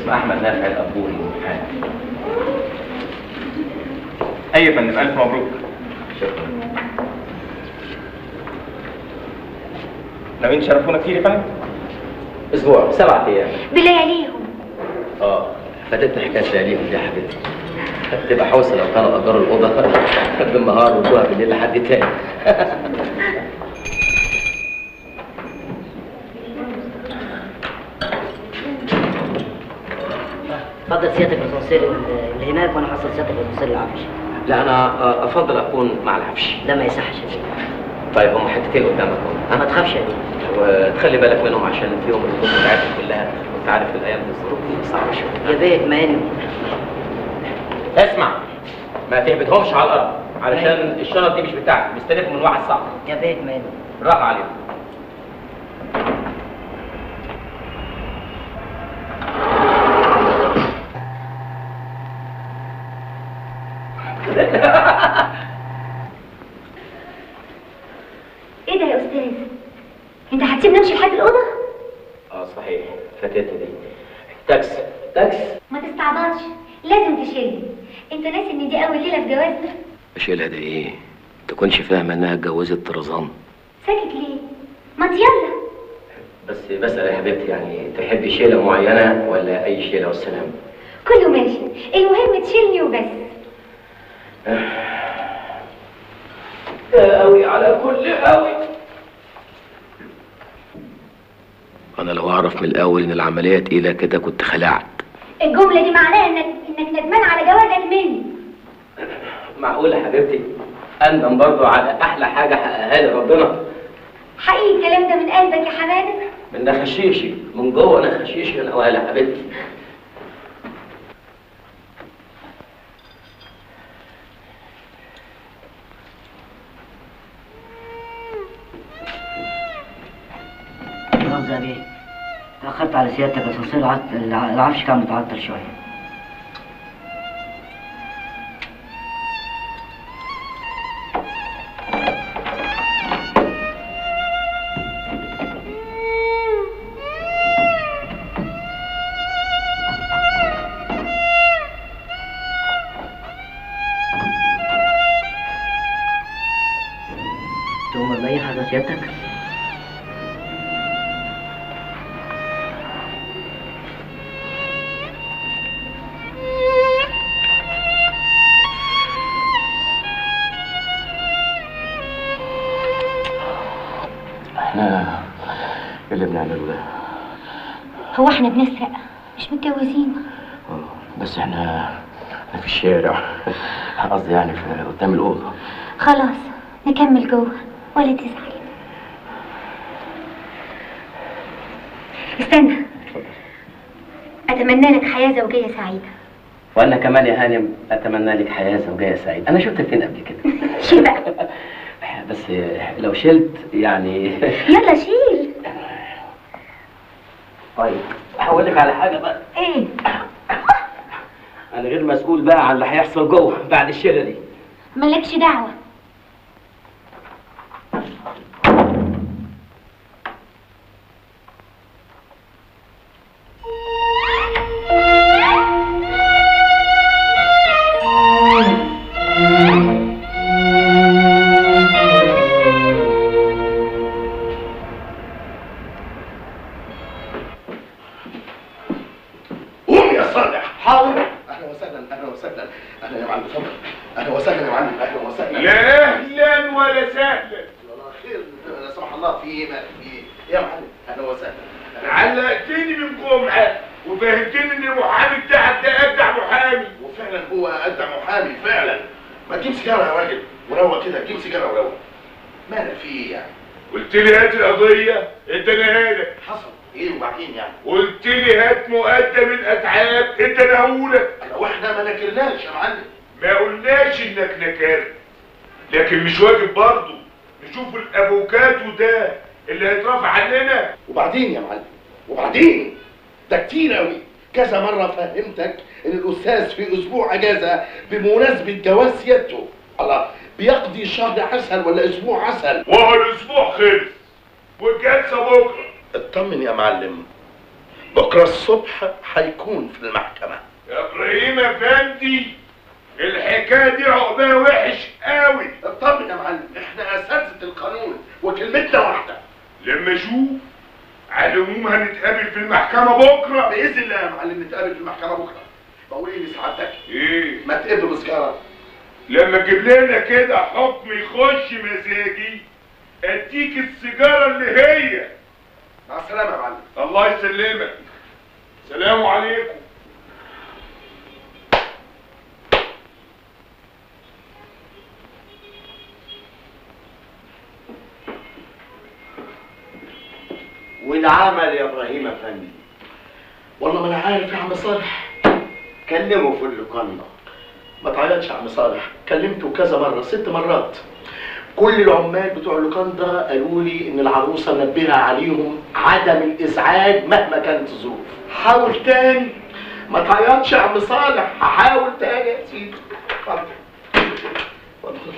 اسمه احمد نافع الابوري محامي اي يا فندم الف مبروك شكرا ناويين تشرفونا كتير يا فندم اسبوع سبعة ايام بلياليهم اه فاتتني حكايه لياليهم دي يا حبيبتي تبقى حوسه لو كانوا اجروا الاوضه بالنهار وادوها بالليل لحد تاني اتفضل سيادتك الاسانسير اللي هناك وانا حصل سيادتك الاسانسير العفش لا انا آه، افضل اكون مع العفش لا ما يصحش يا بيه طيب هم حتتين قدامك ما تخافش يا بيه وتخلي بالك منهم عشان فيهم الظروف بتاعتهم كلها وانت عارف الايام دي الظروف دي صعبه شويه يا بيه اطمئن اسمع ما تهبطهمش على الارض علشان الشنط دي مش بتاعتك مستلفهم من واحد صاحبك يا بيه اطمئن راح عليهم ايه ده يا استاذ انت هتسيبني امشي لحد الاوضه اه صحيح فاتتني دي تاكس تاكس ما تستعبطش لازم تشيلني انت ناسي ان دي اول ليله في جوازنا اشيلها ده ايه تكونش فاهمه انها اتجوزت طرزان ساكت ليه ما يلا بس بسأل يا حبيبتي يعني تحبي شيلة معينة ولا أي شيلة والسلام؟ كله ماشي المهم تشيلني وبس قوي على كل قوي أنا لو أعرف من الأول إن العملية تقيلة كده كنت خلعت الجمله دي معناها انك انك ندمان على جوازك مني معقول يا حبيبتي أندم برضو على أحلى حاجة حققها لي ربنا حقيقي الكلام ده من قلبك يا حماده من ده خشيشي من جوه أنا خشيشي أنا ولا حبيبتي مؤاخذة يا بيه تأخرت على سيادتك الاسانسير العط- الع- العفش كان متعطل شوية تؤمر بأي حاجة سيادتك؟ إحنا إيه اللي بنعمله ده؟ هو احنا بنسرق مش متجوزين آه، بس إحنا إحنا في الشارع قصدي يعني في قدام الأوضة خلاص نكمل جوه ولا تزعل استنى اتمنى لك حياه زوجيه سعيده وأنا كمان يا هانم أتمنى لك حياة زوجية سعيدة أنا شفتك فين قبل كده شيل بقى بس لو شلت يعني يلا شيل طيب هقول لك على حاجة بقى ايه أنا غير مسؤول بقى عن اللي هيحصل جوه بعد الشيلة دي مالكش دعوه قوم يا صالح حاضر اهلا وسهلا اهلا وسهلا اهلا يا معلم اتفضل اهلا وسهلا يا معلم اهلا وسهلا لا اهلا ولا سهلا والله خير لا سمح الله في ايه ما في ايه يا معلم اهلا وسهلا علقتني من جمعه وفهمتني ان المحامي بتاعك ده ابدع محامي وفعلا هو ادى محامي فعلا ما تجيب سيجاره يا راجل وروق كده جيب سيجاره وروق مالك في ايه يعني قلت لي هات القضيه اديناها لك حصل ايه وبعدين يعني قلت لي هات مقدم الاتعاب اديناه لك لو احنا ما نكرناش يا معلم ما قلناش انك نكرت لكن مش واجب برضه نشوف الافوكاتو ده اللي هيترافع عننا وبعدين يا معلم وبعدين ده كتير قوي كذا مرة فهمتك ان الاستاذ في اسبوع اجازة بمناسبة جواز سيادته الله بيقضي شهر عسل ولا اسبوع عسل وهو الاسبوع خلص والجلسه بكره اطمن يا معلم بكره الصبح هيكون في المحكمه يا ابراهيم افندي الحكايه دي عقباها وحش قوي اطمن يا معلم احنا اساتذه القانون وكلمتنا واحده لما اشوف على العموم هنتقابل في المحكمه بكره باذن الله يا معلم نتقابل في المحكمه بكره بقول ايه لسعادتك ايه ما تقبل بسكاره لما تجيب لنا كده حكم يخش مزاجي اديك السيجاره اللي هي مع السلامه يا معلم الله يسلمك سلام عليكم والعمل يا ابراهيم افندي والله ما انا عارف يا عم صالح كلمه في اللوكاندا ما تعيطش يا عم صالح كلمته كذا مره ست مرات كل العمال بتوع اللوكاندا قالوا لي ان العروسه منبهه عليهم عدم الازعاج مهما كانت الظروف حاول تاني ما تعيطش يا عم صالح هحاول تاني يا سيدي اتفضل اتفضل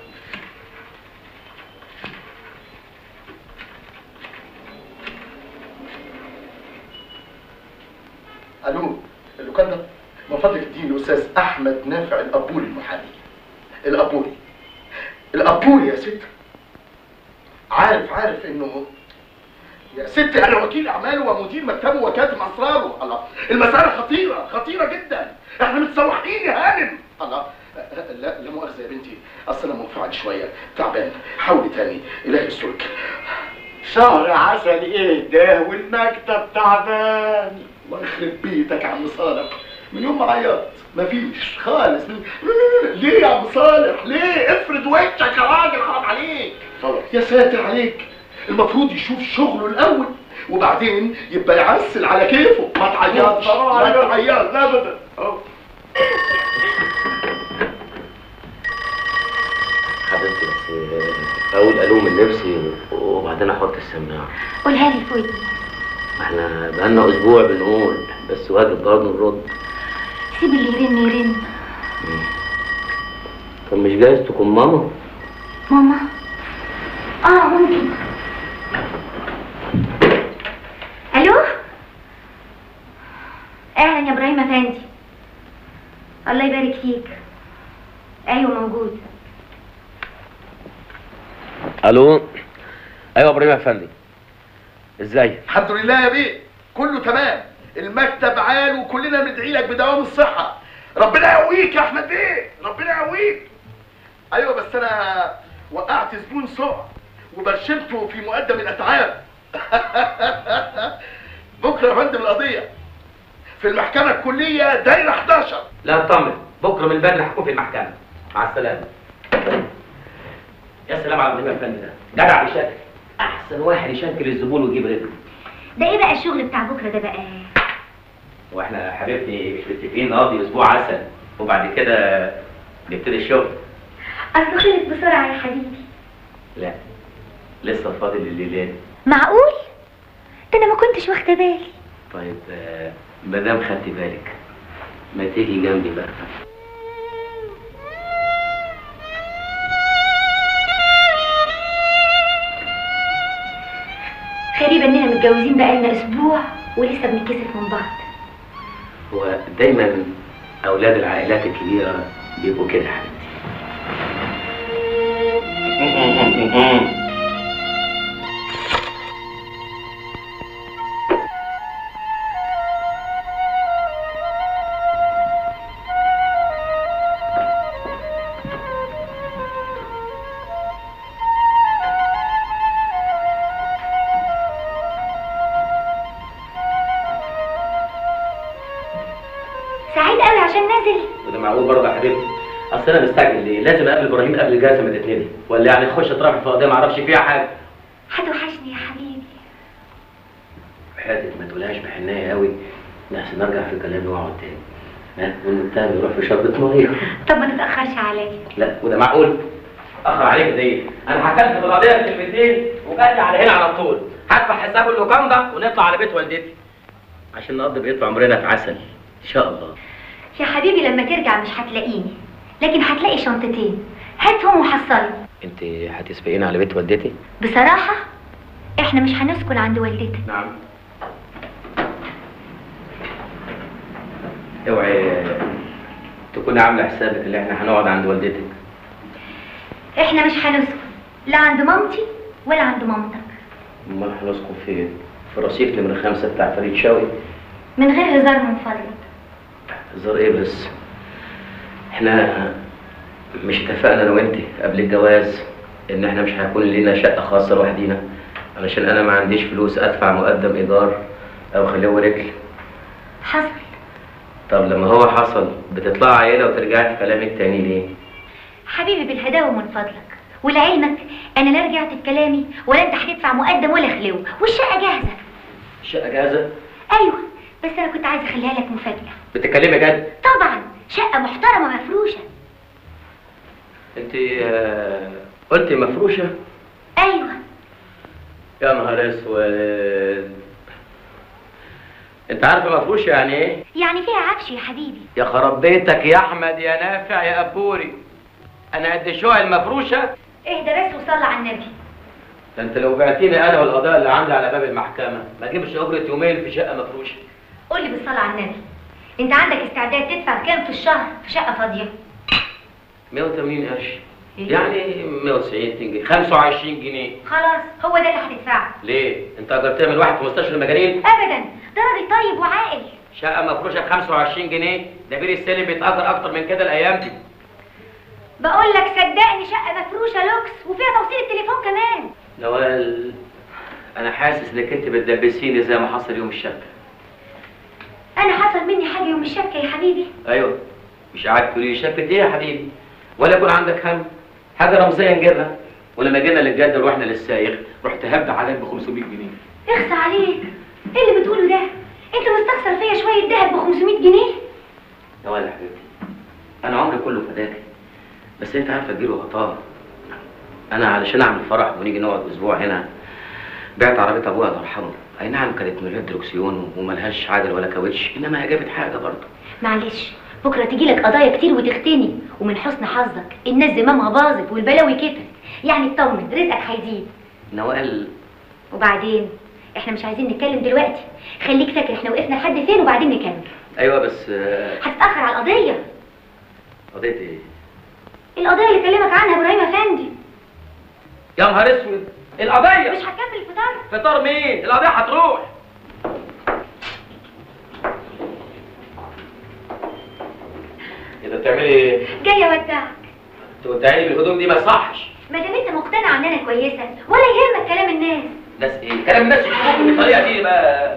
الو اللوكاندا من فضلك اديني الاستاذ احمد نافع الابوري المحامي الابوري الابوري يا ست عارف عارف انه يا ستي انا وكيل اعماله ومدير مكتبه وكاتب اسراره الله المساله خطيره خطيره جدا احنا متسوحين يا هانم الله لا لا مؤاخذه يا بنتي اصل انا منفعل شويه تعبان حاولي تاني الهي يسترك شهر عسل ايه ده والمكتب تعبان الله يخرب بيتك يا عم صالح من يوم ما عيطت مفيش خالص ليه يا عم صالح ليه افرد وشك يا راجل حرام عليك خلاص يا ساتر عليك المفروض يشوف شغله الاول وبعدين يبقى يعسل على كيفه ما تعيطش ما تعيطش ابدا أهو. حبيبتي بس اقول الو من نفسي وبعدين احط السماعه قولها لي في ودني ما احنا بقالنا اسبوع بنقول بس واجب برضه نرد سيب اللي يرن يرن طب مش جايز تكون ماما ماما اه ممكن الو اهلا يا ابراهيم افندي الله يبارك فيك ايوه موجود الو ايوه ابراهيم افندي ازاي الحمد لله يا بيه كله تمام المكتب عال وكلنا بندعي لك بدوام الصحة ربنا يقويك يا احمد بيه ربنا يقويك ايوه بس انا وقعت زبون سوء وبرشمته في مقدم الاتعاب بكره يا فندم القضية في المحكمة الكلية دايرة 11 لا اطمن بكره من بدري هكون في المحكمه مع السلامه يا سلام على ابراهيم افندي ده جدع بشكل احسن واحد يشكل الزبون ويجيب رجله ده ايه بقى الشغل بتاع بكره ده بقى واحنا يا حبيبتي مش متفقين نقضي اسبوع عسل وبعد كده نبتدي الشغل اصله خلص بسرعه يا حبيبي لا لسه فاضل الليلات معقول ده انا ما كنتش واخده بالي طيب آه، ما دام خدت بالك ما تيجي جنبي بقى غريبه اننا متجوزين بقالنا اسبوع ولسه بنتكسف من بعض هو دايما اولاد العائلات الكبيره بيبقوا كده يا حبيبتي سعيد قوي عشان نازل وده معقول برضه يا حبيبتي اصل انا مستعجل ليه لازم اقابل ابراهيم قبل الجلسه ما تتنادي ولا يعني نخش اترافع في قضيه ما اعرفش فيها حاجه هتوحشني يا حبيبي حياتك ما تقولهاش بحنيه قوي عشان نرجع في الكلام ونقعد تاني ها والمتهم يروح في شربة ميه طب ما تتاخرش عليا لا وده معقول اخر عليك زي ايه انا حكمت في القضيه كلمتين وجات لي على هنا على طول هدفع حساب اللوكاندا ونطلع على بيت والدتي عشان نقضي بقيت عمرنا في عسل ان شاء الله يا حبيبي لما ترجع مش هتلاقيني لكن هتلاقي شنطتين هاتهم وحصلهم انت هتسبقيني على بيت والدتي بصراحه احنا مش هنسكن عند والدتك نعم اوعي تكوني عامله حسابك اللي احنا هنقعد عند والدتك احنا مش هنسكن لا عند مامتي ولا عند مامتك امال هنسكن فين في رصيف نمرة خمسة بتاع فريد شوقي من غير هزار من فضلك هزار ايه بس احنا مش اتفقنا انا وانت قبل الجواز ان احنا مش هيكون لينا شقه خاصه لوحدينا علشان انا ما عنديش فلوس ادفع مقدم ايجار او خليه رجل حصل طب لما هو حصل بتطلع عيله وترجعي في كلامك تاني ليه حبيبي بالهداوة من فضلك ولعلمك انا لا رجعت في كلامي ولا انت هتدفع مقدم ولا خلو والشقه جاهزه الشقه جاهزه ايوه بس انا كنت عايزه اخليها لك مفاجاه بتتكلمي جد طبعا شقه محترمه مفروشه انت آه، قلتي مفروشه ايوه يا نهار اسود انت عارفه مفروشه يعني ايه يعني فيها عفش يا حبيبي يا خرب بيتك يا احمد يا نافع يا ابوري انا قد شويه المفروشه اهدى بس وصلي على النبي ده انت لو بعتني انا والقضاء اللي عندي على باب المحكمه ما اجيبش اجره يومين في شقه مفروشه قول لي بالصلاه على النبي انت عندك استعداد تدفع كام في الشهر في شقه فاضيه 180 قرش إيه؟ يعني 190 جنيه 25 جنيه خلاص هو ده اللي هتدفعه ليه انت اجرتها من واحد في مستشفى المجانين ابدا ده راجل طيب وعاقل شقه مفروشه ب 25 جنيه ده بير السلم بيتاجر اكتر من كده الايام دي بقول لك صدقني شقه مفروشه لوكس وفيها توصيل التليفون كمان نوال انا حاسس انك انت بتدبسيني زي ما حصل يوم الشبكه انا حصل مني حاجه يوم الشبكه يا حبيبي ايوه مش قاعد تقولي لي شبكه ايه يا حبيبي ولا يكون عندك هم حاجه رمزيه نجيبها ولما جينا للجد ورحنا للسايق رحت هبد عليك ب 500 جنيه اخصى عليك ايه اللي بتقوله ده انت مستخسر فيا شويه دهب ب 500 جنيه نوال يا حبيبتي انا عمري كله فداك بس انت عارفه تجيله غطاء انا علشان اعمل فرح ونيجي نقعد اسبوع هنا بعت عربيه ابويا الله يرحمه اي نعم كانت من غير دركسيون وملهاش عجل ولا كاوتش انما هي جابت حاجه برضه معلش بكره تجي لك قضايا كتير وتختني ومن حسن حظك الناس زمامها باظت والبلاوي كترت يعني اطمن رزقك هيزيد نوال وبعدين احنا مش عايزين نتكلم دلوقتي خليك فاكر احنا وقفنا لحد فين وبعدين نكمل ايوه بس آه، هتتاخر على القضيه قضيه ايه القضيه اللي كلمك عنها ابراهيم افندي يا نهار اسود القضيه مش هتكمل الفطار فطار مين القضيه هتروح اذا بتعملي ايه جايه اودعك تودعيني بالهدوم دي ما يصحش ما دام انت مقتنع ان انا كويسه ولا يهمك كلام الناس ناس ايه كلام الناس يشوفوك بالطريقه دي بقى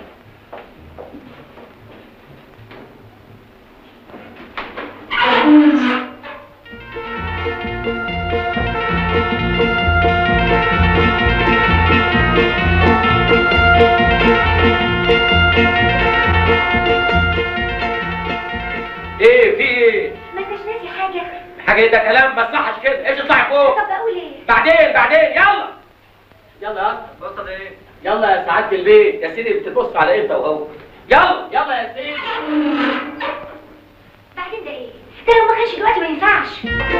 ايه في ايه ما انتش ناسي حاجه حاجه إيه ده كلام ما يصحش كده ايش اطلعي فوق طب اقول ايه بعدين بعدين يلا يلا يا اسطى بص ايه يلا يا سعاده البيت يا سيدي بتبص على امتى وهو يلا يلا يا سيدي بعدين ده ايه ده لو ما كانش دلوقتي ما ينفعش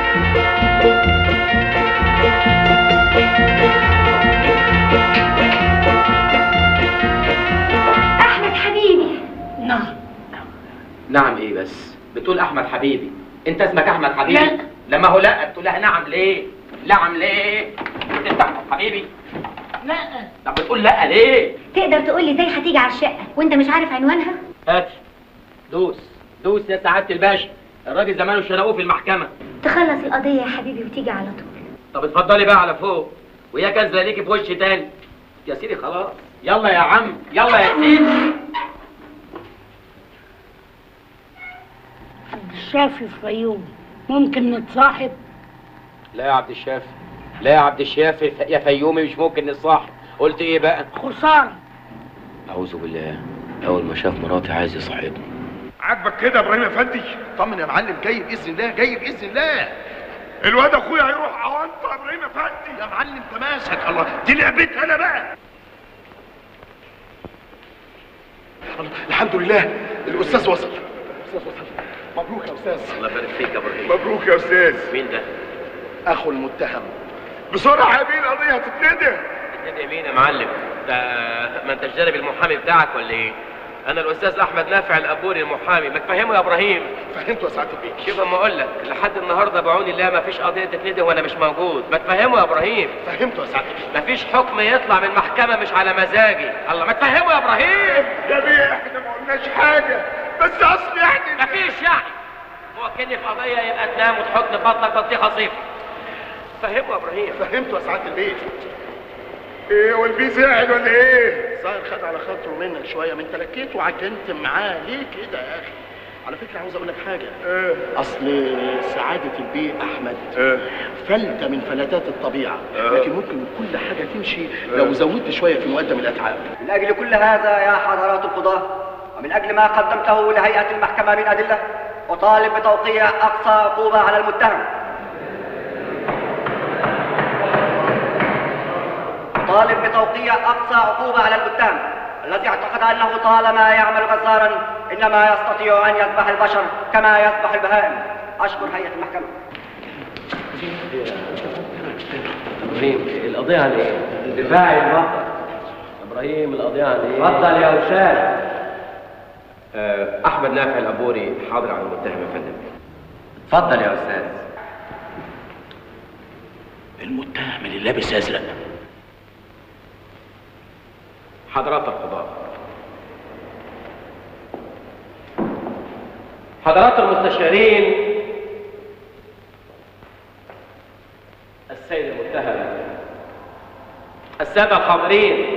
احمد حبيبي نعم نعم ايه بس بتقول احمد حبيبي انت اسمك احمد حبيبي لا. لما هو لا تقول لها نعم ليه نعم ليه انت احمد حبيبي لا طب بتقول لا ليه تقدر تقول لي ازاي هتيجي على الشقه وانت مش عارف عنوانها هات دوس دوس يا سعاده الباشا الراجل زمانه شنقوه في المحكمه تخلص القضيه يا حبيبي وتيجي على طول طب اتفضلي بقى على فوق ويا كنزله ليكي في وش تاني يا سيدي خلاص يلا يا عم يلا يا سيدي الشافي في فيوم ممكن نتصاحب لا يا عبد الشافي لا يا عبد الشافي يا فيومي مش ممكن نصاحب قلت ايه بقى خسارة اعوذ بالله اول ما شاف مراتي عايز يصاحبني عاجبك كده يا ابراهيم افندي طمن يا معلم جاي باذن الله جاي باذن الله الواد اخويا هيروح اونطه يا ابراهيم افندي يا معلم تماسك الله دي لعبتي انا بقى الله، الحمد لله الاستاذ وصل الاستاذ وصل مبروك يا استاذ الله يبارك فيك يا ابراهيم مبروك يا استاذ مين ده؟ اخو المتهم بسرعه يا بيه القضيه هتتندم اتنين يمين يا معلم ده ما انتش جانب المحامي بتاعك ولا ايه؟ انا الاستاذ احمد نافع الابوري المحامي ما تفهمه يا ابراهيم فهمت يا سعاده البيت شوف اما اقول لك لحد النهارده بعون الله ما فيش قضيه تتندم وانا مش موجود ما تفهمه يا ابراهيم فهمت يا سعاده البيت ما فيش حكم يطلع من محكمه مش على مزاجي الله ما تفهمه يا ابراهيم يا بيه احنا ما قلناش حاجه بس اصل يعني ما فيش يعني موكلني في قضيه يبقى تنام وتحط في بطنك بطيخه صيف فهمه يا ابراهيم فهمت يا سعاده البيت ايه والبيه زعل ولا ايه صاير خد على خاطره منك شويه من تلكيت وعجنت معاه ليه كده يا اخي على فكره عاوز اقول لك حاجه اه اصل سعاده البيه احمد اه فلتة من فلتات الطبيعه آه. لكن ممكن كل حاجه تمشي لو زودت شويه في مقدم الاتعاب من أجل كل هذا يا حضرات القضاة ومن أجل ما قدمته لهيئة المحكمة من أدلة أطالب بتوقيع أقصى عقوبة على المتهم أطالب بتوقيع أقصى عقوبة على المتهم الذي اعتقد أنه طالما يعمل غزارا إنما يستطيع أن يذبح البشر كما يذبح البهائم أشكر هيئة المحكمة ابراهيم القضيه عن ايه الدفاع المطلق ابراهيم القضيه عن ايه اتفضل يا أستاذ آه، احمد نافع الابوري حاضر على المتهم يا فندم اتفضل يا أستاذ المتهم اللي لابس ازرق حضرات القضاة حضرات المستشارين السيد المتهم السادة الحاضرين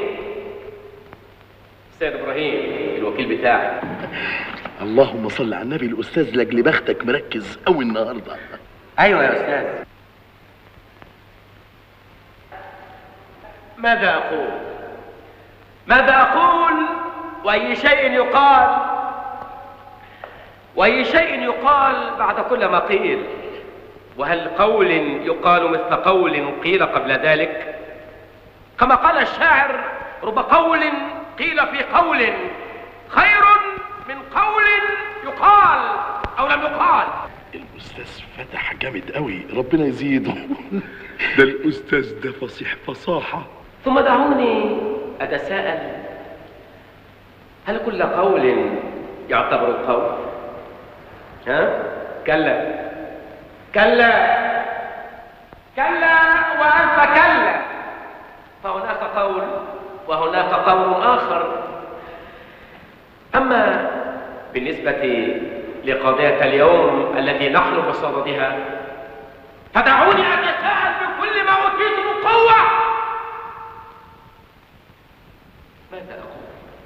السيد إبراهيم الوكيل بتاعي اللهم صل على النبي الاستاذ لاجل بختك مركز قوي النهارده أيوة يا أستاذ ماذا أقول ماذا أقول وأي شيء يقال وأي شيء يقال بعد كل ما قيل وهل قول يقال مثل قول قيل قبل ذلك كما قال الشاعر رب قول قيل في قول خير من قول يقال أو لم يقال الاستاذ فتح جامد قوي ربنا يزيده ده الاستاذ ده فصيح فصاحه ثم دعوني أتساءل هل كل قول يعتبر قول؟ ها؟ كلا كلا كلا وألف كلا فهناك قول وهناك قول آخر أما بالنسبة لقضية اليوم التي نحن بصددها فدعوني أتساءل بكل ما أوتيت من قوة ماذا أقول؟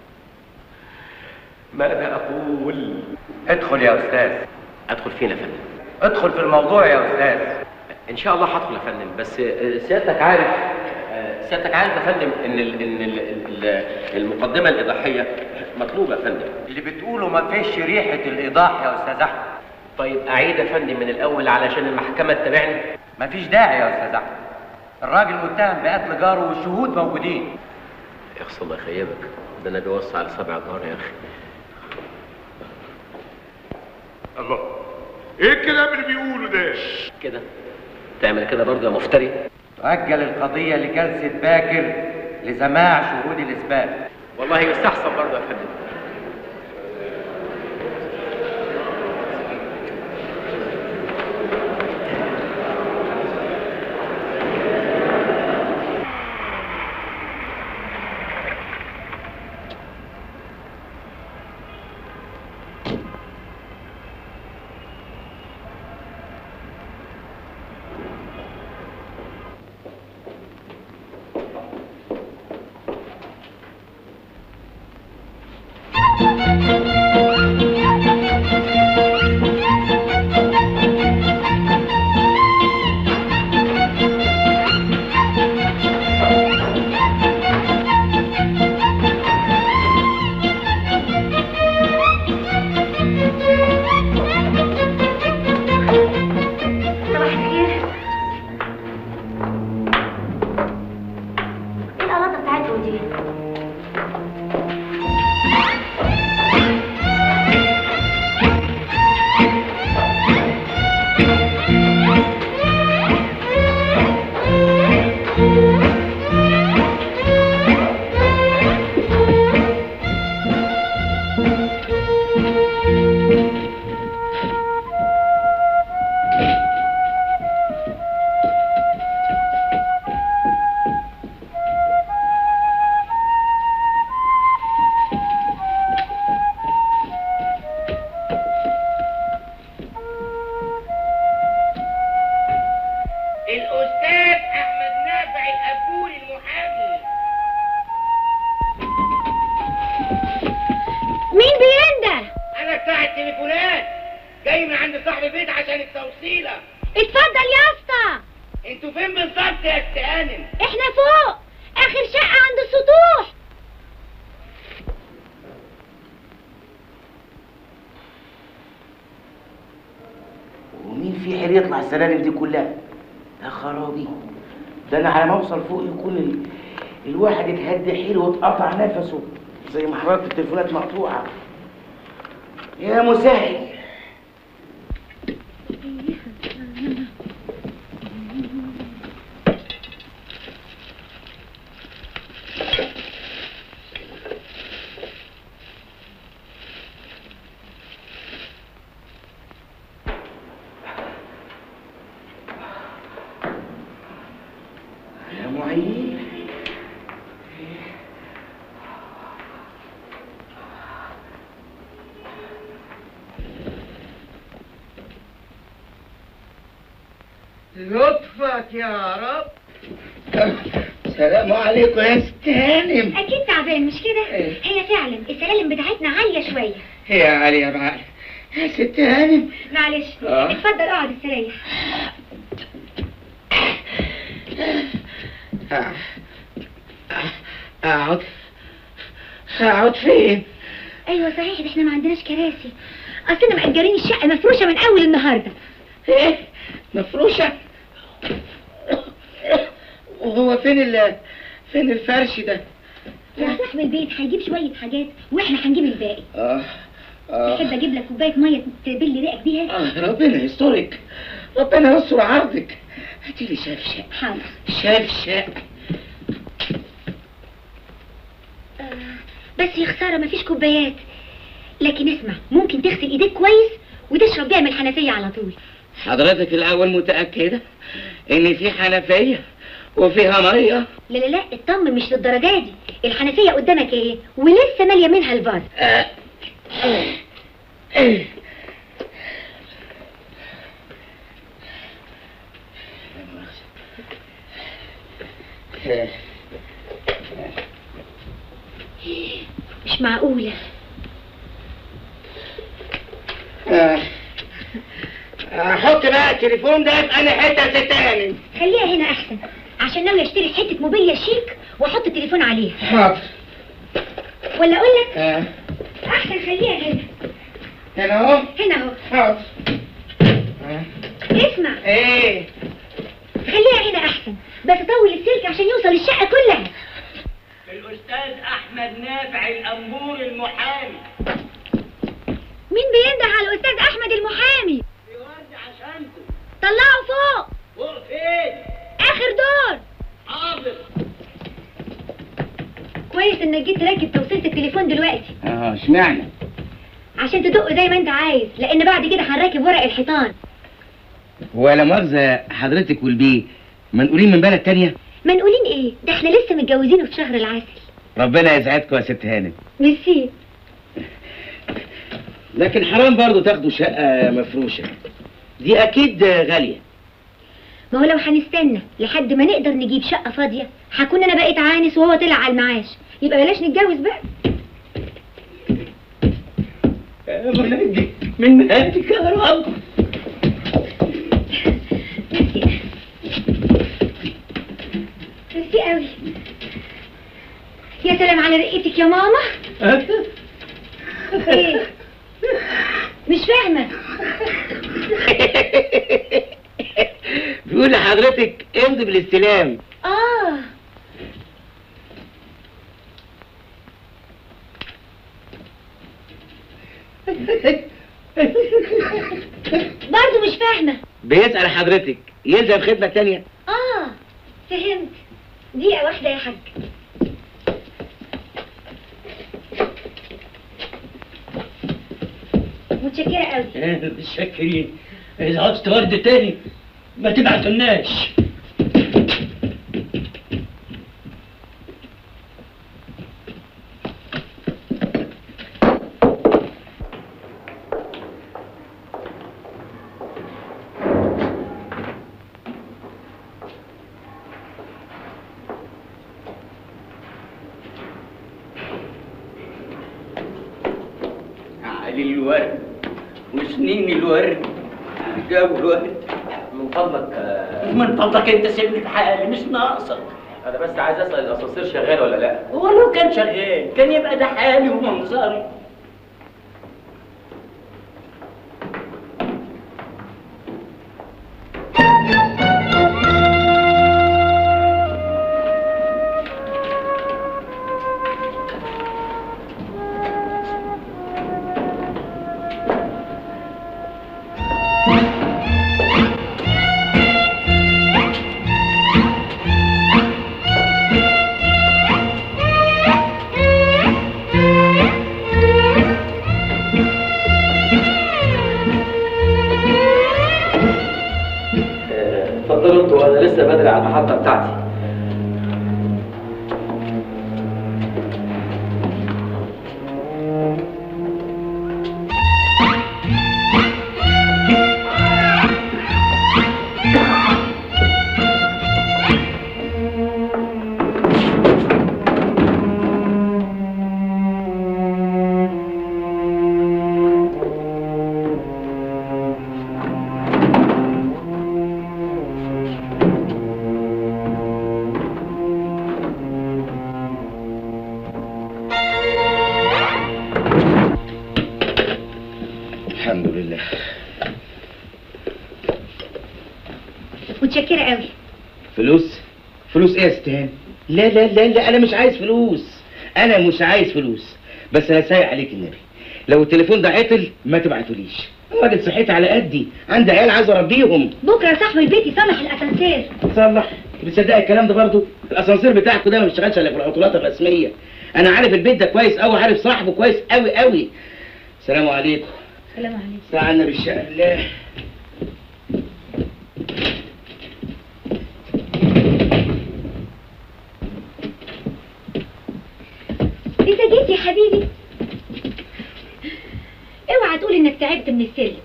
ماذا أقول؟ ادخل يا أستاذ أدخل فين يا فندم؟ ادخل في الموضوع يا أستاذ إن شاء الله هدخل يا فندم بس آه، سيادتك عارف آه، سيادتك عارف يا فندم إن ال- إن ال- ال- المقدمة الإيضاحية مطلوبة يا فندم اللي بتقوله ما فيش ريحة الإيضاح يا أستاذ أحمد طيب أعيد يا فندم من الأول علشان المحكمة تتابعني ما فيش داعي يا أستاذ أحمد الراجل متهم بقتل جاره والشهود موجودين يخص الله يخيبك ده أنا بيوصي على سبع جار يا أخي الله ايه الكلام اللي بيقوله ده كده تعمل كده برضه يا مفتري تؤجل القضية لجلسة باكر لسماع شهود الإثبات والله يستحسن برضه يا فندم هانم احنا فوق اخر شقة عند السطوح ومين في حيل يطلع السلالم دي كلها يا خرابي ده انا على ما اوصل فوق يكون ال... الواحد اتهد حيله واتقطع نفسه زي ما حضرتك التليفونات مقطوعه يا مسهل يا معين لطفك يا رب السلام عليكم يا ست هانم اكيد تعبان مش كده إيه. هي فعلا السلالم بتاعتنا عالية شوية يا علي يا معلم يا ست هانم معلش آه. اتفضل اقعد استريح اقعد اقعد فين ايوه صحيح ده احنا ما عندناش كراسي اصلنا مأجرين الشقة مفروشة من اول النهاردة ايه مفروشة وهو فين ال فين الفرش ده يا صاحب البيت هيجيب شوية حاجات واحنا هنجيب الباقي اه اه تحب اجيب لك كوباية مية تبل ريقك بيها آه ربنا يسترك ربنا يستر عرضك هاتي لي شفشق حاضر شفشق آه، بس يا خسارة مفيش كوبايات لكن اسمع ممكن تغسل ايديك كويس وتشرب بيها من الحنفية على طول حضرتك الأول متأكدة إن في حنفية وفيها مية لا لا لا اطمن مش للدرجة دي الحنفية قدامك ايه ولسه مالية منها الفاز آه. آه. آه. مش معقولة آه. احط بقى التليفون ده في انا حته تاني خليها هنا احسن عشان ناوي اشتري حتة موبيليا شيك واحط التليفون عليها حاضر ولا اقول لك آه. احسن خليها هنا هنا اهو هنا اهو حاضر آه. اسمع ايه خليها هنا احسن بس طول السلك عشان يوصل الشقة كلها الأستاذ أحمد نافع الأنبور المحامي مين بينده على الاستاذ احمد المحامي بيودي عشانكم طلعه فوق فوق فين؟ اخر دور حاضر كويس انك جيت راكب توصيلة التليفون دلوقتي اه اشمعنى عشان تدق زي ما انت عايز لان بعد كده هنراكب ورق الحيطان ولا مؤاخذة حضرتك والبيه منقولين من بلد تانية منقولين ايه ده احنا لسه متجوزينه في شهر العسل ربنا يسعدكم يا ست هانم ميرسي لكن حرام برضو تاخدوا شقة مفروشة دي أكيد غالية ما هو لو هنستنى لحد ما نقدر نجيب شقة فاضية هكون انا بقيت عانس وهو طلع على المعاش يبقى بلاش نتجوز بقى منجي من مهاتك يا رب ميرسي ميرسي قوي يا سلام على رقتك يا ماما ايه مش فاهمة بيقول لحضرتك امضي بالاستلام اه برضه مش فاهمة بيسأل حضرتك يلزم خدمة تانية اه فهمت دقيقة واحدة يا حاج متشكرة قوي متشكرين إذا عاوز ورد تاني ما تبعتلناش علي الورد وسنين الورد جابوا الورد من فضلك آه، من فضلك انت سيبني في حالي مش ناقصك انا بس عايز اسال الاسانسير شغال ولا لا هو لو كان شغال كان يبقى ده حالي ومنظري آه، اتفضلوا انتوا انا لسه بدري على المحطه بتاعتي الحمد لله متشكرة قوي فلوس فلوس ايه يا استهان لا لا لا لا انا مش عايز فلوس انا مش عايز فلوس بس هسايق عليك النبي لو التليفون ده عطل ما تبعتوليش انا راجل صحيت على قدي عندي عيال عايز اربيهم بكرة صاحب البيت يصلح الأسانسير صلح بتصدق الكلام ده برضو الاسانسير بتاعكوا ده ما بيشتغلش الا في العطلات الرسميه انا عارف البيت ده كويس قوي عارف صاحبه كويس قوي قوي السلام عليكم سلام عليكم سلام على النبي شاء الله انت جيت يا حبيبي اوعى تقول انك تعبت من السلم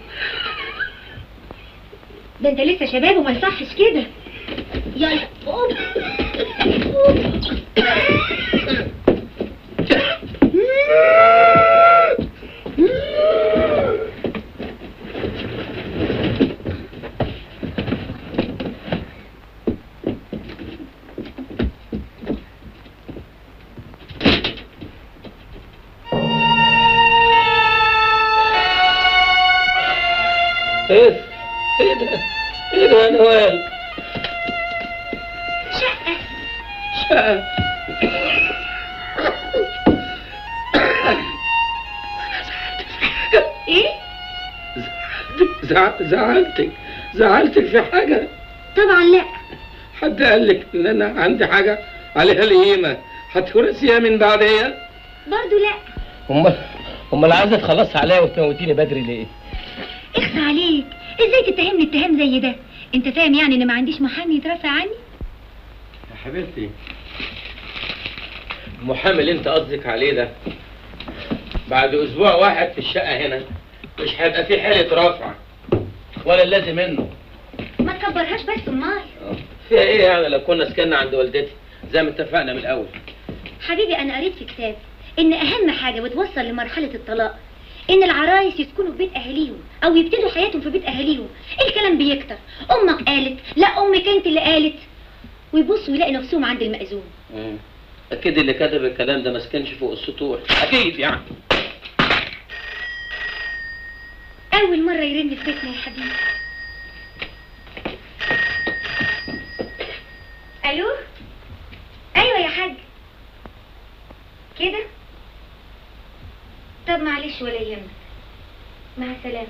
ده انت لسه شباب وما يصحش كده يلا قوم قوم. ايه ايه ده ايه ده يا نوال شقة شقة ايه زع- زعلتك زعلتك في حاجة طبعا لا حد قال لك ان انا عندي حاجة عليها القيمة هتورثيها من بعديها برضو لا امال امال عايزة تخلصي عليا وتموتيني بدري ليه اخفى عليك ازاي تتهمني اتهام زي ده انت فاهم يعني ان ما عنديش محامي يترافع عني يا حبيبتي المحامي اللي انت قصدك عليه ده بعد اسبوع واحد في الشقه هنا مش هيبقى في حاله رفع ولا اللازم منه ما تكبرهاش بس امال فيها ايه يعني لو كنا سكننا عند والدتي زي ما اتفقنا من الاول حبيبي انا قريت في كتاب ان اهم حاجه بتوصل لمرحله الطلاق ان العرايس يسكنوا في بيت اهاليهم او يبتدوا حياتهم في بيت اهاليهم الكلام بيكتر امك قالت لا امك انت اللي قالت ويبصوا يلاقي نفسهم عند المأذون مم. اكيد اللي كتب الكلام ده ما سكنش فوق السطوح اكيد يعني اول مره يرن في بيتنا يا حبيبي الو ايوه يا حاج كده طب معلش ولا يهمك مع السلامه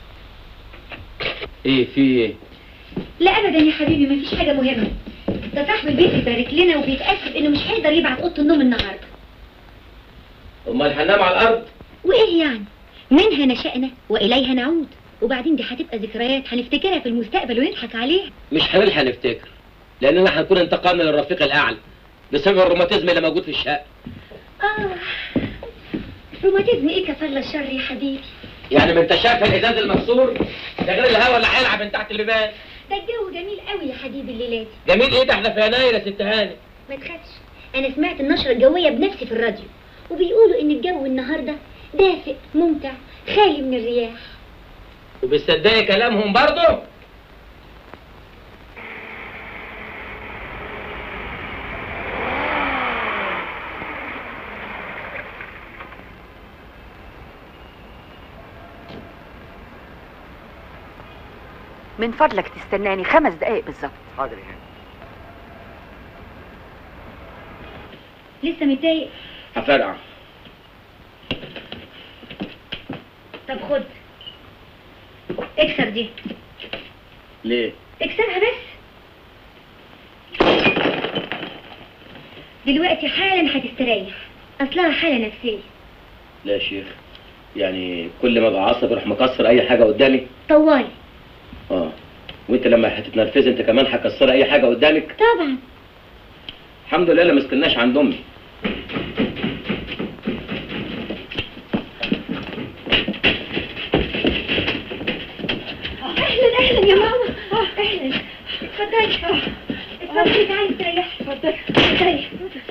ايه في ايه لا ابدا يا حبيبي مفيش حاجه مهمه ده صاحب البيت بيبارك لنا وبيتاسف انه مش هيقدر يبعت اوضه النوم النهارده امال هننام على الارض وايه يعني منها نشأنا واليها نعود وبعدين دي هتبقى ذكريات هنفتكرها في المستقبل ونضحك عليها مش هنلحق نفتكر لاننا هنكون انتقلنا للرفيق الاعلى بسبب الروماتيزم اللي موجود في الشقه اه روماتيزم ايه كفر الشر يا حبيبي يعني ما انت شايف الازاز المكسور ده غير الهواء اللي هيلعب من تحت البيبان ده الجو جميل قوي يا حبيبي الليلات جميل ايه ده احنا في يناير يا ست هاني ما تخافش انا سمعت النشرة الجوية بنفسي في الراديو وبيقولوا ان الجو النهاردة دافئ ممتع خالي من الرياح وبتصدقي كلامهم برضه من فضلك تستناني خمس دقايق بالظبط حاضر يا هاني لسه متضايق هفرقع طب خد اكسر دي ليه؟ اكسرها بس دلوقتي حالا هتستريح اصلها حالة نفسية لا يا شيخ يعني كل ما ابقى عصبي اروح مكسر اي حاجه قدامي طوالي اه وانت لما هتتنرفزي انت كمان هتكسري اي حاجه قدامك طبعا الحمد لله انا ما استناش عند امي اهلا اهلا يا ماما اهلا اتفضلي اتفضلي تعالي استريحي اتفضلي اتفضلي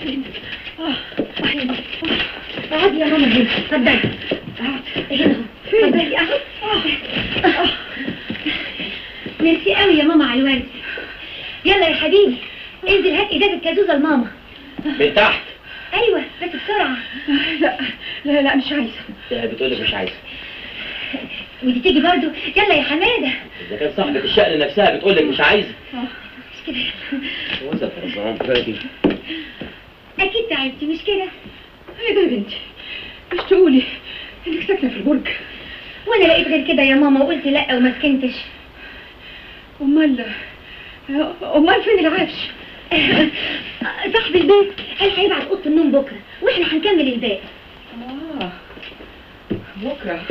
اهلا اقعدي يا ماما هنا اتفضلي هنا اتفضلي اهو ميرسي قوي يا ماما على الورد يلا يا حبيبي انزل هات ازازه كازوزه لماما من تحت ايوه بس بسرعه لا لا لا مش عايزه هي بتقول لك مش عايزه ودي تيجي برضو يلا يا حماده اذا كان صاحبه الشأن نفسها بتقول لك مش عايزه مش كده وصلت الرزان فادي اكيد تعبتي مش كده ايه ده يا بنتي مش تقولي انك ساكنه في البرج وانا لقيت غير كده يا ماما وقلت لا وما سكنتش امال امال فين العفش صاحب البيت قال هيبعت اوضه النوم بكره واحنا هنكمل الباقي اه بكره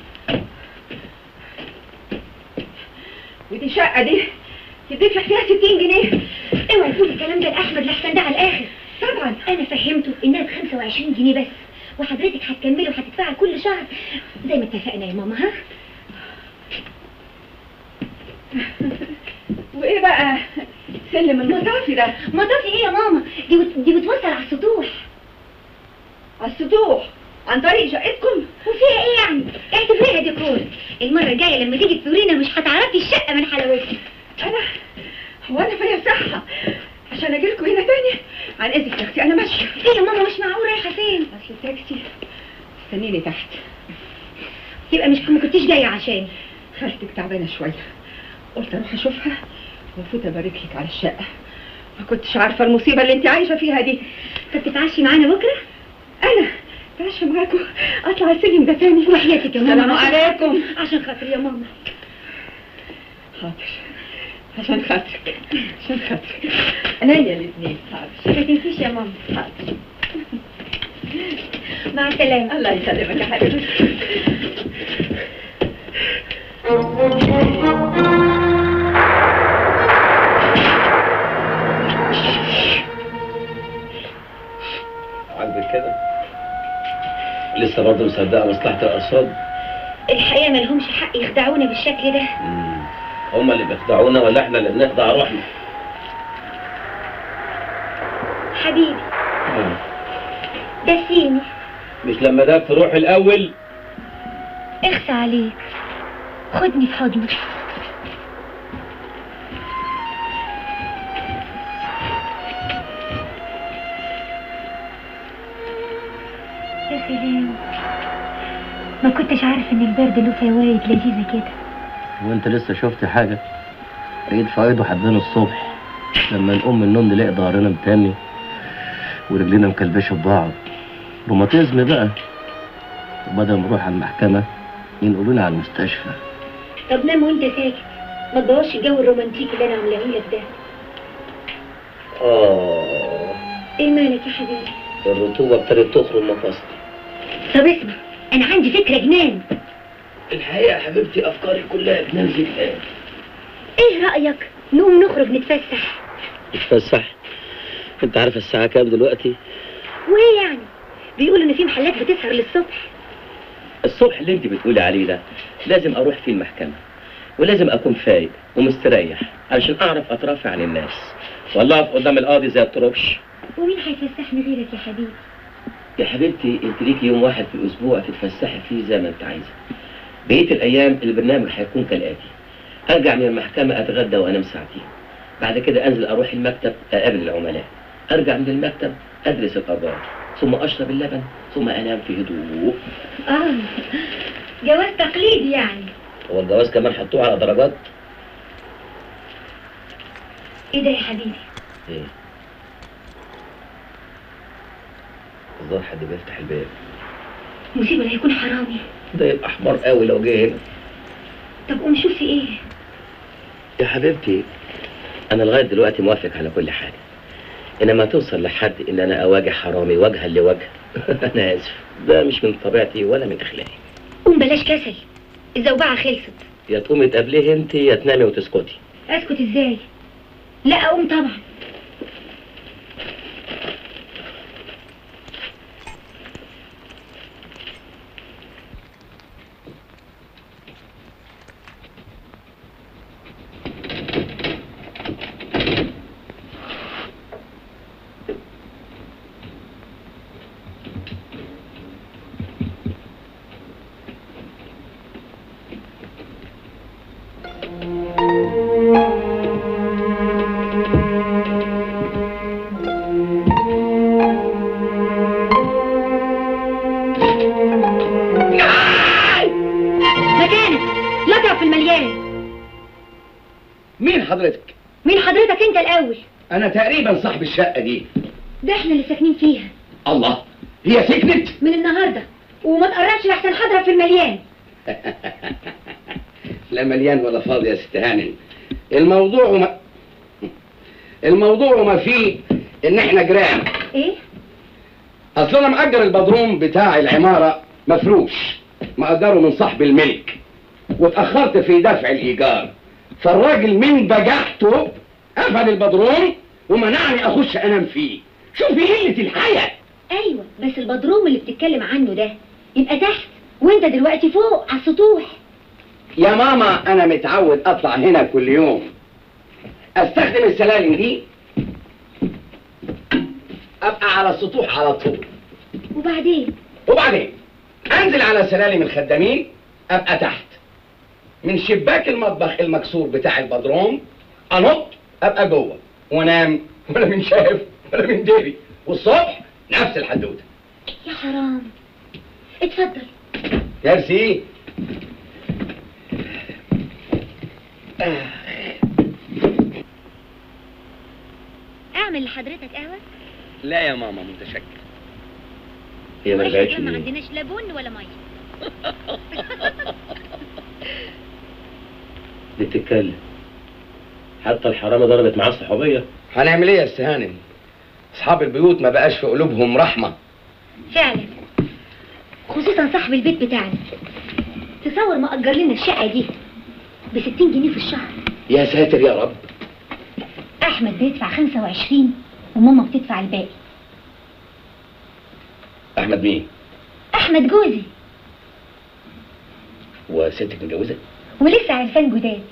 ودي شقه دي تدفع فيها 60 جنيه اوعي تقولي الكلام ده لاحمد لحسن ده على الاخر طبعا انا فهمته انها ب 25 جنيه بس وحضرتك هتكملي وهتدفعي كل شهر زي ما اتفقنا يا ماما ها وايه بقى سلم المطافي ده مطافي ايه يا ماما دي بت... دي بتوصل على السطوح على السطوح عن طريق شقتكم وفيها ايه يعني اعتبريها ديكور المره الجايه لما تيجي تزورينا مش هتعرفي الشقه من حلاوتها انا هو انا فيا صحه عشان اجي لكم هنا تاني عن اذنك يا اختي انا ماشيه ايه يا ماما مش معقول رايحه فين اصل التاكسي استنيني تحت يبقى مش ما كنتيش جايه عشان خالتك تعبانه شويه قلت اروح اشوفها وافوت ابارك لك على الشقه ما كنتش عارفه المصيبه اللي انت عايشه فيها دي طب تتعشي معانا بكره انا اتعشى معاكم اطلع السلم ده تاني وحياتك يا ماما السلام عليكم عشان خاطر يا ماما حاضر عشان خاطرك عشان خاطرك عينيا الاثنين حاضر ما تنسيش يا ماما حاضر مع السلامه الله يسلمك يا حبيبتي عاجبك كده لسه برضه مصدقه مصلحه الارصاد الحقيقه ما لهمش حق يخدعونا بالشكل ده هما اللي بيخدعونا ولا احنا اللي بنخدع روحنا حبيبي دسيني مش لما ده في روحي الاول اخسى عليك خدني في حضنك يا سلام ما كنتش عارف ان البرد له فوايد لذيذه كده وانت لسه شفت حاجه عيد فايده حدنا الصبح لما نقوم من النوم نلاقي ظهرنا متاني ورجلينا مكلبشه ببعض روماتيزم بقى وبدل ما نروح على المحكمه ينقلونا على المستشفى طب نام وانت ساكت ما تبوظش الجو الرومانتيكي اللي انا عاملاه لك ده اه ايه مالك يا حبيبي الرطوبه ابتدت تخرج مفاصلي طب اسمع انا عندي فكره جنان الحقيقه يا حبيبتي افكاري كلها جنان زكام ايه رايك نقوم نخرج نتفسح نتفسح انت عارف الساعه كام دلوقتي وايه يعني بيقولوا ان في محلات بتسهر للصبح الصبح اللي انت بتقولي عليه ده لازم اروح فيه المحكمه ولازم اكون فايق ومستريح علشان اعرف اترافع عن الناس ولا اقف قدام القاضي زي الطربش ومين هيفسحني غيرك يا حبيبي يا حبيبتي انت ليكي يوم واحد في الاسبوع تتفسحي فيه زي ما انت عايزه بقيه الايام البرنامج هيكون كالاتي ارجع من المحكمه اتغدى وانام ساعتين بعد كده انزل اروح المكتب اقابل العملاء ارجع من المكتب ادرس القضايا ثم اشرب اللبن ثم انام في هدوء اه جواز تقليدي يعني هو الجواز كمان حطوه على درجات ايه ده يا حبيبي ايه الظاهر حد بيفتح الباب مصيبه لا يكون حرامي ده يبقى حمار قوي لو جه هنا طب قوم شوف في ايه يا حبيبتي انا لغايه دلوقتي موافق على كل حاجه انما توصل لحد ان انا اواجه حرامي وجها لوجه انا اسف ده مش من طبيعتي ولا من اخلاقي قوم بلاش كسل الزوبعه خلصت يا تقومي تقابليه انت يا تنامي وتسكتي اسكت ازاي لا اقوم طبعا مكانك لا تقف في المليان مين حضرتك؟ مين حضرتك انت الاول أنا تقريبا صاحب الشقة دي ده احنا اللي ساكنين فيها الله هي سكنت؟ من النهارده وما تقربش لحسن حضرة في المليان لا مليان ولا فاضي يا ست هانم الموضوع ما الموضوع ما فيه ان احنا جيران ايه اصل انا مأجر البدروم بتاع العمارة مفروش مأجره من صاحب الملك واتأخرت في دفع الإيجار فالراجل من بجحته قفل البدروم ومنعني أخش أنام فيه شوفي قلة الحياة ايوه بس البدروم اللي بتتكلم عنه ده يبقى تحت وانت دلوقتي فوق على السطوح يا ماما أنا متعود أطلع هنا كل يوم أستخدم السلالم دي أبقى على السطوح على طول وبعدين وبعدين انزل على سلالم الخدامين ابقى تحت من شباك المطبخ المكسور بتاع البدروم انط ابقى جوه وانام ولا من شايف ولا من ديري والصبح نفس الحدوته يا حرام اتفضل ميرسي اعمل لحضرتك قهوه لا يا ماما متشكر هي ما وإحنا رجعتش كمان ما منين عندناش لا بن ولا ميه دي بتتكلم حتى الحرامه ضربت معاه الصحوبيه هنعمل ايه يا استاذ هانم اصحاب البيوت ما بقاش في قلوبهم رحمه فعلا خصوصا صاحب البيت بتاعنا تصور ما اجر لنا الشقه دي ب 60 جنيه في الشهر يا ساتر يا رب احمد بيدفع 25 وماما بتدفع الباقي احمد مين احمد جوزي وستك متجوزه ولسه عرفان جداد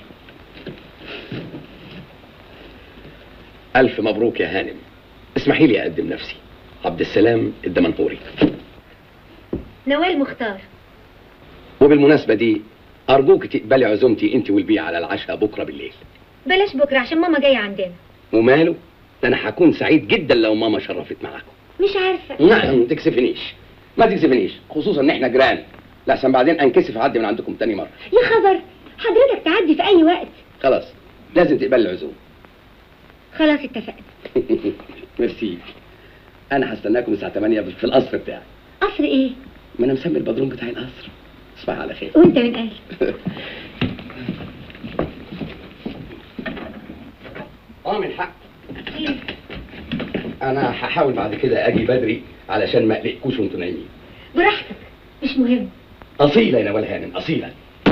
الف مبروك يا هانم اسمحي لي اقدم نفسي عبد السلام الدمنهوري نوال مختار وبالمناسبه دي ارجوك تقبلي عزومتي انت والبيع على العشاء بكره بالليل بلاش بكره عشان ماما جايه عندنا وماله ده انا هكون سعيد جدا لو ماما شرفت معاكم مش عارفه لا ما تكسفنيش ما تكسفنيش خصوصا ان احنا جيران لحسن بعدين انكسف اعدي من عندكم تاني مره يا خبر حضرتك تعدي في اي وقت خلاص لازم تقبلي العزومه خلاص اتفقنا ميرسي انا هستناكم الساعه 8 في القصر بتاعي قصر ايه ما انا مسمي البدروم بتاعي القصر تصبح على خير وانت من قلب اه من حق انا هحاول بعد كده اجي بدري علشان ما اقلقكوش وانتوا نايمين براحتك مش مهم اصيله يا نوال هانم اصيله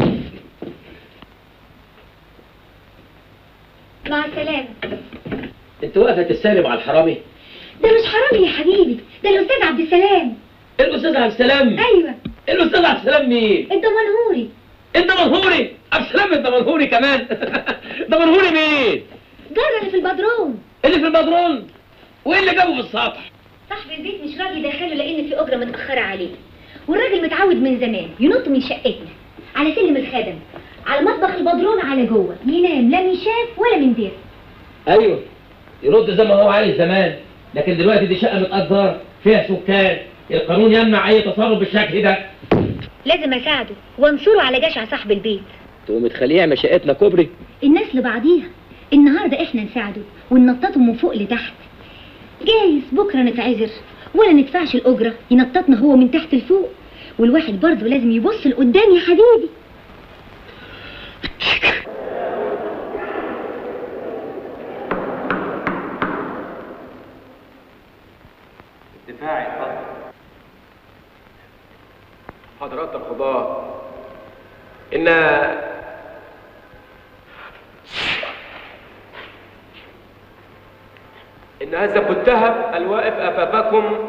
مع السلامه انت واقفه تستلم على الحرامي ده مش حرامي يا حبيبي ده الاستاذ عبد السلام الاستاذ عبد السلام ايوه الاستاذ عبد السلام مين الدمنهوري الدمنهوري عبد السلام الدمنهوري كمان دمنهوري مين جار اللي في البدروم اللي في البدرون وايه اللي جابه في السطح صاحب البيت مش راضي يدخله لان في اجره متاخره عليه والراجل متعود من زمان ينط من شقتنا على سلم الخدم على مطبخ البدرون على جوه ينام لا من شاف ولا من دير ايوه يرد زي ما هو عايز زمان لكن دلوقتي دي شقه متأجرة فيها سكان القانون يمنع اي تصرف بالشكل ده لازم اساعده وانصره على جشع صاحب البيت تقوم تخليه يعمل شقتنا كوبري الناس لبعضيها النهارده احنا نساعده وننططه من فوق لتحت جايز بكره نتعذر ولا ندفعش الاجره ينططنا هو من تحت لفوق والواحد برضه لازم يبص لقدام يا حبيبي دفاعي اتفضل حضرات القضاة إن إن هذا المتهم الواقف أمامكم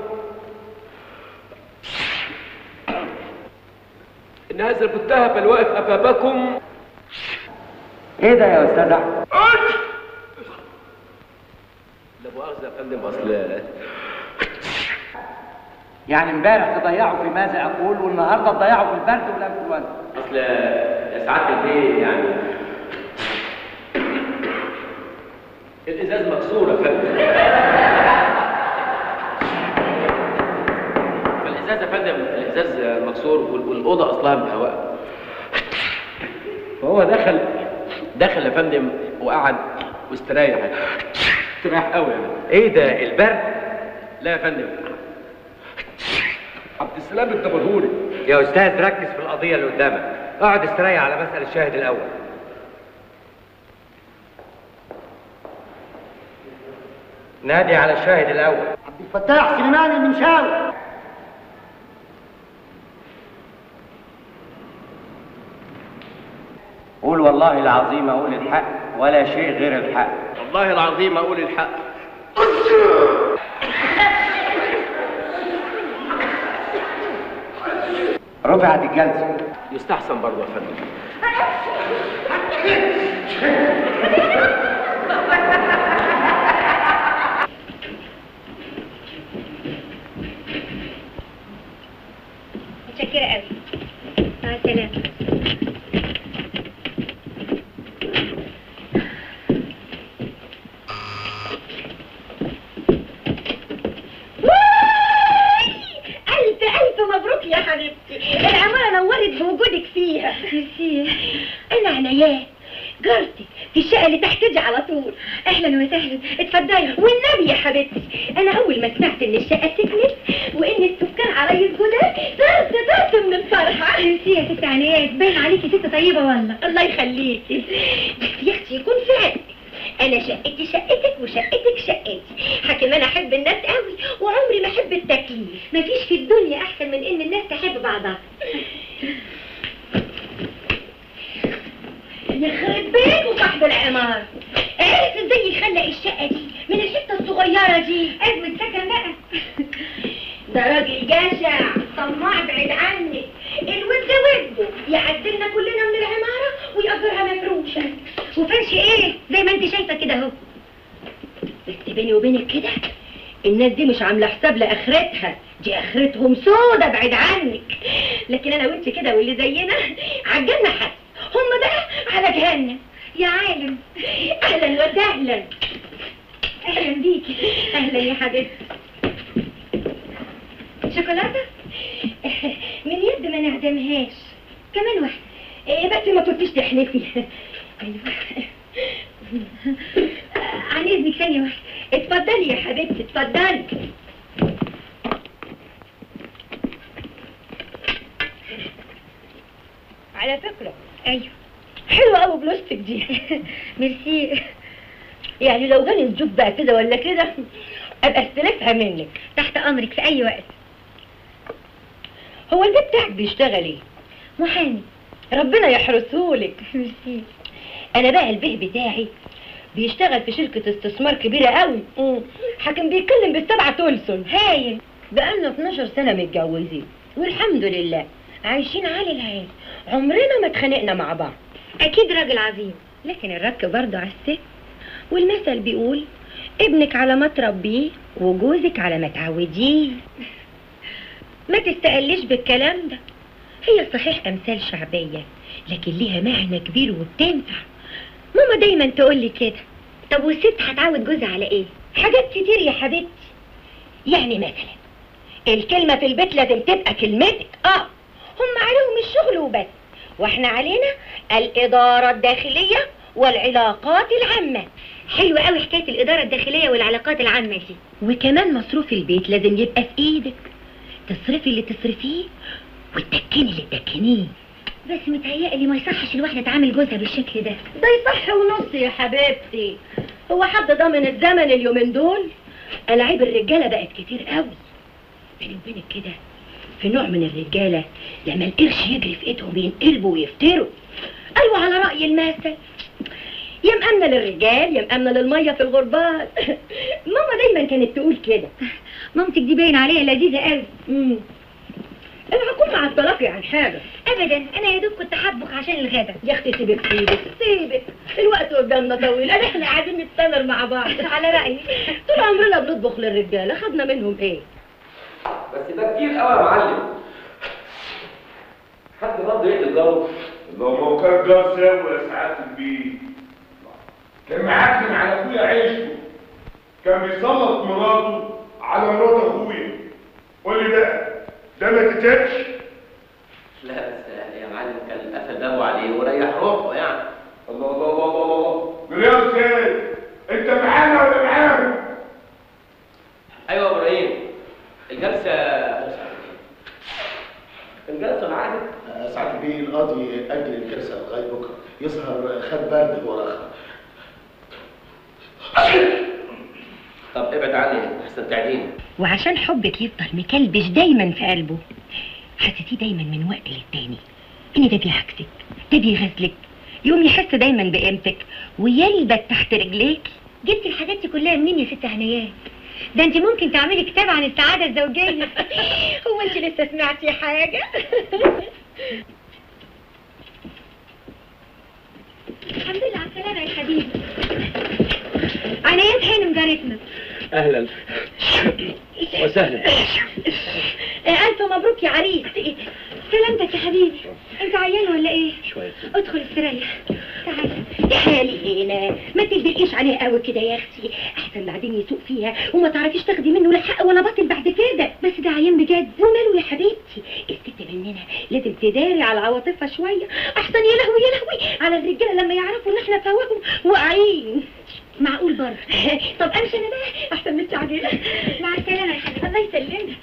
إن هذا المتهم الواقف أمامكم ايه ده يا استاذ احمد لا مؤاخذة يا فندم أصل يعني امبارح تضيعوا في ماذا اقول والنهارده تضيعوا في البرد والانفلونزا أصل يا سعادة البيه يعني الإزاز مكسور يا فندم فالإزاز يا فندم الإزاز مكسور وال- والأوضة أصلها مهواء فهو دخل دخل يا فندم وقعد واستريح استريح قوي يعني ايه ده البرد لا يا فندم عبد السلام الدبرهوري يا استاذ ركز في القضيه اللي قدامك اقعد استريح على مسألة الشاهد الاول نادي على الشاهد الاول عبد الفتاح سليمان المنشاوي قول والله العظيم اقول الحق ولا شيء غير الحق والله العظيم أقول الحق رفعت الجلسه يستحسن برضه يا فندم متشكرة قوي مع السلامة ألف ألف مبروك يا حبيبتي العمارة نورت بوجودك فيها ميرسي أنا عنايات جارتي في الشقة اللي تحت دي على طول أهلا وسهلا اتفضلي والنبي يا حبيبتي أنا أول ما سمعت إن الشقة سكنت وإن السكان عرايس جداد طرت طرت من الفرحة ميرسي يا ست عنايات باين عليكي ست طيبة والله الله يخليكي بس يا أختي يكون في عقلك انا شقتي شقتك وشقتك شقتي حكم انا احب الناس قوي وعمري ما احب التكليف مفيش في الدنيا احسن من ان الناس تحب بعضها يخرب بيت وصاحب العمار عرف ازاي يخلق الشقه دي من الحته الصغيره دي ازمه سكن بقى ده راجل جشع طماع بعيد عنك الود وده يعدلنا كلنا من العماره ويأجرها مفروشه وفرش ايه زي ما انت شايفه كده اهو بس بيني وبينك كده الناس دي مش عامله حساب لاخرتها دي اخرتهم سودة بعيد عنك لكن انا وانت كده واللي زينا عجلنا حد هم بقى على جهنم يا عالم اهلا وسهلا اهلا بيكي اهلا يا حبيبتي شوكولاته من يد ما نعدمهاش كمان واحده إيه بس ما كنتيش تحلفي ايوه عن اذنك ثانيه واحده اتفضلي يا حبيبتي اتفضلي على فكره ايوه حلوه قوي بلوستك دي ميرسي يعني لو جالي الجوب بقى كده ولا كده ابقى استلفها منك تحت امرك في اي وقت هو البيت بتاعك بيشتغل ايه محامي ربنا يحرسهولك ميرسي انا بقى البيه بتاعي بيشتغل في شركة استثمار كبيرة قوي حكم بيتكلم بالسبعة تولسون هايل بقالنا 12 سنة متجوزين والحمد لله عايشين عالي العين عمرنا ما اتخانقنا مع بعض اكيد راجل عظيم لكن الرك برضه على الست والمثل بيقول ابنك على ما تربيه وجوزك على ما تعوديه ما تستقلش بالكلام ده هي صحيح امثال شعبيه لكن ليها معنى كبير وبتنفع ماما دايما تقول لي كده طب والست هتعود جوزها على ايه حاجات كتير يا حبيبتي يعني مثلا الكلمه في البيت لازم تبقى كلمتك اه هم عليهم الشغل وبس واحنا علينا الاداره الداخليه والعلاقات العامة حلوة قوي حكاية الإدارة الداخلية والعلاقات العامة دي وكمان مصروف البيت لازم يبقى في إيدك تصرفي اللي تصرفيه وتدكني اللي تدكنيه بس متهيألي ما يصحش الواحدة تعامل جوزها بالشكل ده ده يصح ونص يا حبيبتي هو حد ضامن الزمن اليومين دول ألاعيب الرجالة بقت كتير قوي بيني وبينك كده في نوع من الرجالة لما القرش يجري في ايدهم ينقلبوا ويفتروا ايوه على رأي المثل يا مأمنة للرجال يا مأمنة للمية في الغربال ماما دايما كانت تقول كده مامتك دي باين عليها لذيذة قوي امم انا هكون مع الطلاق عن حاجة ابدا انا يا دوب كنت حبك عشان الغدا يا اختي سيبك سيبك سيبك الوقت قدامنا طويل انا احنا قاعدين نتسامر مع بعض على رأيي طول عمرنا بنطبخ للرجالة خدنا منهم ايه بس ده كتير قوي يا معلم حد برضه يقتل جاره لو ما كان جار ساوي يا سعاده البيت كان معكن على اخويا عيشته كان بيسلط مراته على مرات اخويا قول لي بقى ده ما تتقش لا بس يا معلم كان قفل بابه عليه وريح روحه يعني الله الله الله الله الله رياض سيد انت معانا ولا معاهم ايوه يا ابراهيم الجلسه الجلسه معاك ساعة بيه القاضي أجل الجلسة لغاية بكرة يظهر خد برد وراخر طب ابعد عني احسن تعديني وعشان حبك يفضل مكلبش دايما في قلبه حسيتيه دايما من وقت للتاني ان ده بيعكسك ده بيغزلك يقوم يحس دايما بقيمتك ويلبت تحت رجليك جبت الحاجات دي كلها منين يا ست هنيات ده انت ممكن تعملي كتاب عن السعاده الزوجيه هو انت لسه سمعتي حاجه الحمد لله على السلامه يا حبيبي عنايات هانم جارتنا اهلا وسهلا آه، ألف مبروك يا عريس إيه، سلامتك يا حبيبي أنت عيان ولا إيه؟ شوية ادخل استريح تعال تعالي هنا ما تلبقيش عليه قوي كده يا أختي أحسن بعدين يسوق فيها وما تعرفيش تاخدي منه لا حق ولا باطل بعد كده بس ده عيان بجد وماله يا حبيبتي الست مننا لازم تداري على عواطفها شوية أحسن يا لهوي يا لهوي على الرجالة لما يعرفوا إن إحنا فواهم واقعين معقول برضه طب امشي انا بقى احسن من التعجيل مع السلامه يا حبيبي الله يسلمك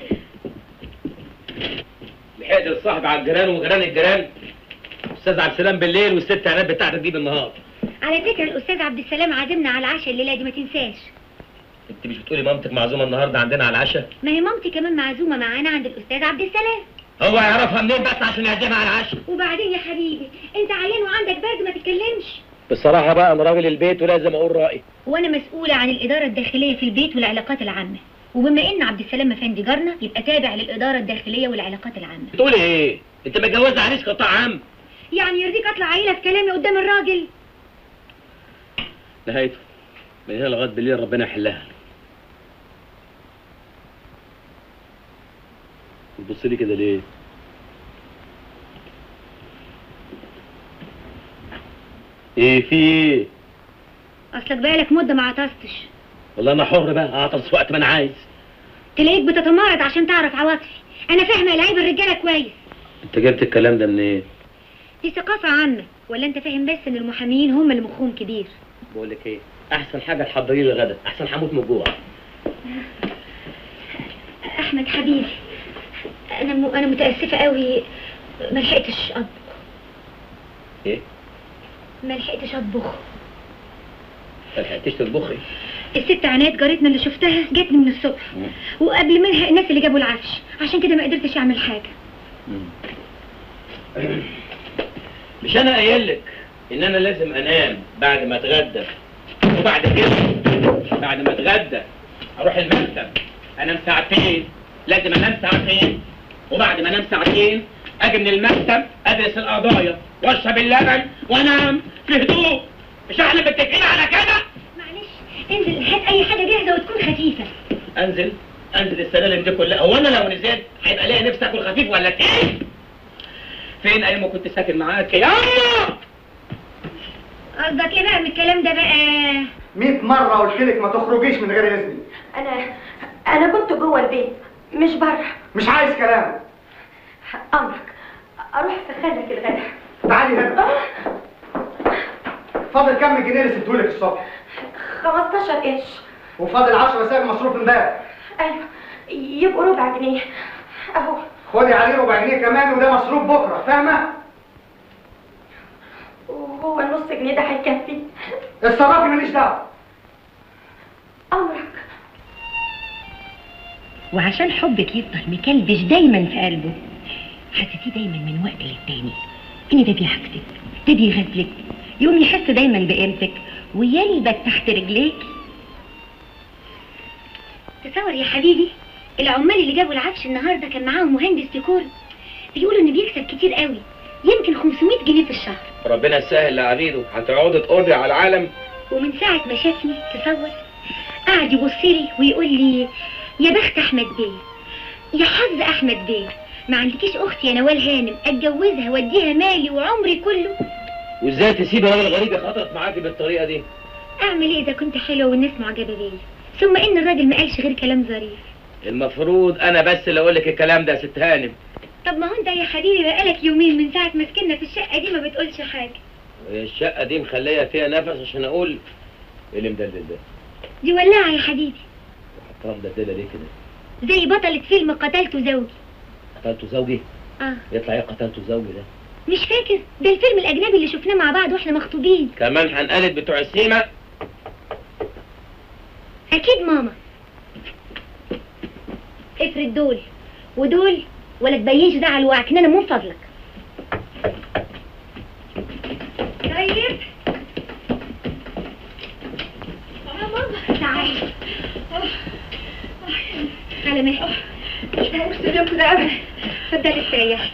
لحقت الصاحب على الجيران وجيران الجيران استاذ عبد السلام بالليل والست عناد بتاعتك دي بالنهار على فكره الاستاذ عبد السلام عازمنا على العشاء الليله دي ما تنساش انت مش بتقولي مامتك معزومه النهارده عندنا على العشاء ما هي مامتي كمان معزومه معانا عند الاستاذ عبد السلام هو يعرفها منين بس عشان يعزمها على العشاء وبعدين يا حبيبي انت عيان وعندك برد ما تتكلمش بصراحه بقى انا راجل البيت ولازم اقول رايي وانا مسؤوله عن الاداره الداخليه في البيت والعلاقات العامه وبما ان عبد السلام افندي جارنا يبقى تابع للاداره الداخليه والعلاقات العامه بتقولي ايه انت متجوزه عريس قطاع عام يعني يرضيك اطلع عيله في كلامي قدام الراجل نهايته من هنا لغايه بالليل ربنا يحلها بتبص لي كده ليه ايه في ايه اصلك بقالك مده ما عطستش والله انا حر بقى اعطس وقت ما انا عايز تلاقيك بتتمرد عشان تعرف عواطفي انا فاهمه لعيب الرجاله كويس انت جبت الكلام ده منين دي ثقافه عامه ولا انت فاهم بس ان المحاميين هم اللي مخهم كبير بقول لك ايه احسن حاجه تحضري لي الغدا احسن هموت من الجوع احمد حبيبي انا م... انا متاسفه قوي ما لحقتش اطبخ ايه ما لحقتش اطبخ ما لحقتيش تطبخي الست عناد جارتنا اللي شفتها جاتني من الصبح وقبل منها الناس اللي جابوا العفش عشان كده ما قدرتش اعمل حاجه مش انا قايل لك ان انا لازم انام بعد ما اتغدى وبعد كده بعد ما اتغدى اروح المكتب انام ساعتين لازم انام ساعتين وبعد ما انام ساعتين اجي من المكتب ادرس القضايا واشرب اللبن وانام في هدوء مش احنا متفقين على كده معلش انزل هات اي حاجه جاهزه وتكون خفيفه انزل انزل السلالم دي كلها هو انا لو نزلت هيبقى ليا نفسي اكل خفيف ولا ايه فين ايام ما كنت ساكن معاك يا أما؟ قصدك ايه بقى من الكلام ده بقى 100 مرة قلت لك ما تخرجيش من غير إذني انا انا كنت جوه البيت مش بره مش عايز كلام امرك اروح اسخن لك الغدا تعالي هنا فاضل كام الجنيه اللي سبتهولك الصبح 15 قرش وفاضل 10 ساغ مصروف امبارح ايوه يبقوا ربع جنيه اهو خدي عليه ربع جنيه كمان وده مصروف بكره فاهمه وهو النص جنيه ده هيكفي اتصرفي ماليش دعوه امرك وعشان حبك يفضل مكلبش دايما في قلبه حسيتيه دايما من وقت للتاني ان ده بيحبسك ده بيغزلك يقوم يحس دايما بقيمتك ويلبك تحت رجليك تصور يا حبيبي العمال اللي جابوا العفش النهارده كان معاهم مهندس ديكور بيقولوا انه بيكسب كتير قوي يمكن 500 جنيه في الشهر ربنا يسهل لعبيده هتقعدي تقضي على العالم ومن ساعة ما شافني تصور قعد يبص لي ويقول لي يا بخت أحمد بيه يا حظ أحمد بيه ما عندكيش أخت يا نوال هانم أتجوزها وأديها مالي وعمري كله وازاي تسيب راجل غريب يخاطرك معاكي بالطريقه دي أعمل إيه إذا كنت حلوة والناس معجبة بيا ثم إن الراجل ما قالش غير كلام ظريف المفروض انا بس اللي اقول لك الكلام ده يا ست هانم طب ما هو أنت يا حبيبي بقالك يومين من ساعة ما سكننا في الشقة دي ما بتقولش حاجة الشقه دي مخليه فيها نفس عشان اقول ايه اللي مدلل ده دي ولاعة يا حبيبي حطها مدلله ليه كده زي بطلة فيلم قتلت زوجي قتلت زوجي آه يطلع ايه قتلت زوجي ده مش فاكر ده الفيلم الأجنبي اللي شفناه مع بعض وإحنا مخطوبين كمان هنقلد بتوع السيما أكيد ماما افرد دول ودول ولا تبينش ده على الوعكنانة من فضلك طيب يا ماما تعالي على مهلك مش معقول اليوم كده أبدا اتفضلي استريحي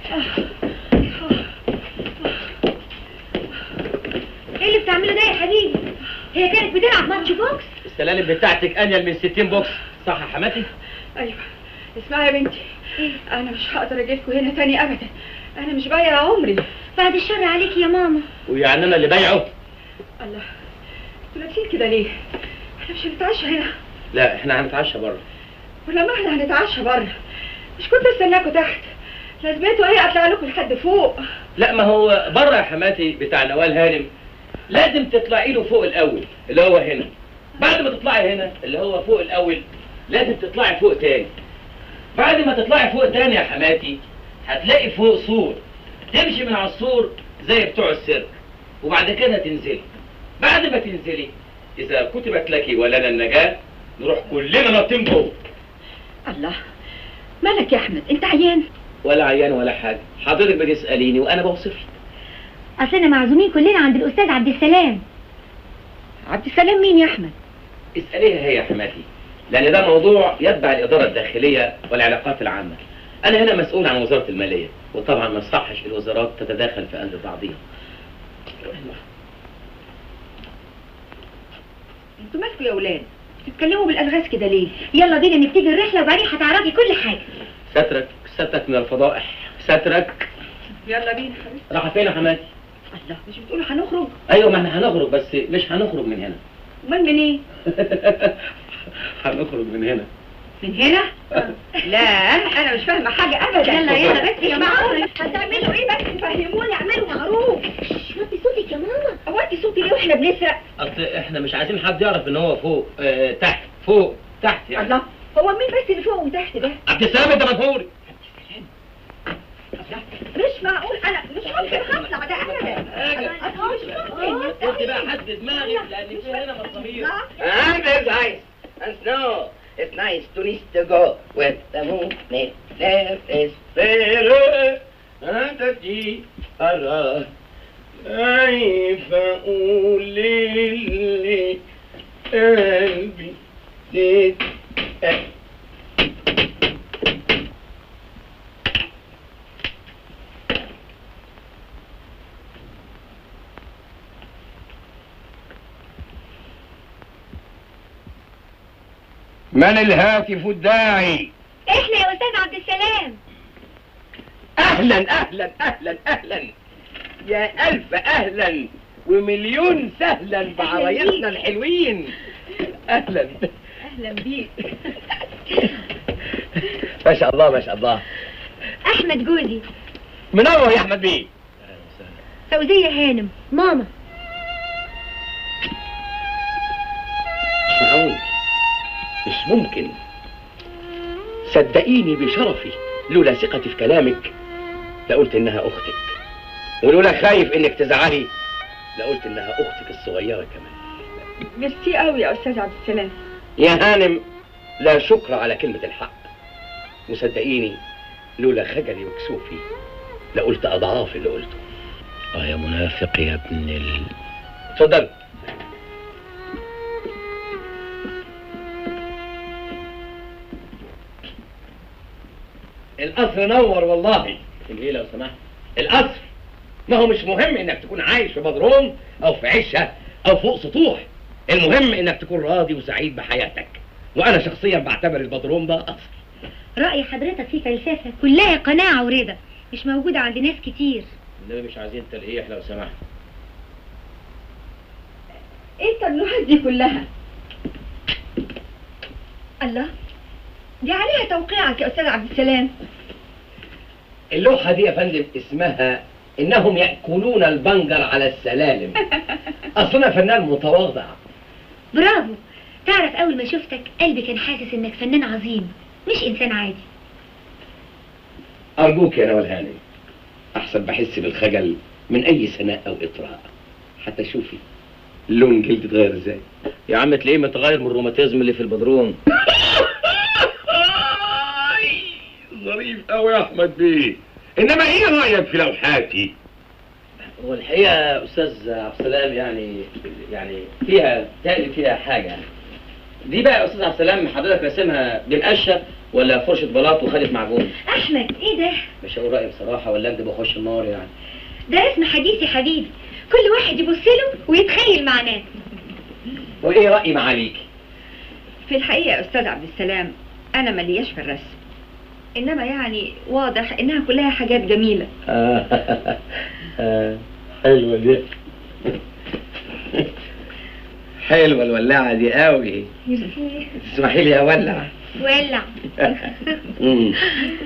ايه اللي بتعمله ده يا حبيبي؟ هي كانت بتلعب ماتش بوكس؟ السلالم بتاعتك انيل من 60 بوكس صح يا حماتي ايوه اسمعي يا بنتي انا مش هقدر اجيلكوا هنا تاني ابدا انا مش بايعه عمري بعد الشر عليك يا ماما ويعني انا اللي بايعه الله انتوا لابسين كده ليه؟ احنا مش هنتعشى هنا لا احنا هنتعشى بره ولما احنا هنتعشى بره مش كنت استناكوا تحت لازمته ايه اطلع لكم لحد فوق لا ما هو بره يا حماتي بتاع نوال هانم لازم تطلعي له فوق الاول اللي هو هنا بعد ما تطلعي هنا اللي هو فوق الاول لازم تطلعي فوق تاني بعد ما تطلعي فوق تاني يا حماتي هتلاقي فوق سور تمشي من على السور زي بتوع السيرك وبعد كده تنزلي بعد ما تنزلي اذا كتبت لك ولنا النجاة نروح كلنا نطين جوه الله مالك يا احمد انت عيان ولا عيان ولا حاجه حضرتك بتساليني وانا بوصف لك اصلنا معزومين كلنا عند الاستاذ عبد السلام عبد السلام مين يا احمد اساليها هي يا حماتي لان ده موضوع يتبع الاداره الداخليه والعلاقات العامه انا هنا مسؤول عن وزاره الماليه وطبعا ما يصحش الوزارات تتداخل في قلب بعضيها انتوا مالكوا يا اولاد بتتكلموا بالالغاز كده ليه يلا بينا نبتدي الرحله وبعدين هتعرفي كل حاجه سترك سترك من الفضائح سترك يلا بينا حبيبتي راح فين يا حماتي الله مش بتقولوا هنخرج ايوه ما احنا هنخرج بس مش هنخرج من هنا امال من ايه هنخرج من هنا من هنا لا انا مش فاهمه حاجه ابدا يلا يلا بس يا ماما هتعملوا ايه بس فهموني اعملوا معروف وطي صوتك يا ماما اوطي صوتي ليه واحنا بنسرق اصل احنا مش عايزين حد يعرف ان هو فوق اه تحت فوق تحت يعني الله هو مين بس اللي فوق وتحت ده عبد السلام انت مجهول مش معقول انا مش ممكن هطلع ده ابدا أنا مش ممكن قلت بقى حد دماغك لان في هنا مصامير I'm very nice. And snow. It's nice to need to go with the moon. There is better. أنت تجي أرى كيف أقول لي قلبي زيد من الهاتف الداعي احنا يا استاذ عبد السلام أهلا أهلا أهلا أهلا يا ألف أهلا ومليون سهلا بعرايسنا الحلوين أهلا اهلا بيك ما شاء الله ما شاء الله احمد جوزي منور يا احمد بيه فوزيه هانم ماما مش ممكن صدقيني بشرفي لولا ثقتي في كلامك لقلت انها اختك ولولا خايف انك تزعلي لقلت انها اختك الصغيره كمان ميرسي قوي يا استاذ عبد السلام يا هانم لا شكر على كلمة الحق وصدقيني لولا خجلي وكسوفي لقلت أضعاف اللي قلته اه يا منافق يا ابن ال اتفضل القصر نور والله ايه لو سمحت القصر ما هو مش مهم انك تكون عايش في بدروم او في عشه او فوق سطوح المهم انك تكون راضي وسعيد بحياتك وانا شخصيا بعتبر البدروم ده قصر رأي حضرتك فيه فلسفة كلها قناعة ورضا مش موجودة عند ناس كتير النبي مش عايزين تلقيح لو سمحت ايه التبلوحات دي كلها الله دي عليها توقيعك يا استاذ عبد السلام اللوحه دي يا فندم اسمها انهم ياكلون البنجر على السلالم اصل انا فنان متواضع برافو تعرف أول ما شفتك قلبي كان حاسس إنك فنان عظيم مش إنسان عادي ارجوك يا نوال هانم احسن بحس بالخجل من اي سناء او اطراء حتى شوفي لون جلدي اتغير ازاي يا عم تلاقيه متغير من الروماتيزم اللي في البدروم ظريف قوي يا احمد بيه انما ايه رايك في لوحاتي هو الحقيقه يا استاذ عبد السلام يعني يعني فيها تقلب فيها حاجه يعني دي بقى يا استاذ عبد السلام حضرتك راسمها بالقشه ولا فرشه بلاط وخدت معجون أحمد إيه ده؟ مش هقول رايي بصراحه ولا اكذب واخش النار يعني ده اسم حديث يا حبيبي كل واحد يبص له ويتخيل معناه وايه راي معاليك في الحقيقه يا استاذ عبد السلام انا ملياش في الرسم انما يعني واضح انها كلها حاجات جميله آه. آه. حلوه دي حلوه الولاعه دي قوي تسمحي لي اولع ولع مم.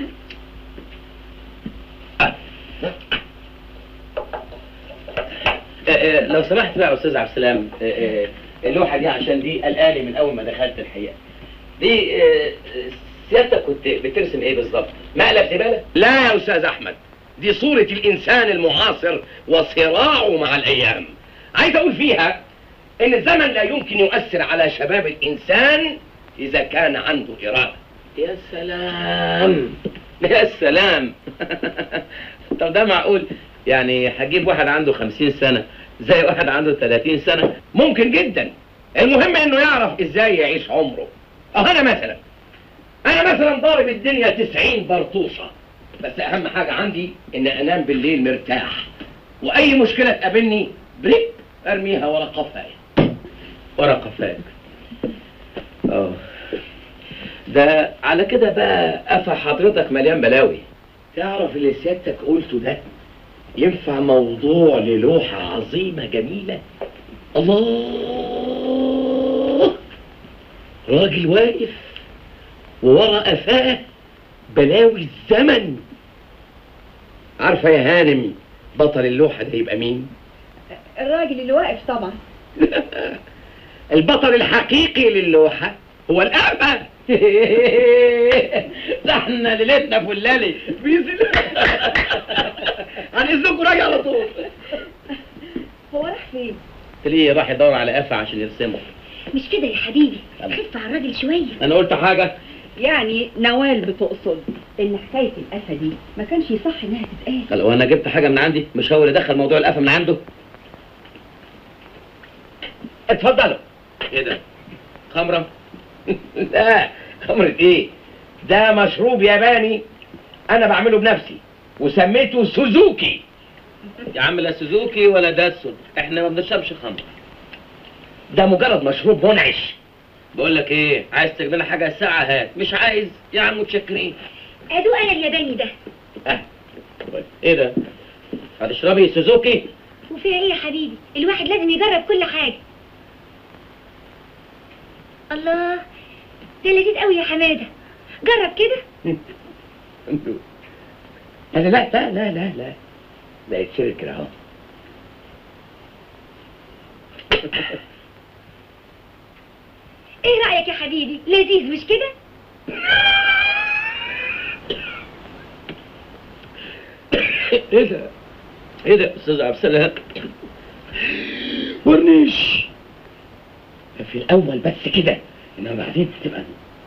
آه، آه، لو سمحت بقى يا استاذ عبد السلام آه، آه، اللوحه دي عشان دي قلقاني من اول ما دخلت الحقيقه دي آه، آه، سيادتك كنت بترسم ايه بالظبط مقلب زباله لا يا استاذ احمد دي صورة الانسان المعاصر وصراعه مع الايام عايز اقول فيها ان الزمن لا يمكن يؤثر على شباب الانسان اذا كان عنده اراده يا سلام يا سلام طب ده معقول يعني هجيب واحد عنده خمسين سنة زي واحد عنده ثلاثين سنة ممكن جدا المهم انه يعرف ازاي يعيش عمره اه انا مثلا انا مثلا ضارب الدنيا تسعين برطوشة بس اهم حاجة عندي ان انام بالليل مرتاح واي مشكلة تقابلني بريك ارميها ورا قفايا ورا قفاك اه ده على كده بقى قفا حضرتك مليان بلاوي تعرف اللي سيادتك قلته ده ينفع موضوع للوحة عظيمة جميلة الله راجل واقف وورا قفاه بلاوي الزمن عارفة يا هانم بطل اللوحة ده يبقى مين؟ الراجل اللي واقف طبعا البطل الحقيقي للوحة هو الأعمى ده احنا ليلتنا فلالي بيزل هنزلكوا راجع على طول هو راح فين تلاقيه راح يدور على قفا عشان يرسمه مش كده يا حبيبي خف على الراجل شوية انا قلت حاجة يعني نوال بتقصد ان حكايه القفا دي ما كانش يصح انها تتقال قال وانا جبت حاجة من عندي مش هو اللي دخل موضوع القفا من عنده اتفضلوا ايه ده خمرة لا خمرة ايه ده مشروب ياباني انا بعمله بنفسي وسميته سوزوكي يا عم لا سوزوكي ولا داتسون احنا ما بنشربش خمر ده مجرد مشروب منعش بقول لك ايه عايز تجيب لنا حاجة ساعة هات مش عايز يا عم متشكرين أدو أنا الياباني ده اه ايه ده هتشربي سوزوكي وفيها إيه يا حبيبي الواحد لازم يجرب كل حاجة الله ده لذيذ قوي يا حمادة جرب كده لا لا لا لا لا لا ده يتشرب كده اهو ايه رايك يا حبيبي لذيذ مش كده ايه ده؟ ايه ده يا استاذ عبد السلام؟ ورنيش في الاول بس كده انما بعدين تبقى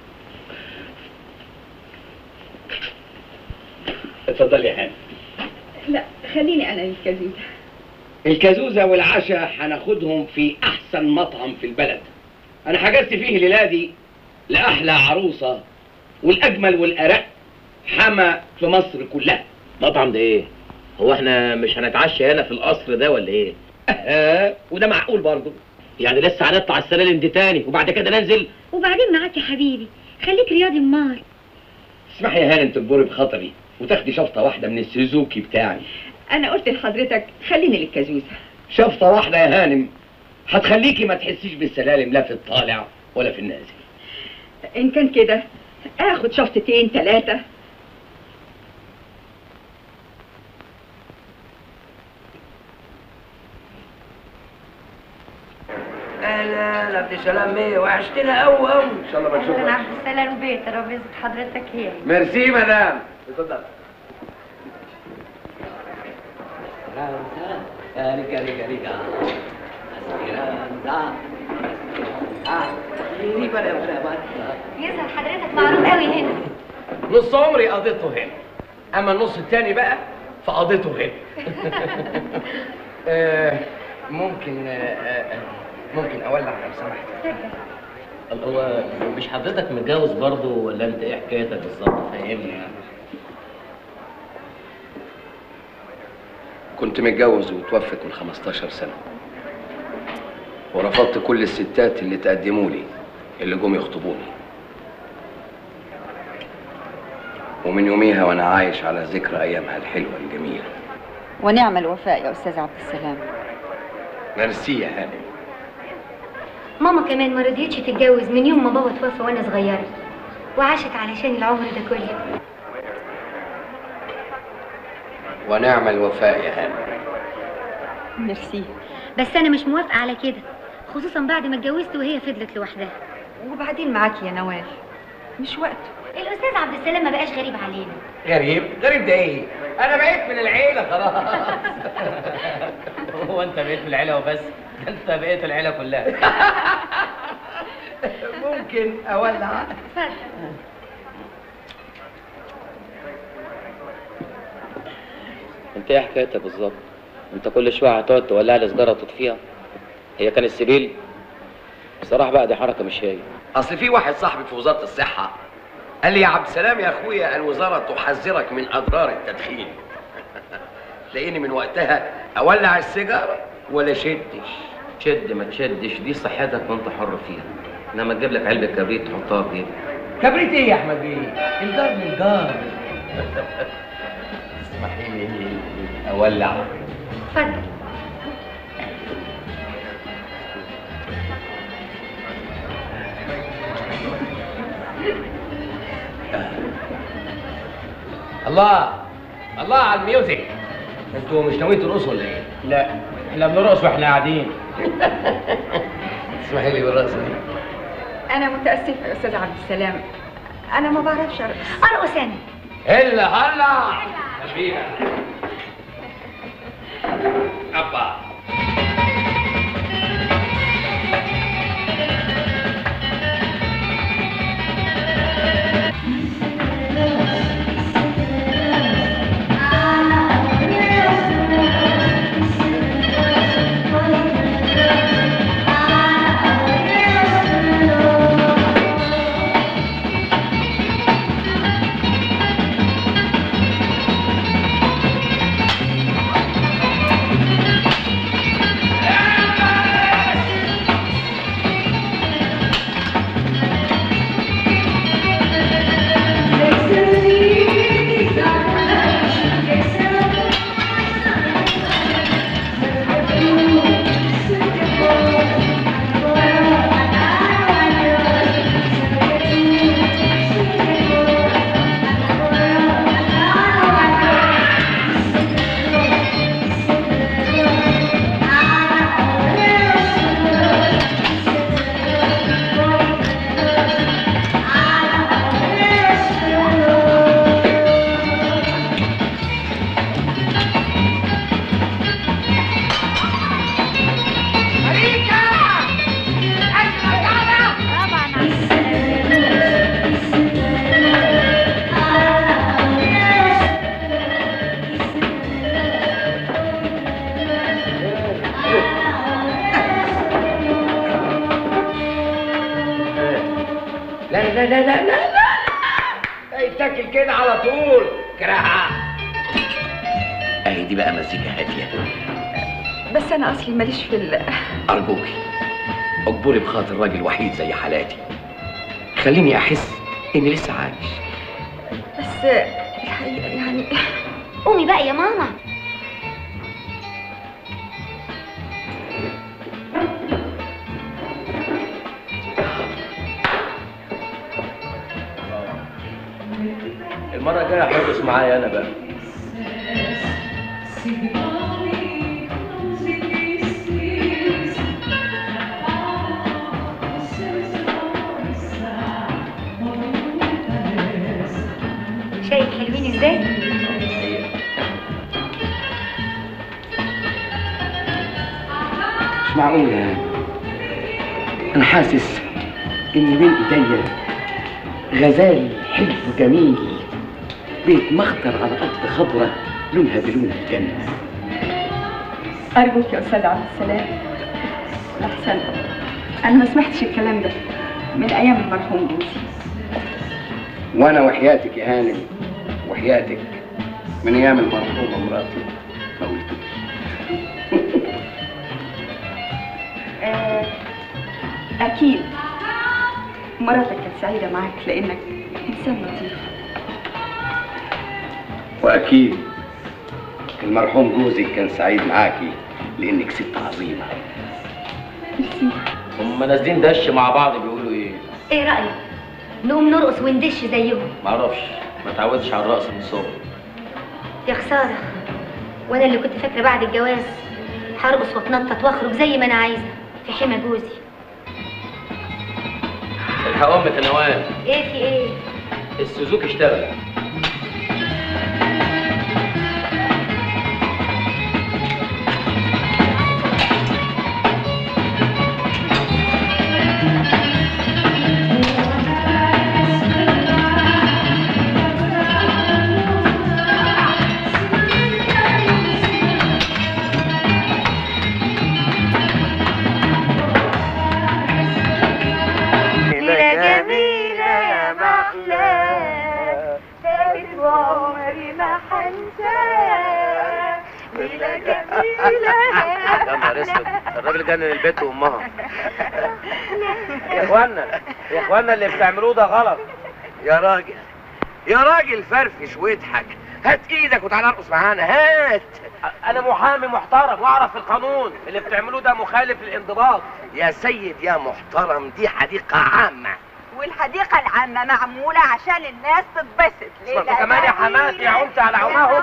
اتفضل يا هاني لا خليني انا الكزوزه الكازوزة والعشاء هناخدهم في أحسن مطعم في البلد أنا حجزت فيه الليلة دي لأحلى عروسة والأجمل والأرق حما في مصر كلها مطعم ده ايه؟ هو احنا مش هنتعشى هنا في القصر ده ولا ايه؟ آه وده معقول برضه يعني لسه هنطلع السلالم دي تاني وبعد كده ننزل وبعدين معاك يا حبيبي خليك رياضي امال اسمحي يا هانم تكبري بخطري وتاخدي شفطة واحدة من السوزوكي بتاعي انا قلت لحضرتك خليني للكزوزه شفطة واحدة يا هانم هتخليكي ما تحسيش بالسلالم لا في الطالع ولا في النازل ان كان كده اخد شفطتين ثلاثه اهلا عبد السلام بيه وحشتنا قوي قوي ان شاء الله ما اهلا عبد السلام بيه ترابيزه حضرتك هي ميرسي مدام اتفضل ريكا ريكا ريكا اسبيرانزا يظهر حضرتك معروف قوي هنا نص عمري قضيته هنا اما النص التاني بقى فقضيته هنا آه، ممكن آه، آه، ممكن اولع لو سمحت هو مش حضرتك متجوز برضه ولا انت ايه حكايتك بالظبط فاهمني يعني كنت متجوز وتوفت من 15 سنة ورفضت كل الستات اللي تقدموا لي اللي جم يخطبوني ومن يوميها وانا عايش على ذكرى ايامها الحلوة الجميلة ونعم الوفاء يا استاذ عبد السلام ميرسي يا هانم ماما كمان ما رضيتش تتجوز من يوم ما بابا توفى وانا صغيره وعاشت علشان العمر ده كله ونعم الوفاء يا هانم ميرسي بس انا مش موافقه على كده خصوصا بعد ما اتجوزت وهي فضلت لوحدها وبعدين معاكي يا نوال مش وقت الاستاذ عبد السلام ما بقاش غريب علينا غريب غريب ده ايه انا بقيت من العيله خلاص هو انت بقيت من العيله وبس ده انت بقيت العيله كلها ممكن اولع انت ايه حكايتك بالظبط انت كل شويه هتقعد تولع لي سيجاره وتطفيها هي كانت سبيل بصراحه بقى دي حركه مش هي اصل في واحد صاحبي في وزارة الصحة قال لي يا عبد السلام يا اخويا الوزارة تحذرك من اضرار التدخين تلاقيني من وقتها اولع السيجارة ولا شدش شد ما تشدش دي صحتك وانت حر فيها انما تجيب لك علبه كبريت تحطها في جيبك كبريت ايه يا احمد بيه الجار من الجار اسمحي لي اولع اتفضل الله الله على الميوزك انتوا مش ناويين ترقصوا ولا ايه؟ لا احنا بنرقص واحنا قاعدين اسمحي لي بالرقصه دي انا متاسفه يا استاذ عبد السلام انا ما بعرفش ارقص ارقص انا هلا هلا حبيبي ابا Thank لا لا لا يتاكل كده على طول كراهه اهي دي بقى مزيكا هاديه بس انا اصلي ماليش في ال... ارجوك اجبري بخاطر راجل وحيد زي حالاتي خليني احس اني لسه عايش بس الحقيقه يعني قومي بقى يا ماما المره الجايه هترقص معايا انا بقى شايف حلوين ازاي مش معقول يعني انا حاسس ان بين ايديا غزال حلو جميل بيتمخطر على ارض خضراء لونها بلون الجنه ارجوك يا استاذ عبد السلام احسن انا ما سمعتش الكلام ده من ايام المرحوم جوزي وانا وحياتك يا هانم وحياتك من ايام المرحومه مراتي ما قلتوش آه، اكيد مراتك كانت سعيده معاك لانك انسان لطيف واكيد المرحوم جوزك كان سعيد معاكي لانك ست عظيمه هم نازلين دش مع بعض بيقولوا ايه ايه رايك نقوم نرقص وندش زيهم معرفش ما تعودش على الرقص من صغري يا خساره وانا اللي كنت فاكره بعد الجواز هرقص واتنطط واخرج زي ما انا عايزه في حمى جوزي الحق امك يا نوال ايه في ايه السوزوكي اشتغل ليلة جميلة يا محلى ثابت وعمري ما حنساه ليلة جميلة يا نهار اسود الراجل جنن البيت وامها يا اخوانا يا اخوانا اللي بتعملوه ده غلط يا راجل يا راجل فرفش واضحك هات ايدك وتعالى ارقص معانا هات انا محامي محترم واعرف القانون اللي بتعملوه ده مخالف للانضباط يا سيد يا محترم دي حديقة عامة والحديقة العامة معمولة عشان الناس تتبسط اسمع كمان يا حماتي يا عمتي على عماهم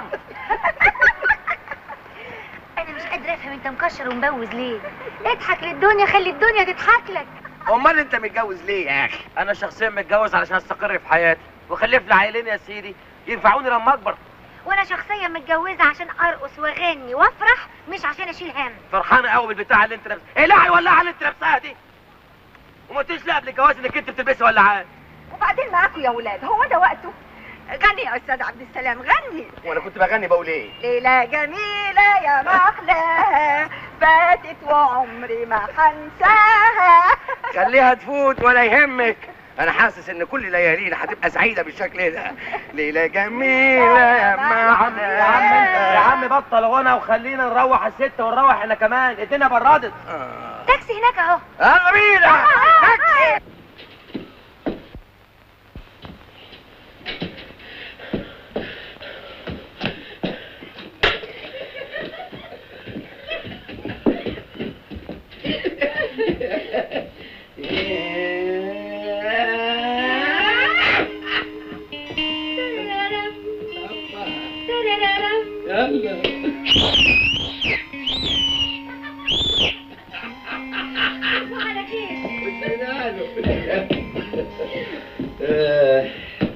انا مش قادره افهم انت مكشر ومبوز ليه اضحك للدنيا خلي الدنيا تضحك لك امال انت متجوز ليه يا اخي انا شخصيا متجوز علشان استقر في حياتي وخلف لي عيلين يا سيدي ينفعوني لما اكبر وانا شخصيا متجوزه عشان ارقص واغني وافرح مش عشان اشيل هم فرحانه قوي بالبتاع اللي انت لابسها ايه لا ولا اللي انت لابساها دي وما قلتليش لا قبل الجواز انك انت بتلبسي ولعان وبعدين معاكم يا ولاد هو ده وقته غني يا استاذ عبد السلام غني وانا كنت بغني بقول ايه ليلة جميلة يا محلاها فاتت وعمري ما حنساها خليها تفوت ولا يهمك انا حاسس ان كل ليالينا هتبقى سعيده بالشكل ده ليله جميله يا معنا يا عم يا عم بطل غنى وخلينا نروح الستة ونروح احنا كمان الدنيا بردت تاكسي هناك اهو يلا بينا آه.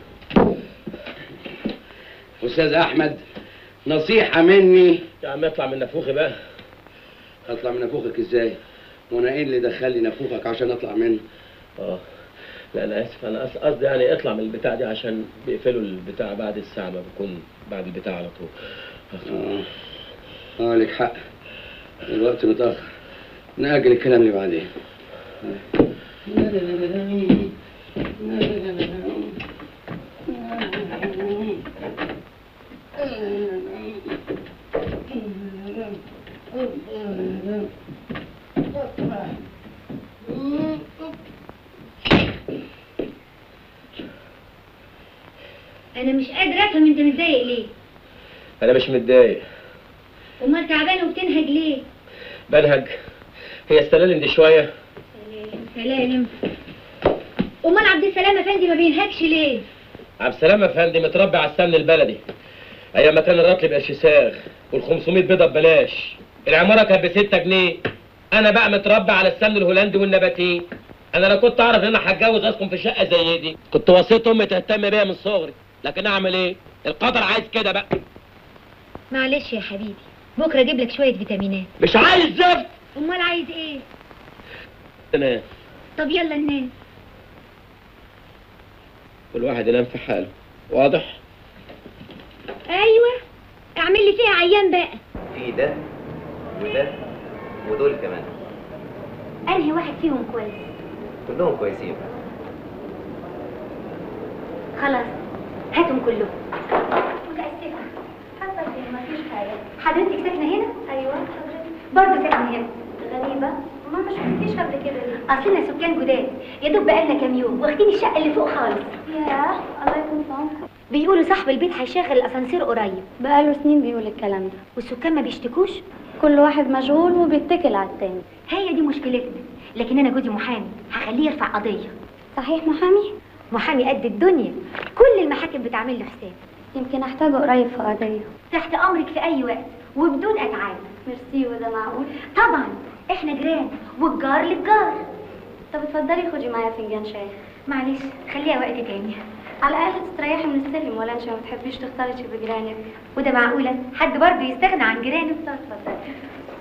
استاذ احمد نصيحه مني يا عم اطلع من نافوخي بقى اطلع من نافوخك ازاي وانا ايه اللي دخلني نافوخك عشان اطلع منه اه لا انا اسف انا أص- قصدي يعني اطلع من البتاع دي عشان بيقفلوا البتاع بعد الساعه ما بكون بعد البتاع على طول اه اه لك حق الوقت متاخر نأجل الكلام اللي بعدين انا مش قادره افهم انت متضايق ليه انا مش متضايق امال تعبان وبتنهج ليه بنهج هي السلالم دي شويه سلالم امال عبد السلام افندي ما بينهكش ليه عبد السلام افندي متربي على السمن البلدي ايام ما كان الرطل بقى ساغ وال 500 بيضه ببلاش العماره كانت ب 6 جنيه انا بقى متربي على السمن الهولندي والنباتي انا لو كنت اعرف ان انا هتجوز اسكن في شقه زي دي كنت وصيت امي تهتم بيا من صغري لكن اعمل ايه القدر عايز كده بقى معلش يا حبيبي بكره اجيب لك شويه فيتامينات مش عايز زفت امال عايز ايه انا طب يلا ننام كل واحد ينام في حاله واضح ايوه اعمل لي فيها عيان بقى في ده وده ودول كمان انهي واحد فيهم كويس كلهم كويسين خلاص هاتهم كلهم متأسفة حصل ايه مفيش حاجة حضرتك ساكنة هنا؟ أيوة حضرتك برضه ساكنة هنا غريبة ما ما شفتكيش قبل كده ليه؟ أصلنا سكان جداد يا دوب بقالنا كام يوم واخدين الشقة اللي فوق خالص ياه الله يكون في عونكم بيقولوا صاحب البيت هيشغل الأسانسير قريب بقاله سنين بيقول الكلام ده والسكان ما بيشتكوش؟ كل واحد مشغول وبيتكل على التاني هي دي مشكلتنا لكن أنا جوزي محامي هخليه يرفع قضية صحيح محامي؟ محامي قد الدنيا كل المحاكم بتعمل له حساب يمكن احتاجه قريب في قضية تحت أمرك في أي وقت وبدون أتعاب ميرسي وده معقول طبعا احنا جيران والجار للجار طب اتفضلي خدي معايا فنجان شاي معلش خليها وقت تاني على الاقل تستريحي من السلم ولا انت ما بتحبيش تختلطي بجيرانك وده معقولة حد برضه يستغنى عن جيرانه طب اتفضلي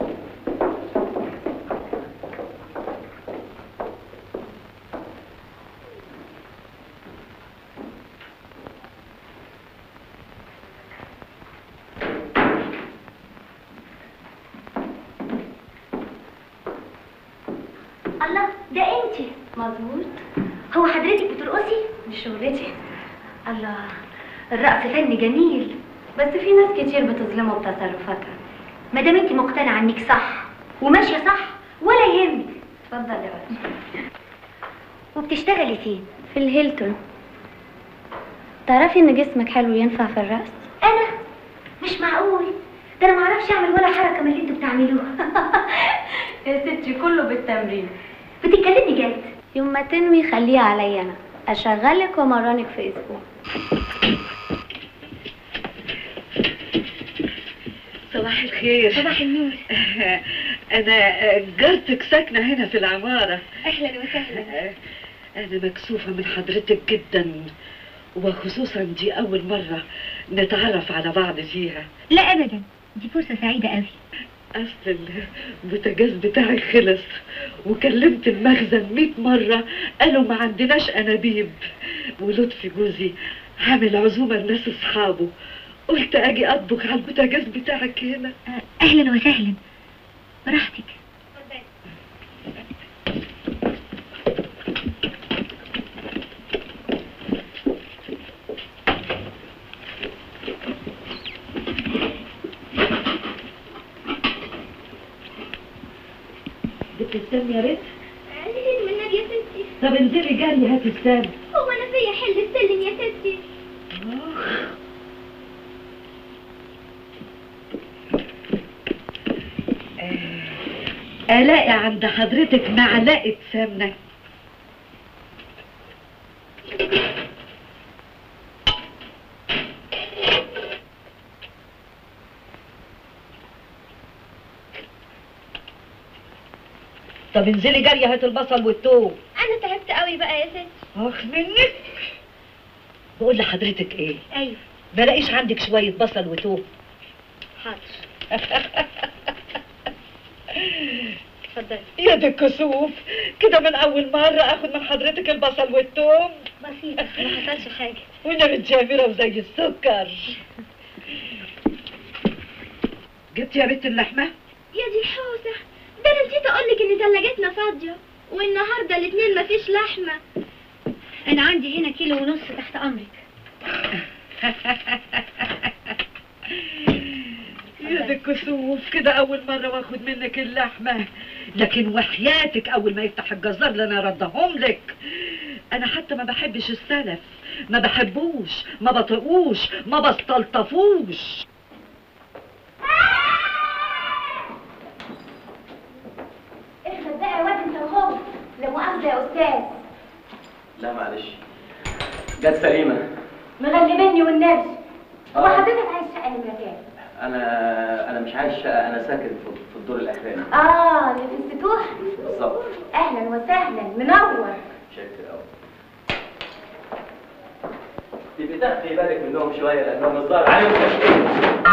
الله ده انت مظبوط هو حضرتك بترقصي مش شغلتي الله الرقص فن جميل بس في ناس كتير بتظلمه بتصرفاتها ما دام انت مقتنعه انك صح وماشيه صح ولا يهمك اتفضلي يا ولد وبتشتغلي فين في الهيلتون تعرفي ان جسمك حلو ينفع في الرقص انا مش معقول ده انا ما اعرفش اعمل ولا حركه من اللي انتوا بتعملوها يا ستي كله بالتمرين بتتكلمي جد يوم ما تنوي خليها عليا انا اشغلك وامرنك في اسبوع صباح الخير صباح النور انا جارتك ساكنه هنا في العماره اهلا وسهلا انا مكسوفه من حضرتك جدا وخصوصا دي اول مره نتعرف على بعض فيها لا ابدا دي فرصه سعيده قوي اصل البوتاجاز بتاعي خلص وكلمت المخزن 100 مره قالوا ما عندناش انابيب ولطفي جوزي عامل عزومه لناس اصحابه قلت اجي اطبخ على البوتاجاز بتاعك هنا اهلا وسهلا براحتك جبت السم يا بنت نسيت من النبي يا ستي طب انزلي جري هاتي السم هو انا فيا حل السلم يا ستي الاقي عند حضرتك معلقه سمنه طب انزلي جري هات البصل والثوم انا تعبت قوي بقى يا ستي اخ منك بقول لحضرتك ايه ايوه بلاقيش عندك شويه بصل وثوم حاضر اتفضلي يا دي الكسوف كده من اول مره اخد من حضرتك البصل والثوم بسيطة ما حصلش حاجة وانا متجامره وزي السكر جبت يا بنت اللحمه يا دي الحوسة ده انا نسيت اقولك ان تلاجتنا فاضية والنهاردة الاتنين مفيش لحمة انا عندي هنا كيلو ونص تحت امرك يا دي الكسوف كده اول مره واخد منك اللحمه لكن وحياتك اول ما يفتح الجزار اللي انا ردهم لك انا حتى ما بحبش السلف ما بحبوش ما بطيقوش ما بستلطفوش اخد بقى يا واد انت وهو لا مؤاخذة يا أستاذ لا معلش جت سليمه مغلي مني والنبي هو آه. حضرتك عايز شقة نمرة كام؟ انا انا مش عايش شقه انا ساكن في في الدور الاخراني اه اللي في السطوح بالظبط اهلا وسهلا منور شكر قوي تبقي تاخدي بالك منهم شويه لانهم الظاهر عليهم تشكيل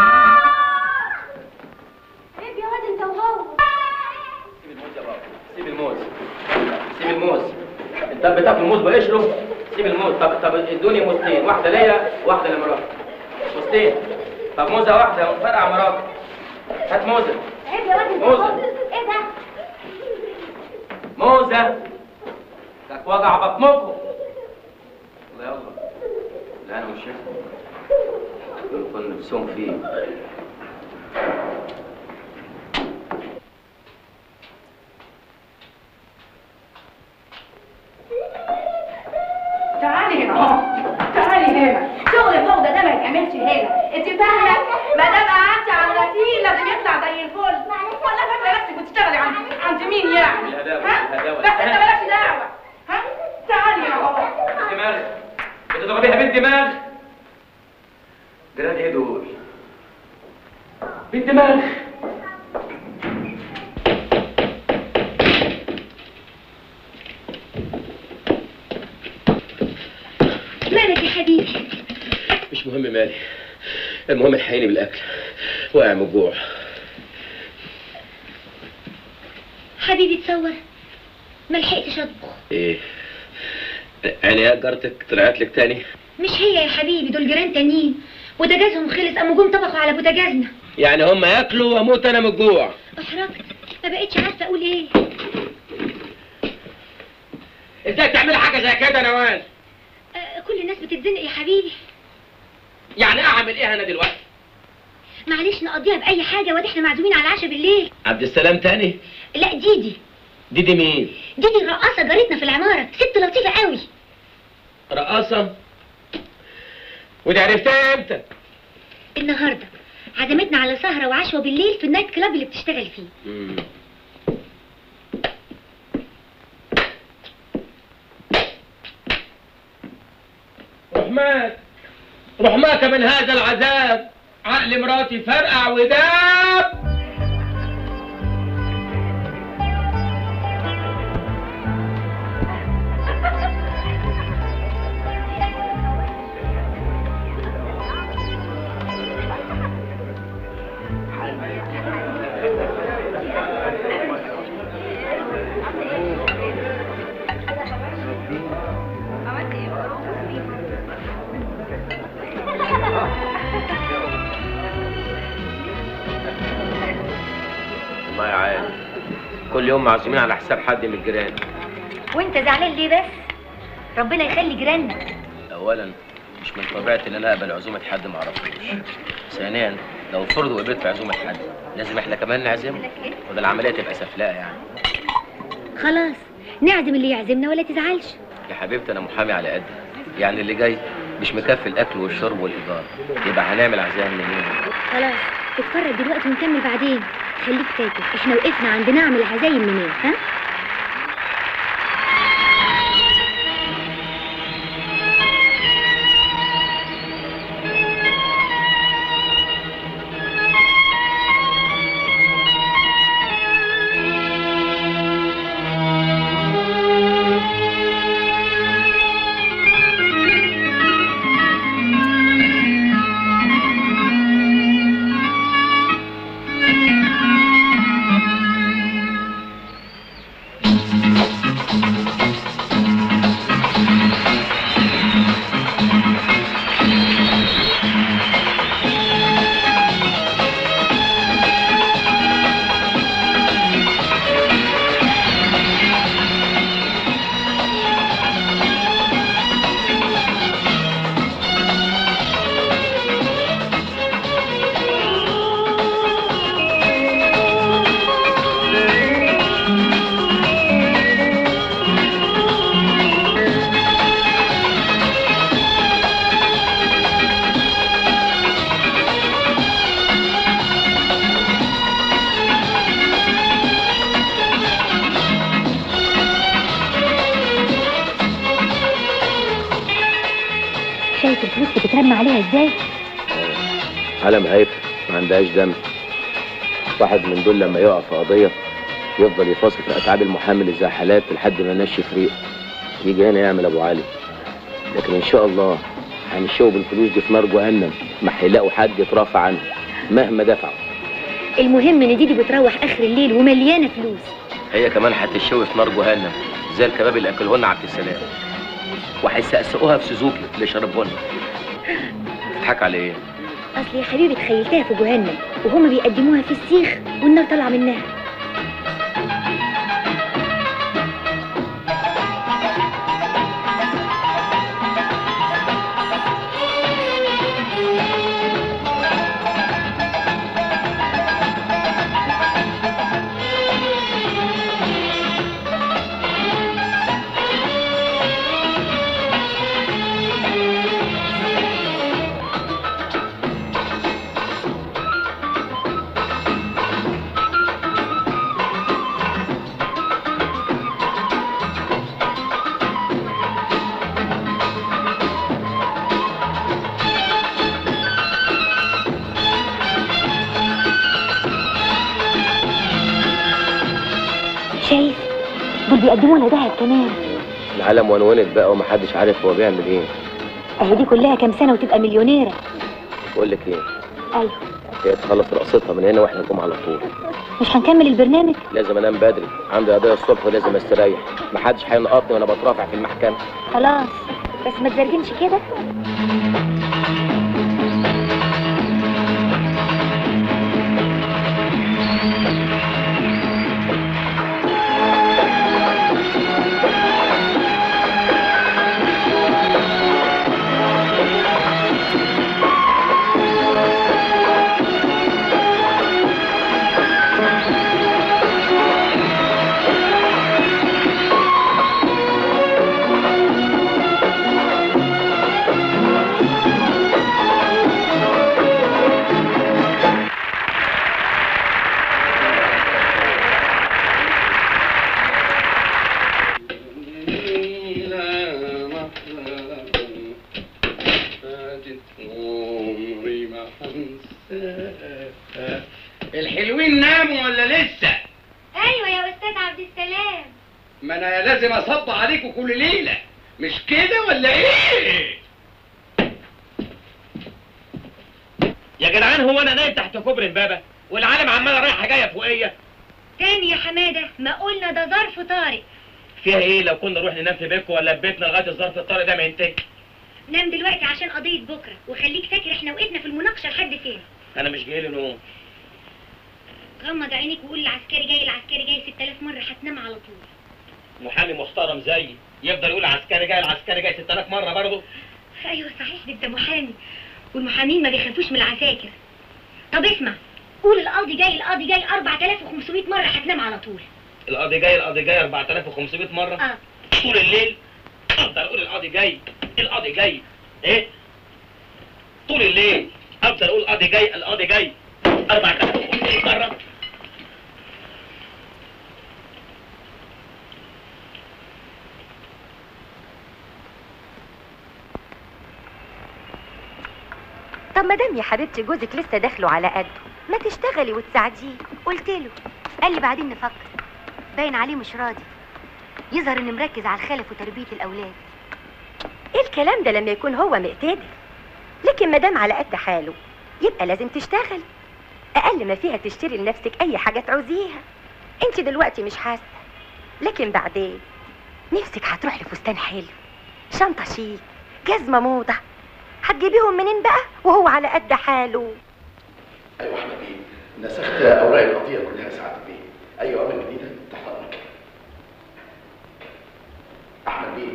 عيب يا واد انت وهو سيب الموز يا بابا سيب الموز سيب الموز انت بتاكل موز بقشره سيب الموز طب طب ادوني موزتين واحده ليا واحده لمراتي موزتين طب موزه واحده فرقع مراتي هات موزه عيب يا واد انت موزة. وهو ايه ده؟ موزه لك وجع بطنكم يلا يلا لا انا مش شايف دول كل نفسهم فيه تعالي هنا اهو تعالي هنا شغل الفوضى ده ما يتعملش هنا انت فاهمه ما دام قعدتي على الغسيل لازم يطلع زي الفل ولا فاكره نفسك بتشتغلي عند عند مين يعني الهداوه ها الهداوه بس انت مالكش دعوه ها تعالي هنا اهو دماغ بتضربيها بالدماغ جيران ايه دول بالدماغ مالك يا حبيبي مش مهم مالي المهم الحقيني بالاكل واقع من الجوع حبيبي تصور ما لحقتش اطبخ ايه يعني جارتك طلعت لك تاني مش هي يا حبيبي دول جيران تانيين بوتاجازهم خلص قاموا جم طبخوا على بوتاجازنا يعني هم ياكلوا واموت انا من الجوع احرجت ما بقتش عارفه اقول ايه ازاي تعملي حاجه زي كده يا نوال آه، كل الناس بتتزنق يا حبيبي يعني اعمل ايه انا دلوقتي معلش نقضيها باي حاجه وادي احنا معزومين على العشاء بالليل عبد السلام تاني لا ديدي دي دي مين ديدي الرقاصه جارتنا في العماره ست لطيفه قوي رقاصه ودي عرفتها امتى النهارده عزمتنا على سهره وعشوه بالليل في النايت كلاب اللي بتشتغل فيه مم. رحمات رحمات من هذا العذاب عقل مراتي فرقع وداب والله يا عالم كل يوم معزومين على حساب حد من الجيران وانت زعلان ليه بس ربنا يخلي جيراننا اولا مش من طبيعتي ان انا اقبل عزومه حد ما اعرفوش ثانيا لو فرضوا قبلت في عزومه حد لازم احنا كمان نعزمه وده العمليه تبقى سفلاء يعني خلاص نعزم اللي يعزمنا ولا تزعلش يا حبيبتي انا محامي على قدي يعني اللي جاي مش مكفي الاكل والشرب والايجار يبقى هنعمل عزايم منين خلاص اتفرج دلوقتي ونكمل بعدين خليك فاكر احنا وقفنا عند نعمل عزايم منين ها شايف الفلوس بتترمى عليها ازاي عالم هايف ما عندهاش دم واحد من دول لما يقع في قضية يفضل يفاصل في أتعاب المحامي للزحالات لحد ما ينشف ريق يجي هنا يعمل أبو علي لكن إن شاء الله هنشوه بالفلوس دي في نار جهنم ما هيلاقوا حد يترافع عنه مهما دفعوا المهم ان ديدي بتروح اخر الليل ومليانه فلوس هي كمان هتشوي في نار جهنم زي الكباب اللي اكلهن عبد السلام وهيسقسقوها في سوزوكي اللي شربهن تضحك على ايه؟ اصل يا حبيبي تخيلتها في جهنم وهما بيقدموها في السيخ والنار طالعه منها شايف دول بيقدموا لها دهب كمان العالم ونونت بقى ومحدش عارف هو بيعمل ايه اهي دي كلها كام سنه وتبقى مليونيره بقول لك ايه ايوه هي تخلص رقصتها من هنا واحنا نقوم على طول مش هنكمل البرنامج لازم انام بدري عندي قضيه الصبح ولازم استريح محدش هينقطني وانا بترافع في المحكمه خلاص بس ما تزرجنش كده الحلوين ناموا ولا لسه؟ ايوه يا استاذ عبد السلام ما انا لازم اصب عليكم كل ليله مش كده ولا ايه؟ يا جدعان هو انا نايم تحت كوبري امبابه والعالم عماله رايحه جايه فوقيه تاني يا حماده ما قلنا ده ظرف طارئ فيها ايه لو كنا نروح ننام في بيتكم ولا في بيتنا لغايه الظرف الطارئ ده ما ينتهي نام دلوقتي عشان قضيه بكره وخليك فاكر احنا وقفنا في المناقشه لحد فين انا مش جاي لي نوم غمض عينيك وقول العسكري جاي العسكري جاي 6000 مره هتنام على طول محامي محترم زيي يفضل يقول عسكري جاي العسكري جاي 6000 مره برضه ايوه صحيح ده انت محامي والمحامين ما بيخافوش من العساكر طب اسمع قول القاضي جاي القاضي جاي 4500 مره هتنام على طول القاضي جاي القاضي جاي 4500 مره اه طول الليل افضل اقول القاضي جاي القاضي جاي ايه طول الليل افضل اقول القاضي جاي القاضي جاي 4500 مره طب ما دام يا حبيبتي جوزك لسه داخله على قده ما تشتغلي وتساعديه قلت له قال لي بعدين نفكر باين عليه مش راضي يظهر انه مركز على الخلف وتربيه الاولاد ايه الكلام ده لما يكون هو مقتدر لكن ما دام على قد حاله يبقى لازم تشتغل اقل ما فيها تشتري لنفسك اي حاجه تعوزيها انت دلوقتي مش حاسه لكن بعدين نفسك هتروح لفستان حلو شنطه شيك جزمه موضه هتجيبيهم منين بقى وهو على قد حاله ايوه احمد بيه نسخت اوراق القضيه كلها ساعات بيه اي اوامر جديده تحت امرك احمد بيه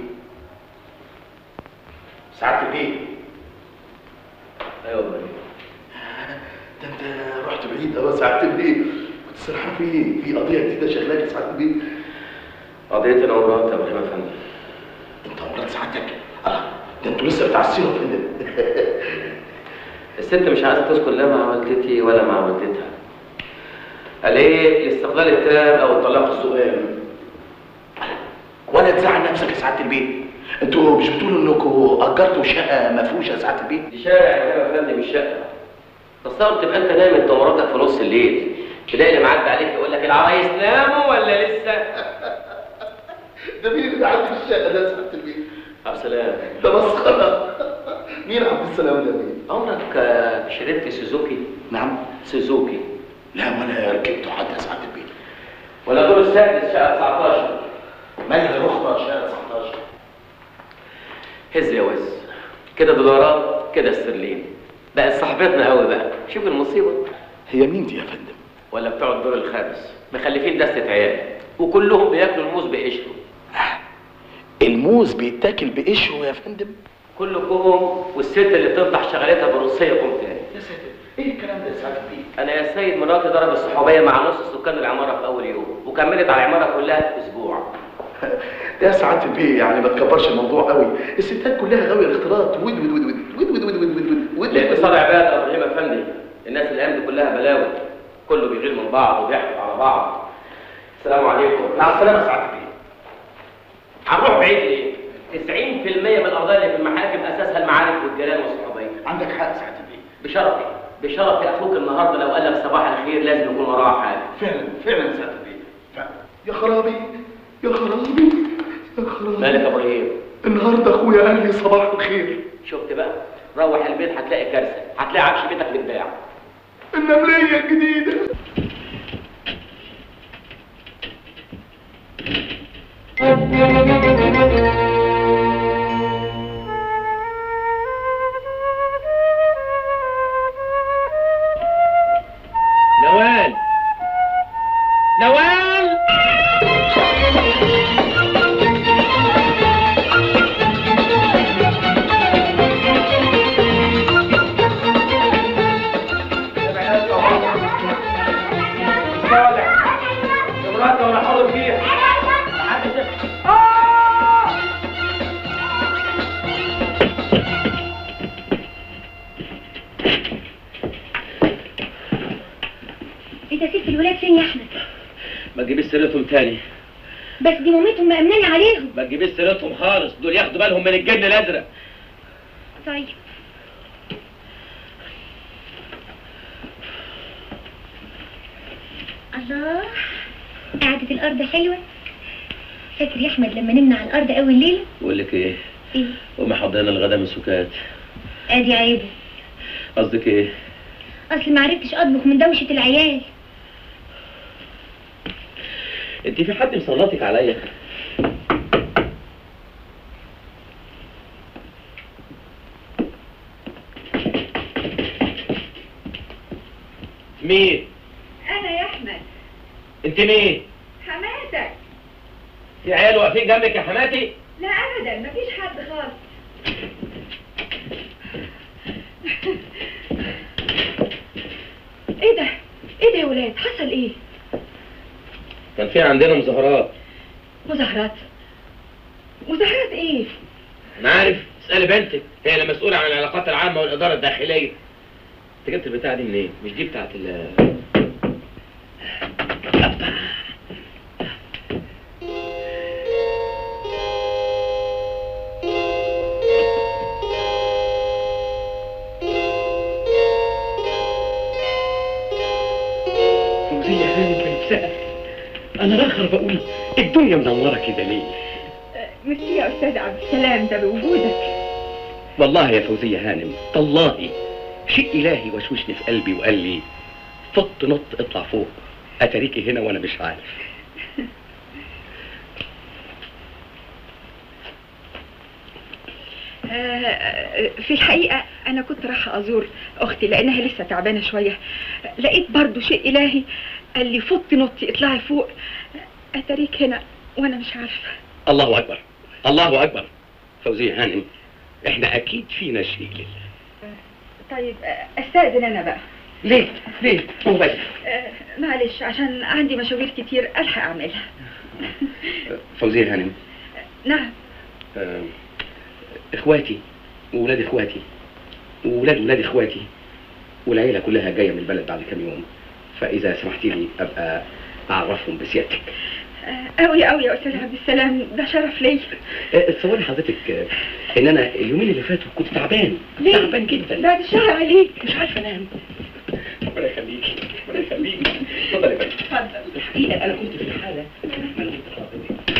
سعادة البيه ايوه بيه ده انت رحت بعيد قوي سعادة البيه كنت سرحان في في قضيه جديده شغاله يا سعادة البيه قضية انا ومرات يا ابراهيم افندي انت ومرات سعادتك اه ده انتوا لسه بتعسلوا يا فندم الست مش عايزه تذكر لا مع والدتي ولا مع والدتها قال ايه الاستقلال التام او الطلاق السؤال ولا تزعل نفسك يا سعاده البيه انتوا مش بتقولوا انكم اجرتوا شقه مفروشه ساعه البيت دي شارع يا فندم مش شقه تصور تبقى انت نايم انت ومراتك في نص الليل تلاقي اللي معدي عليك يقول لك العرايس ناموا ولا لسه؟ ده مين اللي معدي في الشقه ده ساعه البيت عبد السلام ده مسخره مين عبد السلام ده مين عمرك آه، شربت سوزوكي؟ نعم سوزوكي لا وانا ركبته حتى ساعه البيت ولا دور السادس شقه 19 مالها رخبه شقه 19 هز يا وز كده دولارات كده استرلين بقت صاحبتنا قوي بقى شوف المصيبه هي مين دي يا فندم ولا بتوع الدور الخامس مخلفين دستة عيال وكلهم بياكلوا الموز بقشره الموز بيتاكل بقشره يا فندم كلكم والست اللي بتفضح شغلتها بروسيه قوم تاني يا ساتر ايه الكلام ده يا سعاده البيت انا يا سيد مراتي ضرب الصحوبيه مع نص سكان العماره في اول يوم وكملت على العماره كلها في اسبوع يا سعاده البيت يعني ما تكبرش الموضوع قوي الستات كلها غاويه الاختلاط ود ود ود ود ود ود ود ود ود ود الاقتصاد عباده يا ابراهيم افندي الناس الايام دي كلها بلاوي كله بيغير من بعض وبيحقد على بعض السلام عليكم مع السلامه يا سعاده البيت هنروح بعيد ليه 90% من القضايا اللي في المحاكم اساسها المعارف والجيران والصحوبيه عندك حق سعاده البيت بشرفي بشرفي اخوك النهارده لو قال لك صباح الخير لازم يكون وراه حاجه فعلا فعلا سعاده البيت فعلا. يا خرابي يا خرابي يا خرابي مالك يا ابراهيم النهارده اخويا قال لي صباح الخير شفت بقى روح البيت هتلاقي كارثه هتلاقي عفش بيتك متباع النمليه الجديده نوال نوال مراتي ولا حاضر فيها انت سبت الولاد فين يا احمد ما تجيبيش سيرتهم تاني بس دي مامتهم مأمناني عليهم ما تجيبيش سيرتهم خالص دول ياخدوا بالهم من الجن الازرق طيب الله قعدة الأرض حلوة فاكر يا أحمد لما نمنا على الأرض أول ليلة؟ بقول لك ايه إيه؟ قومي حضرنا الغدا من سكات أدي عيبه قصدك ايه أصل معرفتش أطبخ من دوشة العيال انت في حد مسلطك عليا مين انا يا احمد انت مين حماتك في عيال واقفين جنبك يا حماتي لا ابدا مفيش حد خالص ايه ده ايه ده يا ولاد حصل ايه كان في عندنا مظاهرات مظاهرات مظاهرات ايه انا عارف اسالي بنتك هي اللي مسؤوله عن العلاقات العامه والاداره الداخليه انت جبت البتاعه دي منين مش دي بتاعت ال فوزية هانم بيتسأل انا اخر بقول الدنيا منوره كده ليه ميرسي يا استاذ عبد السلام ده بوجودك والله يا فوزية هانم تالله شيء إلهي وشوشني في قلبي وقال لي فط نط اطلع فوق أتريكي هنا وأنا مش عارف آه، في الحقيقة أنا كنت رايحة أزور أختي لأنها لسه تعبانة شوية لقيت برضو شيء إلهي قال لي فطي نطي اطلعي فوق أتريك هنا وأنا مش عارفة الله أكبر الله أكبر فوزية هانم إحنا أكيد فينا شيء لله طيب آه، أستأذن أنا بقى ليه؟ ليه؟ هو بس آه، معلش عشان عندي مشاوير كتير ألحق أعملها فوزية هانم نعم آه، إخواتي وولاد إخواتي وولاد ولاد إخواتي والعيلة كلها جاية من البلد بعد كام يوم فإذا سمحتي لي أبقى أعرفهم بسيادتك قوي قوي يا استاذ عبد السلام ده شرف ليا آه، تصوري حضرتك آه، ان انا اليومين اللي فاتوا كنت تعبان ليه؟ تعبان جدا بعد الشهر عليك مش عارف انام ربنا يخليكي ربنا يخليكي اتفضل يا فندم اتفضل الحقيقه انا كنت في حاله أنا كنت تعبان.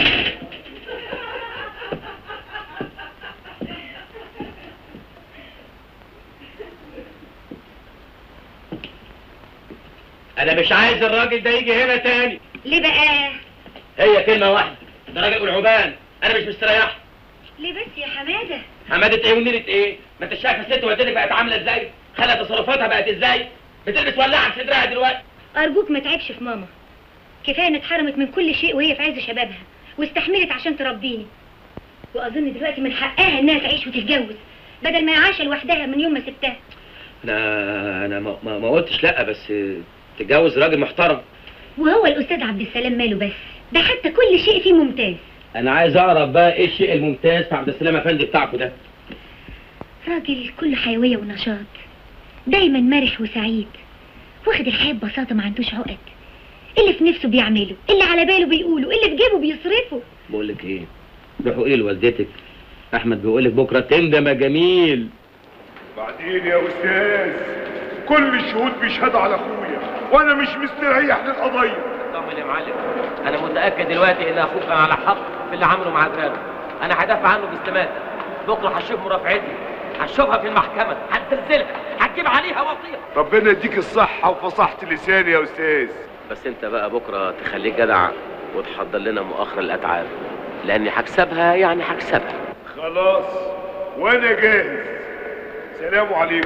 انا مش عايز الراجل ده يجي هنا تاني ليه بقى هي كلمه واحده ده راجل والعبان انا مش مستريح ليه بس يا حماده حماده ايه ونيره ايه ما انت شايف الست والدتك بقت عامله ازاي خلى تصرفاتها بقت ازاي بتلبس ولاعه في صدرها دلوقتي ارجوك ما تعبش في ماما كفايه ان اتحرمت من كل شيء وهي في عز شبابها واستحملت عشان تربيني واظن دلوقتي من حقها انها تعيش وتتجوز بدل ما هي عايشه لوحدها من يوم ما سبتها انا انا ما, ما, ما قلتش لا بس تتجوز راجل محترم وهو الاستاذ عبد السلام ماله بس ده حتى كل شيء فيه ممتاز انا عايز اعرف بقى ايه الشيء الممتاز في عبد السلام افندي بتاعكم ده راجل كله حيويه ونشاط دايما مرح وسعيد واخد الحياه ببساطه ما عندوش عقد اللي في نفسه بيعمله اللي على باله بيقوله اللي في جيبه بيصرفه بقول لك ايه روحوا ايه لوالدتك احمد بيقول لك بكره تندم يا جميل بعدين يا استاذ كل الشهود بيشهدوا على اخويا وانا مش مستريح للقضيه طمن يا معلم انا متاكد دلوقتي ان اخوك كان على حق في اللي عمله مع جيرانه انا هدافع عنه باستماتة بكره هشوف مرافعتي هشوفها في المحكمه هتسلسلها هتجيب عليها وصيه ربنا يديك الصحه وفصاحه لساني يا استاذ بس انت بقى بكره تخليك جدع وتحضر لنا مؤخر الاتعاب لاني هكسبها يعني هكسبها خلاص وانا جاهز سلام عليكم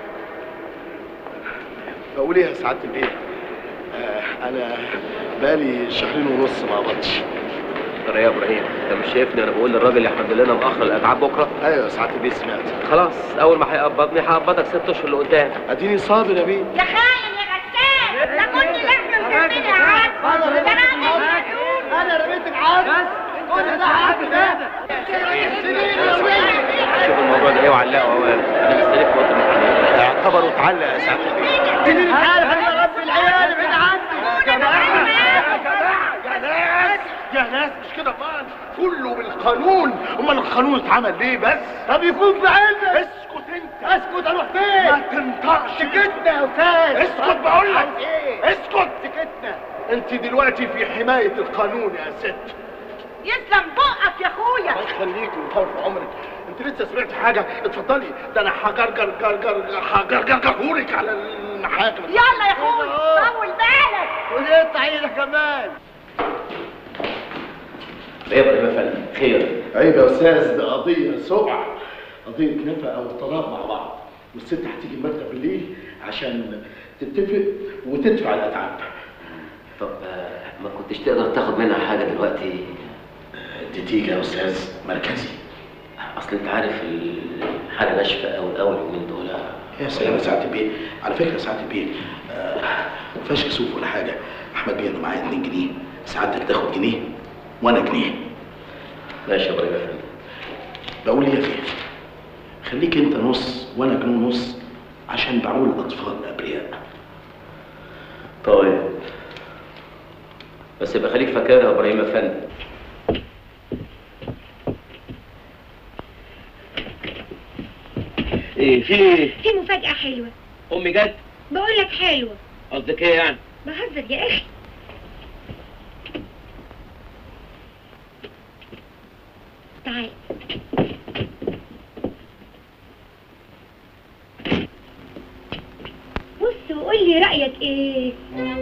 بقول ايه يا سعاده البيه آه انا بقالي شهرين ونص ما قبضتش ترى يا ابراهيم انت مش شايفني انا بقول للراجل يحضر لنا مؤخر الاتعاب بكره ايوه يا سعاده البيه سمعت خلاص اول ما هيقبضني هقبضك ست اشهر لقدام اديني صابر يا بيه يا خاين يا غسان ده كنت لحم مسميني عاد انا رميت العاد كل ده عاد ده شوف الموضوع ده ايه وعلقه اوام انا مستنيك في وقت المحامي اعتبره اتعلق يا سعاده البيه سنين العيال انا رب العيال ابعد عني يا ناس يا ناس مش كده بقى كله بالقانون امال القانون اتعمل ليه بس طب يكون بعلمك اسكت انت اسكت اروح فين ما تنطقش سكتنا يا استاذ اسكت بقول لك ايه اسكت سكتنا انت دلوقتي في حمايه القانون يا ست يسلم بقك يا اخويا الله يخليك ويطول في عمرك انت لسه سمعت حاجه اتفضلي ده انا هجرجر جرجر هجرجرهولك على المحاكم يلا يا اخويا طول بالك ونقطع ايدك كمان ايه يا ابراهيم يا فندم خير عيب يا استاذ ده قضيه سقع قضيه نفقه او طلاق مع بعض والست هتيجي المكتب بالليل عشان تتفق وتدفع الاتعاب طب آه، ما كنتش تقدر تاخد منها حاجه دلوقتي دي تيجي يا استاذ مركزي اصل انت عارف الحاله ناشفه قوي قوي اليومين دول يا سلام يا سعاده البيه على فكره يا سعاده البيه آه، ما فيهاش كسوف ولا حاجه احمد بيه انا معايا 2 جنيه سعادتك تاخد جنيه وانا جنيه ماشي يا ابراهيم يا فندم بقول ايه يا فيه خليك انت نص وانا جنيه ونص عشان بعول الاطفال الابرياء طيب بس يبقى خليك فاكرها يا ابراهيم يا فندم ايه في ايه في مفاجاه حلوه امي جت بقول لك حلوه قصدك ايه يعني بهزر يا اخي تعال بص وقول لي رايك ايه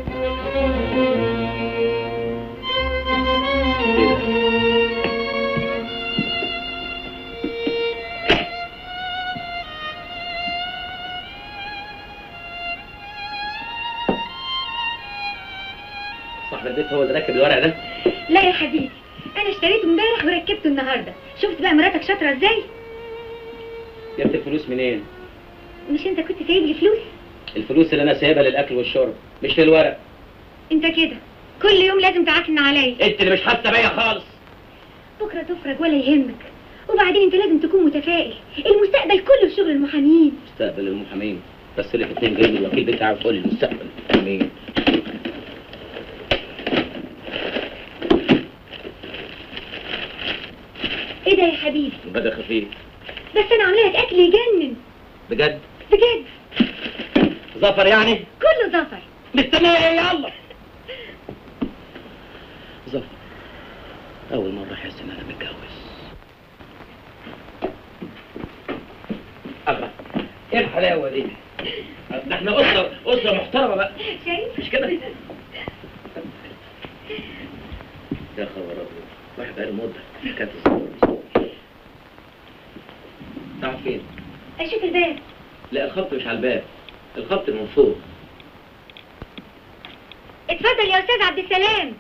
صاحب البيت هو اللي راكب الورق ده لا يا حبيبي انا اشتريته امبارح وركبته النهارده شفت بقى مراتك شاطره ازاي جبت الفلوس منين مش انت كنت سايب لي فلوس الفلوس اللي انا سايبها للاكل والشرب مش للورق انت كده كل يوم لازم تعكن عليا انت اللي مش حاسه بيا خالص بكره تفرج ولا يهمك وبعدين انت لازم تكون متفائل المستقبل كله في شغل المحامين مستقبل المحامين بس لي في اتنين جايين الوكيل بتاعي وتقول لي المستقبل مين حبيبي بدأ خفيف بس انا عامله لك اكل يجنن بجد بجد ظفر يعني كله زفر مستنيه ايه يلا ظفر اول مره احس ان انا متجوز الله ايه الحلاوه دي ده احنا اسره اسره محترمه بقى شايف مش كده يا خبر ابيض واحد بقاله مده كانت الصور تعرف فين؟ اشوف الباب لا الخط مش على الباب الخط من فوق اتفضل يا استاذ عبد السلام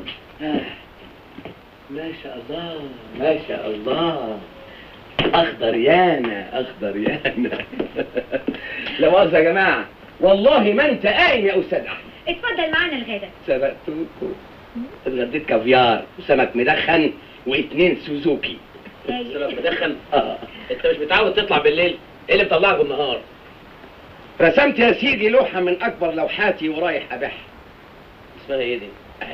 ما شاء الله ما شاء الله اخضر يانا اخضر يانا لا مؤاخذة يا جماعة والله ما انت قايم يا استاذ احمد اتفضل معانا الغدا سبقتوكوا اتغديت كافيار وسمك مدخن واتنين سوزوكي سمك مدخن اه انت مش متعود تطلع بالليل ايه اللي مطلعك بالنهار رسمت يا سيدي لوحة من اكبر لوحاتي ورايح ابيعها اسمها ايه دي؟ أهي.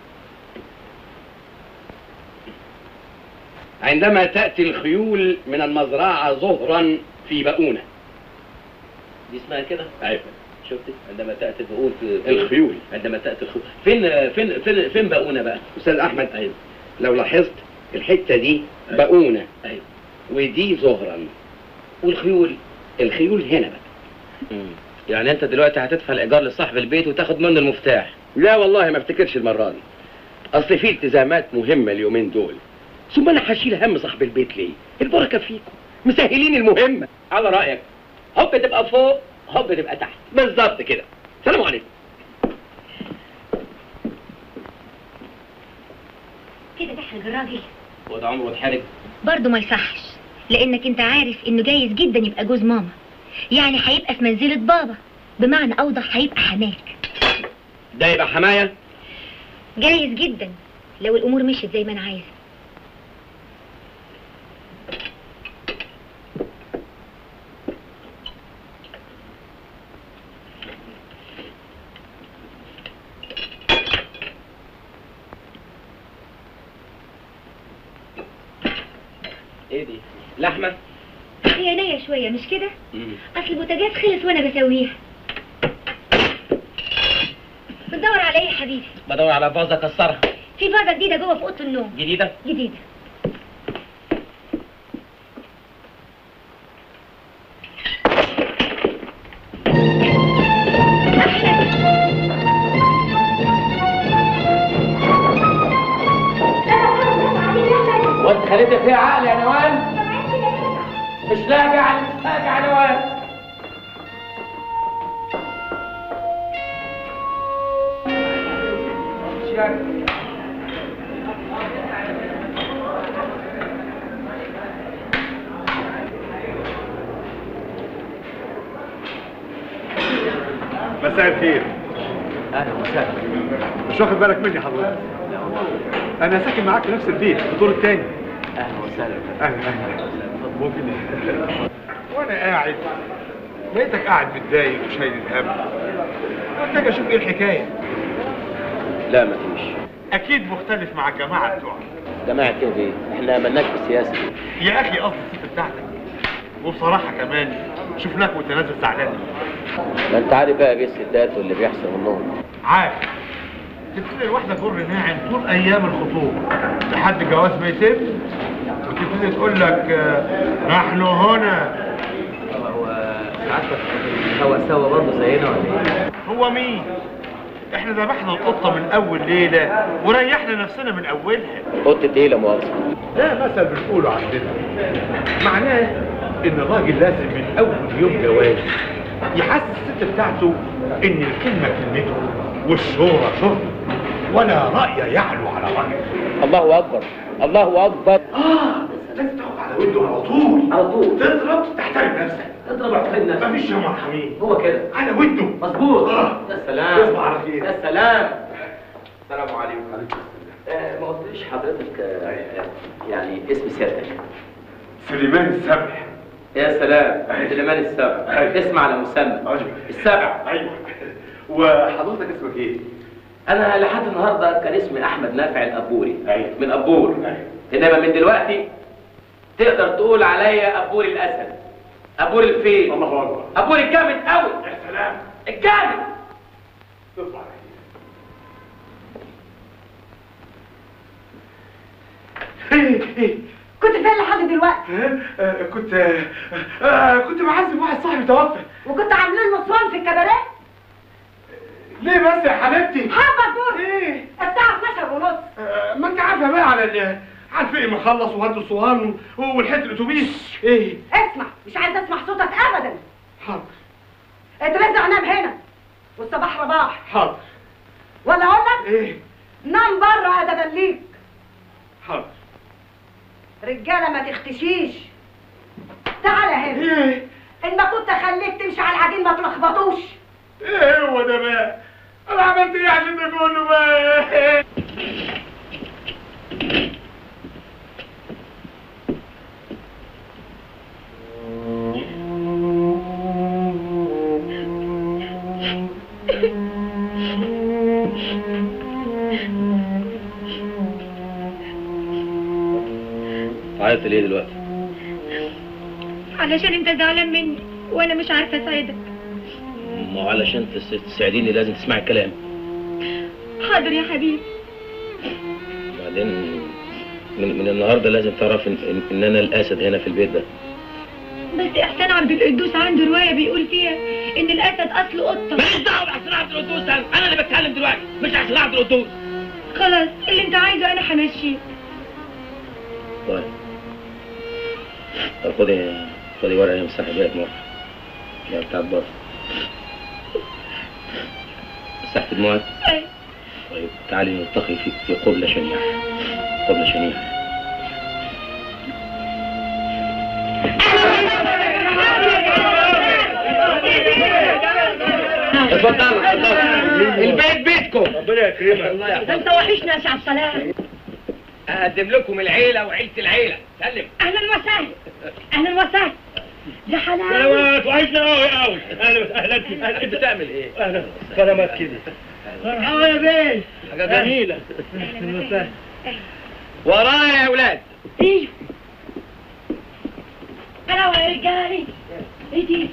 عندما تأتي الخيول من المزرعة ظهرا في بؤونة دي اسمها كده؟ أيوة شفت عندما تاتي البقول الخيول عندما تاتي الخيول فين فين فين فين بقونا بقى؟ أستاذ أحمد ايوه لو لاحظت الحتة دي بؤونة ايوه ودي ظهرا والخيول الخيول هنا بقى مم. يعني انت دلوقتي هتدفع الايجار لصاحب البيت وتاخد منه المفتاح لا والله ما افتكرش المرة دي أصل في التزامات مهمة اليومين دول ثم أنا هشيل هم صاحب البيت ليه؟ البركة فيكم مسهلين المهمة على رايك هوب تبقى فوق هوب تبقى تحت بالظبط كده سلام عليكم كده تحرج الراجل وده عمره اتحرج برضه ما يصحش لانك انت عارف انه جايز جدا يبقى جوز ماما يعني هيبقى في منزلة بابا بمعنى اوضح هيبقى حماك ده يبقى حماية جايز جدا لو الامور مشيت زي ما انا عايزه ايه دي؟ لحمه؟ هي نية شوية مش كده؟ اصل البوتاجاز خلص وانا بسويها بتدور على ايه يا حبيبي؟ بدور على فازه اكسرها في فازة جديدة جوه في اوضة النوم جديده؟ جديدة وانت خليتي فيها عقل يا نوال مش لاقع مش لاقع يا نوال مساء الخير اهلا وسهلا مش واخد بالك مني حضرتك انا ساكن معاك في نفس البيت في الدور الثاني اهلا وسهلا اهلا اهلا ممكن وانا قاعد لقيتك قاعد متضايق وشايل الهم قلت اجي اشوف ايه الحكايه لا ما فيش اكيد مختلف مع الجماعه بتوعك جماعه كده ايه؟ احنا مالناش في السياسه يا اخي قصدي الست بتاعتك وبصراحه كمان شفناك وانت نازل زعلان ما انت عارف بقى بيه الستات واللي بيحصل منهم عارف تبتدي الواحدة تجر ناعم طول أيام الخطوبة لحد الجواز ما يتم وتبتدي تقول لك آه، نحن هنا هو سعادتك هو سوا برضه زينا ولا ايه؟ هو مين؟ احنا ذبحنا القطة من أول ليلة وريحنا نفسنا من أولها قلت ايه لا مؤاخذه ده مثل بنقوله عندنا معناه إن الراجل لازم من أول يوم جواز يحسس الست بتاعته إن الكلمة كلمته والشورى شرطه ولا رأي يعلو على رأي الله اكبر الله اكبر اه لازم تاخد على وده على طول على طول تضرب تحترم نفسك اضرب احترم نفسك مفيش يا مرحمين هو كده على وده مظبوط اه يا سلام تصبح على خير يا سلام السلام عليكم آه ما قلتليش حضرتك آه يعني اسم سيادتك سليمان السبح يا سلام سليمان السبع اسم على مسمى السبع ايوه وحضرتك اسمك ايه؟ انا لحد النهارده كان اسمي احمد نافع الابوري من ابور انما من دلوقتي تقدر تقول عليا ابور الاسد ابور الفيل الله اكبر ابور الجامد قوي يا سلام الجامد اطلع كنت فين لحد دلوقتي كنت آه، كنت بعزم واحد صاحبي توفى وكنت عاملين نصران في الكباريه ليه بس يا حبيبتي حبك دول ايه الساعه 12 ونص آه، ما انت عارفه بقى على ال على الفقي ما خلص وهد الصهان والحته الاتوبيس ايه اسمع مش عايز اسمع صوتك ابدا حاضر اترزع نام هنا والصباح رباح حاضر ولا اقول لك ايه نام بره ادبا ليك حاضر رجاله ما تختشيش تعالى هنا ايه ان ما كنت خليك تمشي على العجين ما تلخبطوش ايه هو ده بقى انا عملت ايه عشان ده كله بقى عيطت ليه دلوقتي؟ علشان انت زعلان مني وانا مش عارفه اساعدك ما هو علشان تس- تساعديني لازم تسمعي الكلام حاضر يا حبيبي بعدين من, من النهارده لازم تعرف إن, إن, ان انا الاسد هنا في البيت ده بس احسان عبد القدوس عنده روايه بيقول فيها ان الاسد اصله قطه ماليش دعوه باحسان عبد القدوس انا انا اللي بتكلم دلوقتي مش احسان عبد القدوس خلاص اللي انت عايزه انا همشيه طيب طب خدي خدي ورقه امسحي بيها دموعك يا بتاعت بره مسحت دموعك أيوة. طيب تعالي نلتقي في في قبلة شنيعة قبلة شنيعة اتفضل اتفضل البيت بيتكم ربنا يكرمك الله ده انت وحشنا يا شعب سلام اقدم لكم العيله وعيله العيله سلم اهلا وسهلا اهلا وسهلا يا حلاوه سلامات وعشنا قوي قوي اهلا اهلا اهلا انت بتعمل ايه؟ اهلا سلامات كده مرحبا يا بيه حاجه جميله اهلا وسهلا ورايا يا اولاد ايوه حلاوه يا رجالي ايه دي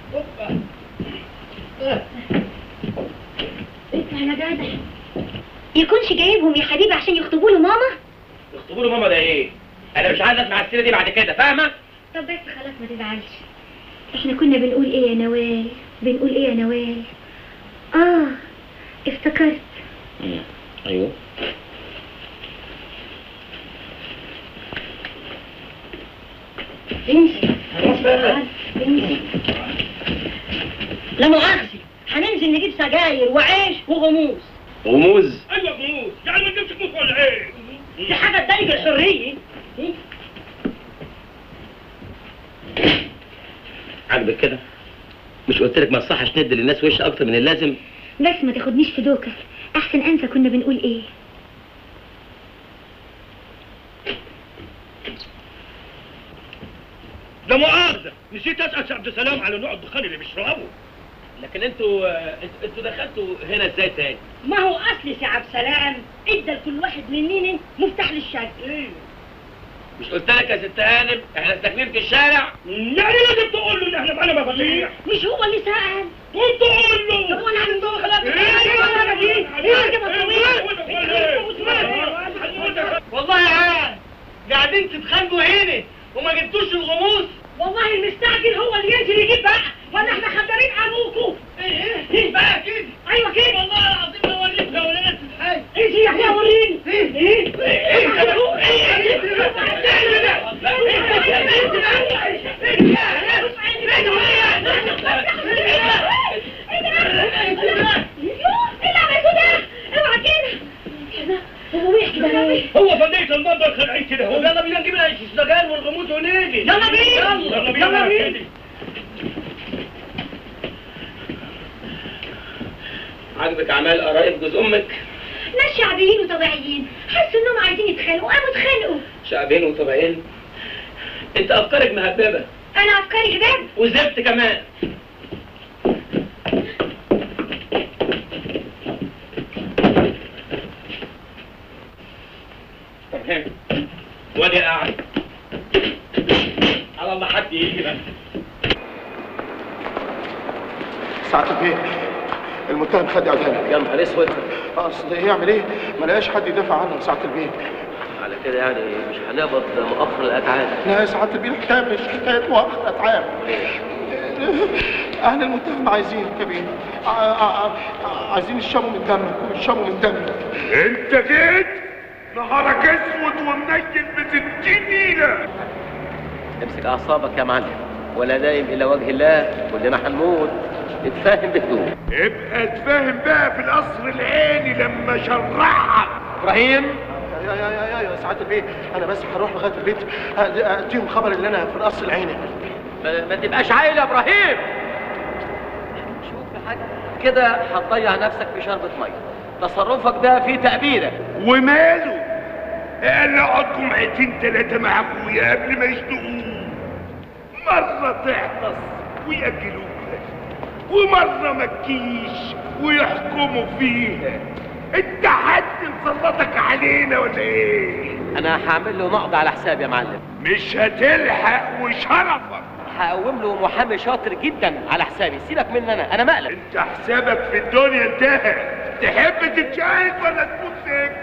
اسمع يا جدع يكونش جايبهم يا حبيبي عشان يخطبوا له ماما يخطبوا له ماما ده ايه؟ انا مش عايز اسمع السيره دي بعد كده فاهمه؟ طب بس خلاص ما تزعلش احنا كنا بنقول ايه يا نوال بنقول ايه يا نوال اه افتكرت مم. ايوه امشي امشي لا مؤاخذة هننزل نجيب سجاير وعيش وغموس غموز ايوه غموس يعني ما تجيبش غموس ولا ايه؟ دي حاجة تضايق الحرية عاجبك كده؟ مش قلت لك ما تصحش ندي للناس وش اكتر من اللازم؟ بس ما تاخدنيش في دوكة احسن انسى كنا بنقول ايه لا مؤاخذة نسيت اسأل عبد السلام على نوع الدخان اللي بيشربه لكن انتوا آه، انتوا- انتوا دخلتوا هنا ازاي تاني؟ ما هو اصل سي عبد السلام ادى لكل واحد مننا مفتاح للشقة مش قلت لك يا ست هانم احنا ساكنين في الشارع؟ يعني لازم تقول له ان احنا معانا مفاتيح مش هو اللي سأل قلت قول له طب وانا عامل دور خلاص والله يا عيال قاعدين تتخانقوا هنا وما جبتوش الغموس والله المستعجل هو اللي ينزل يجيب بقى وانا احنا خدامين ابوكم ايه ايه بقى كده ايوه كده والله العظيم لو وريك يا ولاد ايه يا اخويا وريني ايه هو فنية المطبخ خلعين كده هو يلا بينا نجيب السجاير والغموس ونيجي يلا بينا. يلا بينا يلا بينا. كده. عاجبك اعمال قرايب جوز امك ناس شعبيين وطبيعيين حسوا انهم عايزين يتخانقوا قاموا اتخانقوا شعبين وطبيعين انت افكارك مهببه انا افكاري هباب وزبت كمان طب هنا وادي قاعد ساعة البيت المتهم خد اعدام يا نهار اسود اصل يعمل ايه؟ ما لقاش حد يدافع عنه ساعة البيت على كده يعني مش هنقبض مؤخر الاتعاب لا يا ساعة البيت الحكاية مش حكاية مؤخر اتعاب اهل المتهم عايزين كبير ع- ع- ع- عايزين يشربوا من دمك ويشربوا من دمك انت جيت نهارك اسود ومنيل بستين نيله امسك اعصابك يا معلم ولا دايم الى وجه الله كلنا هنموت اتفاهم بهدوء ابقى اتفاهم بقى في القصر العيني لما شرعك ابراهيم يا يا يا يا يا ساعة البيت انا بس هروح لغاية البيت أ- اديهم خبر ان انا في القصر العيني ما, ما تبقاش عايل يا ابراهيم شوف يا حاج كده هتضيع نفسك في شربة ميه تصرفك ده فيه تأبيدة وماله قال اقعد جمعتين تلاتة مع اخويا قبل ما يشتقوه مرة تحرص ويأكلوك ومرة ما تجيش ويحكموا فيها انت حد مسلطك علينا ولا ايه؟ انا هعمل له نقض على حسابي يا معلم مش هتلحق وشرفك هقوم له محامي شاطر جدا على حسابي سيبك مني انا انا مقلب انت حسابك في الدنيا انتهى تحب تتشاهد ولا تموت سجن؟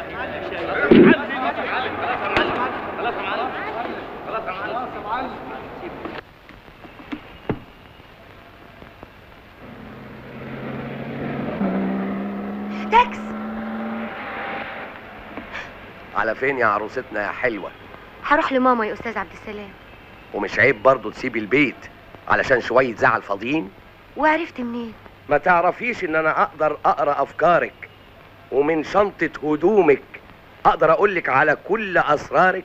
تاكس على فين يا عروستنا يا حلوة هروح لماما يا استاذ عبد السلام ومش عيب برضه تسيبي البيت علشان شوية زعل فاضيين وعرفت منين ما تعرفيش ان انا اقدر اقرا افكارك ومن شنطة هدومك اقدر اقولك على كل اسرارك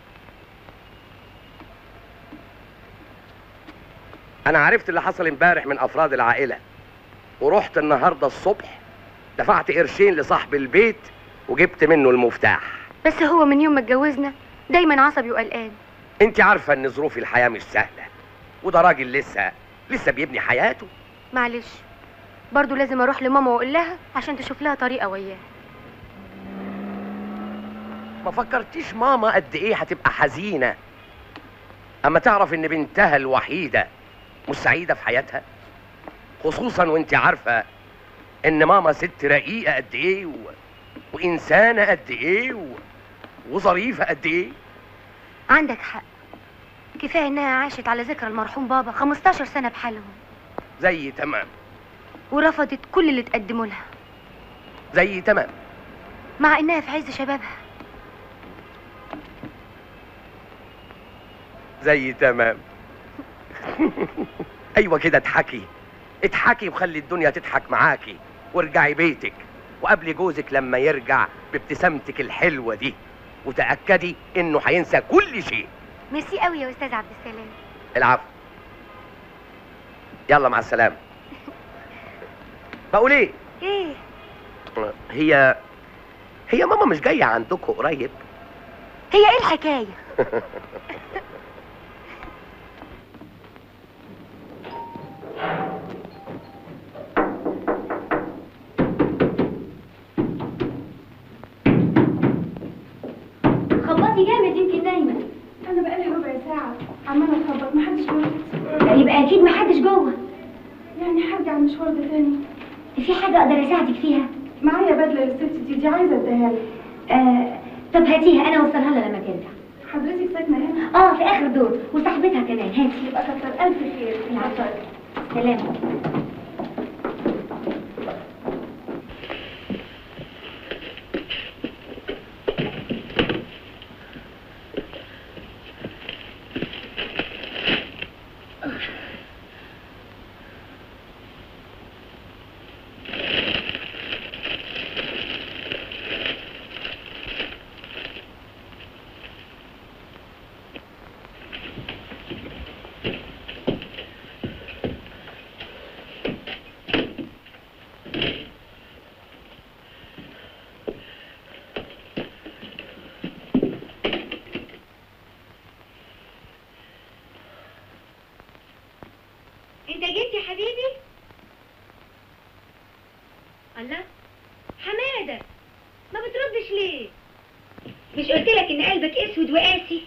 انا عرفت اللي حصل امبارح من افراد العائلة ورحت النهاردة الصبح دفعت قرشين لصاحب البيت وجبت منه المفتاح بس هو من يوم ما اتجوزنا دايما عصبي وقلقان انت عارفة ان ظروف الحياة مش سهلة وده راجل لسه لسه بيبني حياته معلش برضو لازم اروح لماما واقول لها عشان تشوف لها طريقه وياه ما فكرتيش ماما قد ايه هتبقى حزينة اما تعرف ان بنتها الوحيدة مش سعيدة في حياتها خصوصا وانت عارفة ان ماما ست رقيقة قد ايه و... وانسانة قد ايه و... وظريفة قد ايه عندك حق كفايه انها عاشت على ذكرى المرحوم بابا 15 سنه بحالهم زي تمام ورفضت كل اللي تقدمه لها زي تمام مع انها في عز شبابها زي تمام ايوه كده اضحكي اضحكي وخلي الدنيا تضحك معاكي وارجعي بيتك وقابلي جوزك لما يرجع بابتسامتك الحلوه دي وتاكدي انه هينسى كل شيء ميرسي قوي يا استاذ عبد السلام العفو يلا مع السلامه بقول ايه ايه هي هي ماما مش جايه عندكم قريب هي ايه الحكايه خبطي جامد يمكن نايمه انا بقالي ربع ساعه عماله اخبط محدش جوه يبقى اكيد محدش جوه يعني هرجع المشوار ده تاني في حاجه اقدر اساعدك فيها معايا بدله للست دي دي عايزه اديها لك آه طب هاتيها انا اوصلها لها لما ترجع حضرتك ساكنه هنا اه في اخر دور وصاحبتها كمان هاتي يبقى كتر الف خير العفو سلام انت جيت يا حبيبي الله حماده ما بتردش ليه مش قلت لك ان قلبك اسود وقاسي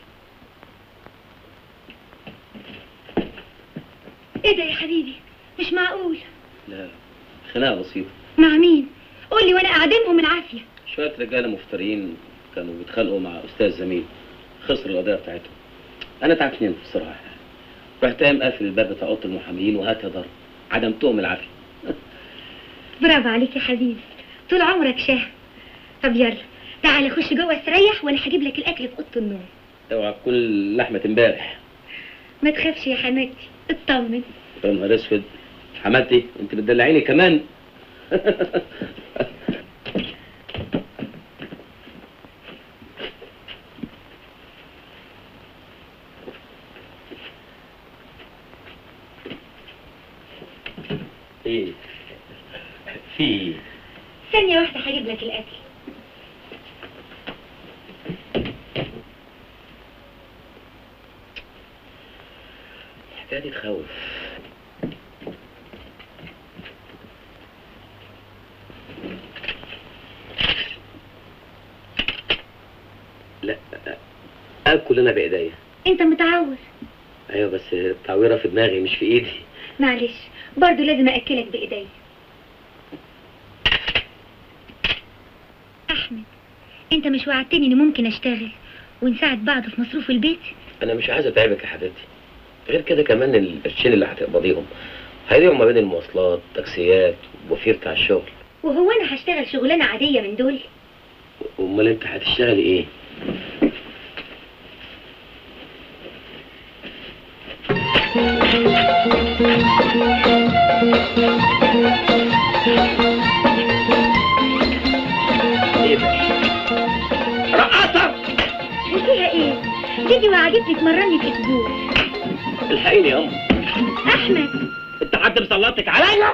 ايه ده يا حبيبي مش معقول لا خناقه بسيطه مع مين قول لي وانا اعدمهم العافيه شويه رجاله مفترين كانوا بيتخانقوا مع استاذ زميل خسروا القضيه بتاعتهم انا تعبتني بصراحه رحت قايم قافل الباب بتاع اوضه المحامين وهات يا ضرب عدمتهم العافيه برافو عليك يا حبيبي طول عمرك شاه طب يلا تعالى خش جوه استريح وانا هجيب لك الاكل في اوضه النوم اوعى تكون لحمه امبارح ما تخافش يا حماتي اطمن يا نهار اسود حماتي انت بتدلعيني كمان ايه في إيه؟ ثانيه واحده هجيب لك الاكل الحكايه دي تخوف لا اكل انا بايديا انت متعور ايوه بس التعويره في دماغي مش في ايدي معلش برضو لازم اكلك بايدي احمد انت مش وعدتني اني ممكن اشتغل ونساعد بعض في مصروف البيت انا مش عايز اتعبك يا حبيبتي غير كده كمان القرشين اللي هتقبضيهم هيضيعوا ما بين المواصلات تاكسيات وفير بتاع الشغل وهو انا هشتغل شغلانه عاديه من دول امال انت هتشتغلي ايه رقاصه وفيها ايه دي وعدتني تمرني في اسبوع الحقيني يا ام احمد انت حد مسلطك عليا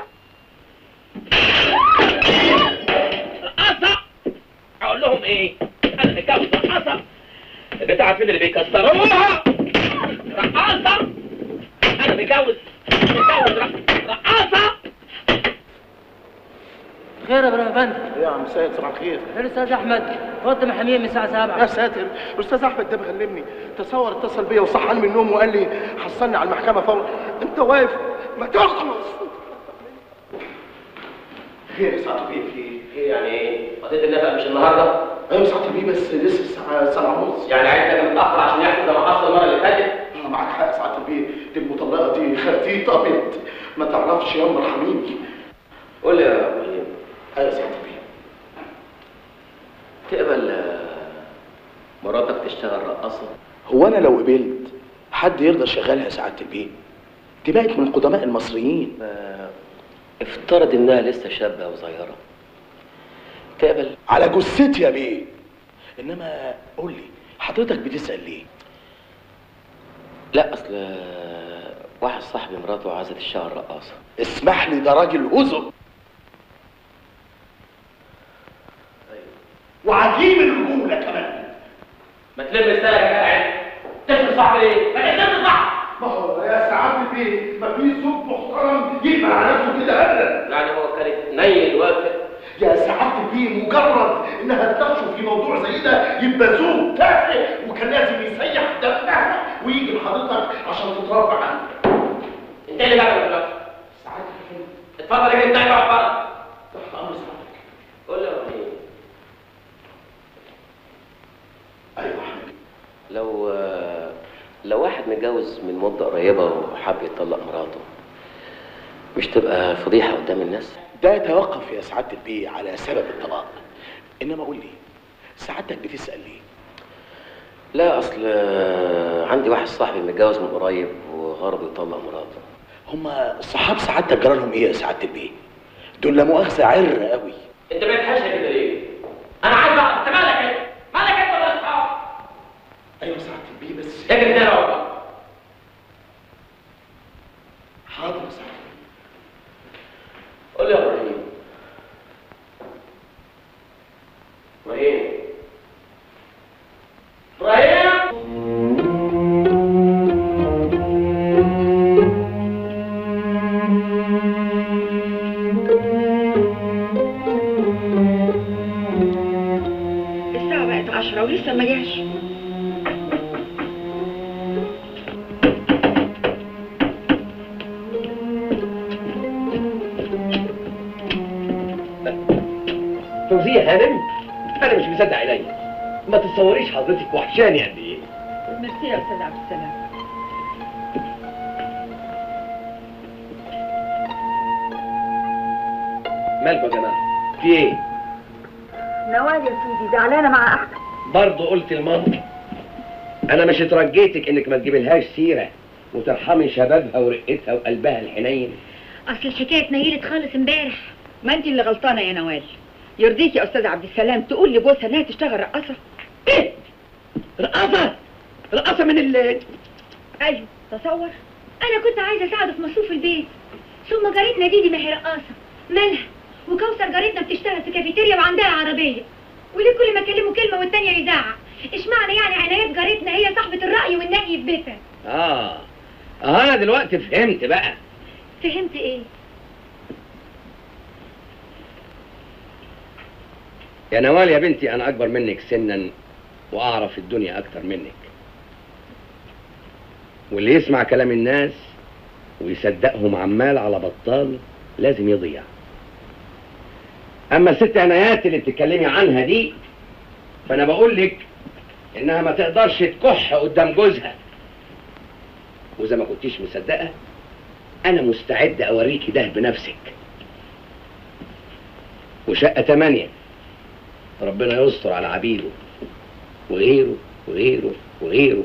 رقاصه اقول لهم ايه انا متجوز رقاصه البتاع فين اللي بيكسروها رقاصه انا متجوز متجوز رق- رقاصه خير يا ابراهيم فندم ايه يا عم سيد صباح الخير الاستاذ احمد فوت محاميه من الساعه 7 يا ساتر الاستاذ احمد ده مغلبني تصور اتصل بيا وصحاني من النوم وقال لي حصلني على المحكمه فورا انت واقف ما تخلص خير يا سعاده بيه في ايه؟ ايه يعني ايه قضيه النفق مش النهارده ايوه يا سعاده بيه بس لسه الساعه 7 ونص يعني عايز تاجي متاخر عشان يحصل زي ما حصل المره اللي فاتت اه معاك حق يا سعاده بيه دي المطلقه دي خرتيطه بنت ما تعرفش يا ام ارحميني قول لي يا ابراهيم ايوه يا سعاده بيه تقبل آه، مراتك تشتغل رقاصه هو انا لو قبلت حد يرضى يشغلها يا سعاده البيه دي بقت من قدماء المصريين آه، افترض انها لسه شابه وصغيره تقبل على جثتي يا بيه انما قول لي حضرتك بتسال ليه لا اصل آه، واحد صاحبي مراته عايزه تشتغل رقاصه اسمح لي ده راجل هزق وعجيب الرجوله كمان ما تلم السلك يا جدع انت تفرق صاحبي ليه؟ ما تقدرش صح ما هو يا سعاده البيه ما في زوج محترم يقبل على نفسه كده ابدا يعني هو كانت نيل وافق يا سعاده البيه مجرد انها تناقشه في موضوع زي ده يبقى زوج تافه وكان لازم يسيح دمها ويجي لحضرتك عشان تتربى عنه انت اللي جابك دلوقتي سعاده البيه اتفضل يا جدع انت اقعد بره تحت امر سعادتك قول لي يا ابراهيم ايوه حبيبي لو آه، لو واحد متجوز من مده قريبه وحب يطلق مراته مش تبقى فضيحه قدام الناس ده يتوقف يا سعاده البيه على سبب الطلاق انما قول لي سعادتك بتسال ليه لا اصل آه، عندي واحد صاحبي متجوز من قريب وغرض يطلق مراته هما صحاب سعادتك جرى لهم ايه يا سعاده البيه دول لا مؤاخذه عر قوي انت بقيت حاشا كده ليه؟ انا عايز اعرف انت مالك انت؟ مالك انت ولا اصحاب؟ ايوه سعاده البيه بس اجري تاني اقعد بره حاضر يا سعاده قول لي يا ابراهيم ابراهيم ابراهيم الساعة بقت عشرة ولسه ما جاش تحفظيه يا هانم انا مش مصدق عينيا ما تتصوريش حضرتك وحشاني قد ايه ميرسي يا استاذ عبد السلام مالكم يا جماعه في ايه نوال يا سيدي زعلانه مع احمد برضه قلت لمامتي انا مش اترجيتك انك ما تجيبلهاش سيره وترحمي شبابها ورقتها وقلبها الحنين اصل الحكايه اتنيلت خالص امبارح ما انت اللي غلطانه يا نوال يرضيك يا استاذ عبد السلام تقول لجوزها انها تشتغل رقاصه ايه رقاصه رقاصه من ال ايوه تصور انا كنت عايزه اساعده في مصروف البيت ثم جارتنا دي دي ما هي رقاصه مالها وكوثر جارتنا بتشتغل في كافيتيريا وعندها عربيه وليه كل ما اكلمه كلمه والتانيه يزعق اشمعنى يعني عنايات جارتنا هي صاحبه الراي والنهي في بيتها اه اه انا دلوقتي فهمت بقى فهمت ايه يا نوال يا بنتي انا اكبر منك سنا واعرف الدنيا اكتر منك واللي يسمع كلام الناس ويصدقهم عمال على بطال لازم يضيع اما الست عنايات اللي بتتكلمي عنها دي فانا بقول لك انها ما تقدرش تكح قدام جوزها واذا ما كنتيش مصدقه انا مستعد اوريكي ده بنفسك وشقه تمانية ربنا يستر على عبيده وغيره وغيره وغيره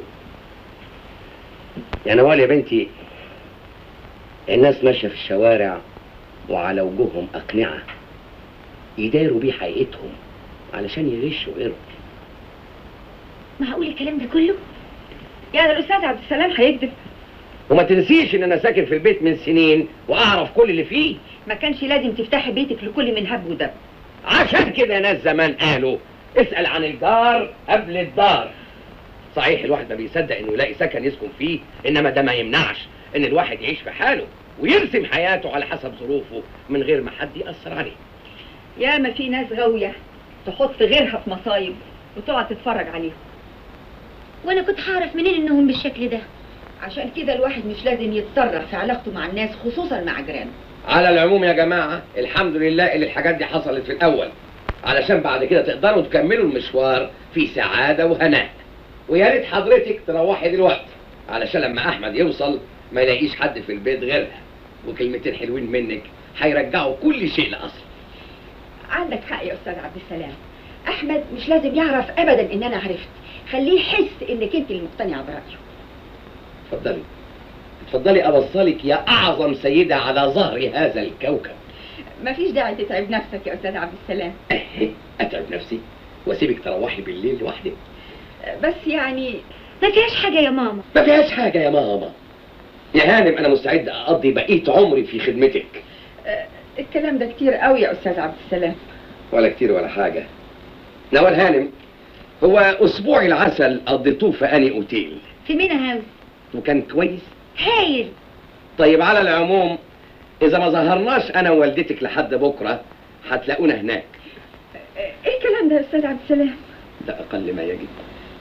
يا نوال يا بنتي الناس ماشيه في الشوارع وعلى وجوههم اقنعه يداروا بيه حقيقتهم علشان يغشوا غيرهم معقول الكلام ده كله يعني الاستاذ عبد السلام هيكذب وما تنسيش ان انا ساكن في البيت من سنين واعرف كل اللي فيه ما كانش لازم تفتحي بيتك لكل من هب ودب عشان كده ناس زمان قالوا اسأل عن الجار قبل الدار صحيح الواحد ما بيصدق انه يلاقي سكن يسكن فيه انما ده ما يمنعش ان الواحد يعيش في حاله ويرسم حياته على حسب ظروفه من غير ما حد يأثر عليه يا ما في ناس غاويه تحط غيرها في مصايب وتقعد تتفرج عليهم وانا كنت هعرف منين انهم بالشكل ده عشان كده الواحد مش لازم يتسرع في علاقته مع الناس خصوصا مع جيرانه على العموم يا جماعة الحمد لله اللي الحاجات دي حصلت في الأول علشان بعد كده تقدروا تكملوا المشوار في سعادة وهناء ويا ريت حضرتك تروحي دلوقتي علشان لما أحمد يوصل ما يلاقيش حد في البيت غيرها وكلمتين حلوين منك هيرجعوا كل شيء لأصله عندك حق يا استاذ عبد السلام احمد مش لازم يعرف ابدا ان انا عرفت خليه يحس انك انت اللي مقتنعه برايه اتفضلي اتفضلي أوصلك يا أعظم سيدة على ظهر هذا الكوكب مفيش داعي تتعب نفسك يا استاذ عبد السلام أتعب نفسي وأسيبك تروحي بالليل لوحدك بس يعني ما فيهاش حاجه يا ماما ما فيهاش حاجة يا ماما يا هانم أنا مستعد أقضي بقية عمري في خدمتك آه، الكلام ده كتير قوي يا استاذ عبد السلام ولا كتير ولا حاجة نوال هانم هو أسبوع العسل قضيتوه في أني أوتيل في مينا هاوس وكان كويس هايل طيب على العموم إذا ما ظهرناش أنا ووالدتك لحد بكرة هتلاقونا هناك ايه الكلام ده يا استاذ عبد السلام ده أقل ما يجب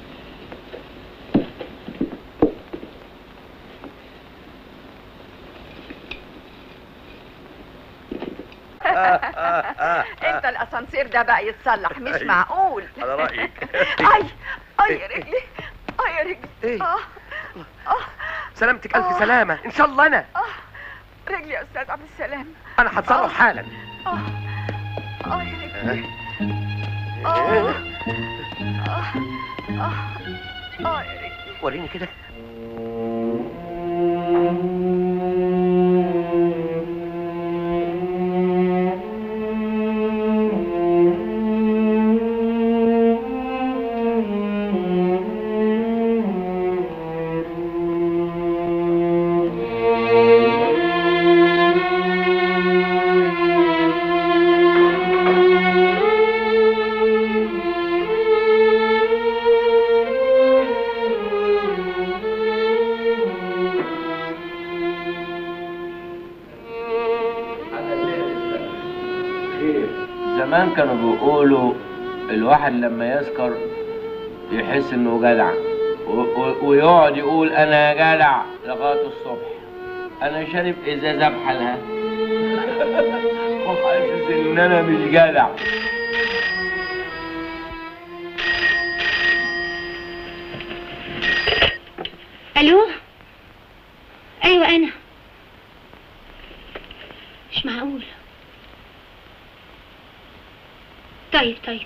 انت الاسانسير ده بقى يتصلح مش أيوة. معقول على رأيك. اي اي يا رجلي اي يا رجلي إيه؟ اه اه سلامتك ألف سلامة إن شاء الله أنا اه رجلي يا استاذ عبد السلام أنا هتصرف حالا اه اه يا رجلي اه اه اه اه يا رجلي وريني كده زمان كانوا بيقولوا الواحد لما يسكر يحس انه جدع و- و- ويقعد يقول انا جدع لغايه الصبح انا شارب ازازه بحالها وحاسس ان انا مش جدع الو ايوه انا مش معقول طيب طيب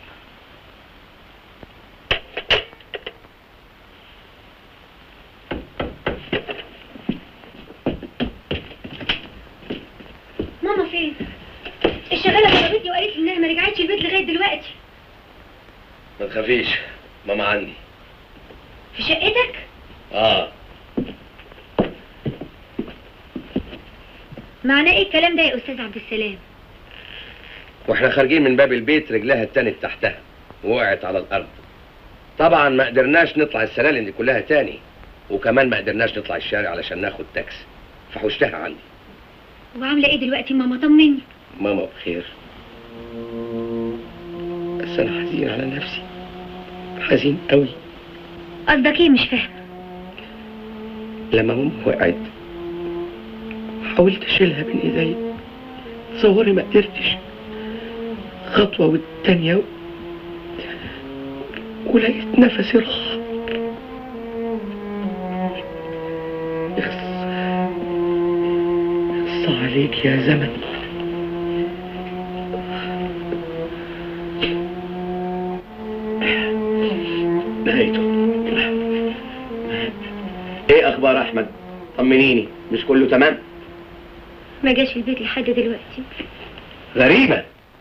ماما فين الشغاله ضربتني وقالت لي انها ما رجعتش البيت لغايه دلوقتي ما تخافيش ماما عندي في شقتك اه معناه ايه الكلام ده يا استاذ عبد السلام واحنا خارجين من باب البيت رجلها اتنت تحتها ووقعت على الارض طبعا ما قدرناش نطلع السلالم دي كلها تاني وكمان ما قدرناش نطلع الشارع علشان ناخد تاكسي فحوشتها عندي وعامله ايه دلوقتي ماما طمني ماما بخير بس انا حزين على نفسي حزين قوي قصدك ايه مش فاهمه لما ماما وقعت حاولت اشيلها بين ايدي تصوري ما قدرتش خطوة والتانية و... ولقيت نفسي راح اخص اخص عليك يا زمن نهايته ايه اخبار احمد طمنيني مش كله تمام ما جاش البيت لحد دلوقتي غريبة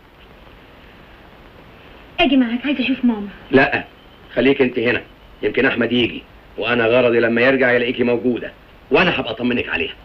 اجي معاك عايزه اشوف ماما لا خليك انت هنا يمكن احمد يجي وانا غرضي لما يرجع يلاقيكي موجودة وانا هبقى اطمنك عليها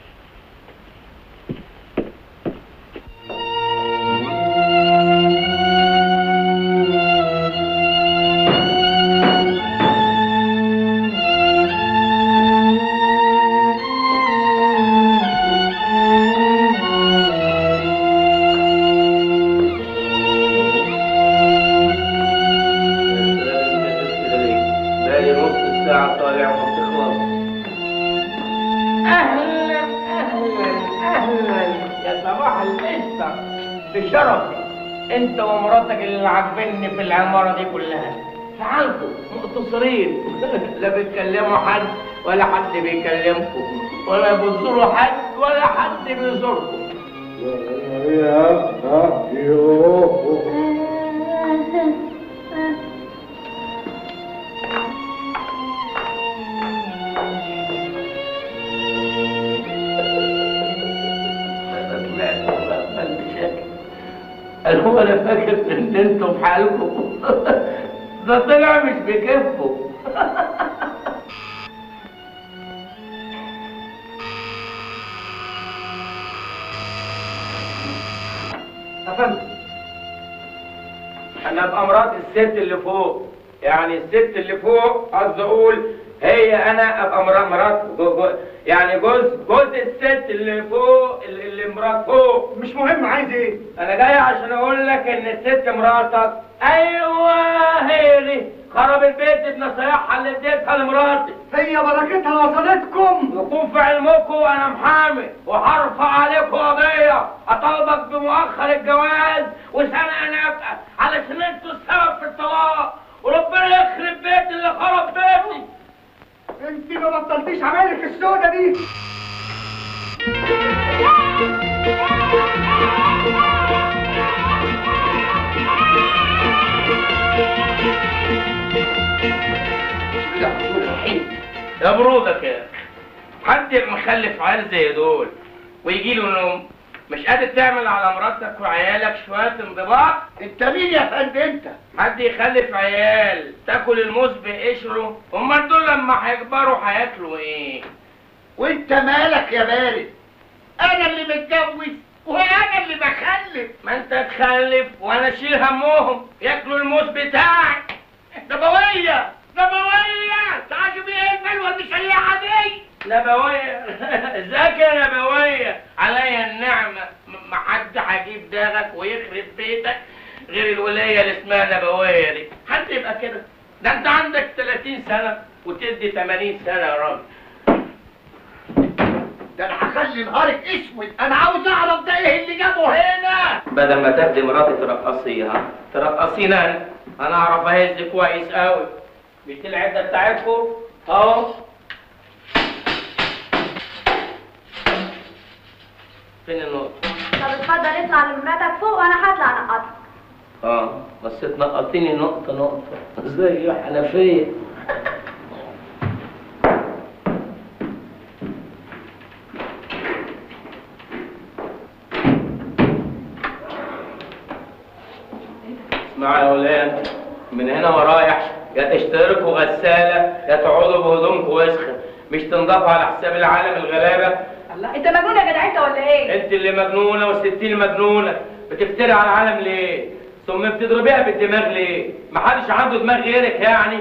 بقالي نص ساعة طالع وما بتخلص اهلا اهلا اهلا يا صباح القشطه بشرفي انت ومراتك اللي عاجبني في العماره دي كلها تعالوا مقتصرين لا بتكلموا حد ولا حد بيكلمكم ولا بتزوروا حد ولا حد بيزوركم هو انا فاكر ان انتوا في حالكم ده طلع مش بكفه يا فندم انا ابقى مرات الست اللي فوق يعني الست اللي فوق قصدي اقول هي انا ابقى مرات مرات جو جو يعني جوز جوز الست اللي فوق اللي اللي مرات فوق مش مهم عايز ايه انا جاي عشان اقول لك ان الست مراتك ايوه هي دي خرب البيت بنصايحها اللي اديتها لمراتي هي بركتها وصلتكم يكون في علمكم انا محامي وهرفع عليكم قضيه اطالبك بمؤخر الجواز وسنه نافقه علشان انتوا السبب في الطلاق وربنا يخرب بيت اللي خرب بيتي انت ما بطلتيش عمايلك السودة دي يا برودك يا حد يبقى مخلف عيال زي دول ويجي له نوم مش قادر تعمل على مراتك وعيالك شويه انضباط انت مين يا فندم انت حد يخلف عيال تاكل الموز بقشره امال دول لما هيكبروا هياكلوا ايه وانت مالك يا بارد انا اللي متجوز وانا اللي بخلف ما انت تخلف وانا اشيل همهم ياكلوا الموز بتاعك نبويه نبويه تعجبي ايه البلوه المشلحه دي نبويه ازيك يا نبويه عليا النعمه م- ما حد هيجيب داغك ويخرب بيتك غير الولايه اللي اسمها نبويه دي حد يبقى كده ده انت عندك 30 سنه وتدي 80 سنه يا راجل ده انا هخلي نهارك اسود انا عاوز اعرف ده ايه اللي جابه هنا بدل ما تاخدي مراتي ترقصيها ترقصينا انا انا اعرف اهز كويس قوي مش دي العده بتاعتكم اهو فين النقطة؟ طب اتفضل اطلع لمراتك فوق وانا هطلع انقطك اه بس اتنقلتني نقطة نقطة زي حنفية اسمعوا يا ولاد من هنا ورايح يا تشتركوا غسالة يا تقعدوا بهدومكم وسخة مش تنضفوا على حساب العالم الغلابة الله انت مجنون يا جدع انت ولا ايه؟ انت اللي مجنونة والستين مجنونة بتفتري على العالم ليه؟ ثم بتضربيها بالدماغ ليه؟ محدش عنده دماغ غيرك يعني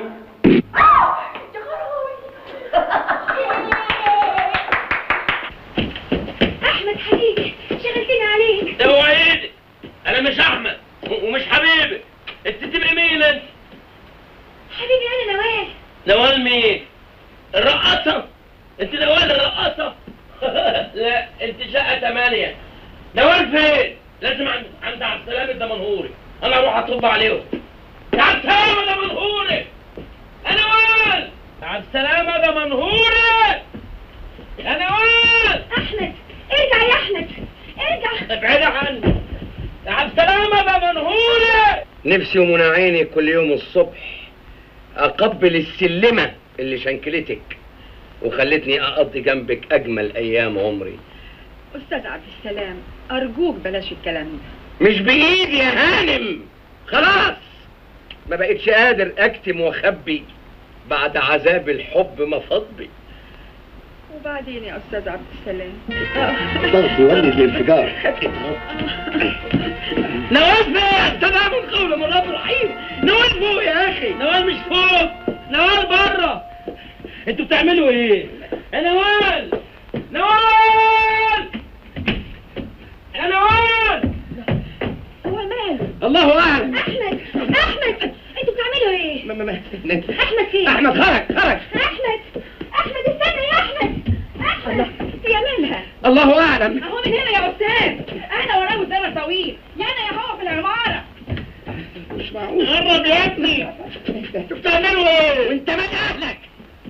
احمد حبيبي شغلتني عليك اوعى ايدك انا مش احمد و- ومش حبيبي انت تبقي مين انت؟ حبيبي انا نوال نوال مين؟ الرقاصة انت نوال الرقاصة لا انت شقة تمانية نوال فين؟ لازم عند عند عبد السلام الدمنهوري انا اروح اطب عليهم يا عبد السلام الدمنهوري يا نوال يا عبد السلام دمنهوري يا نوال احمد ارجع يا احمد ارجع ابعد عني يا عبد السلام دمنهوري نفسي ومنى عيني كل يوم الصبح اقبل السلمه اللي شنكلتك وخلتني اقضي جنبك اجمل ايام عمري استاذ عبد السلام ارجوك بلاش الكلام ده مش بايدي يا هانم خلاص ما بقتش قادر اكتم واخبي بعد عذاب الحب مفضبي وبعدين يا استاذ عبد السلام ضغط يولد الانفجار نوال فين؟ تمام القول من رب الرحيم نوال فوق يا اخي نوال مش فوق نوال بره انتوا بتعملوا ايه؟ يا نوال نوال يا نوال هو ماله الله اعلم احمد احمد انتوا بتعملوا ايه ما- ما- ما- احمد فين احمد خرج خرج احمد احمد استنى يا احمد احمد هي مالها الله اعلم اهو من هنا يا استاذ احنا وراه زمن طويل يا انا يا هو في العماره مش معقول قرب يا ابني انتوا بتعملوا ايه؟ وانت مال اهلك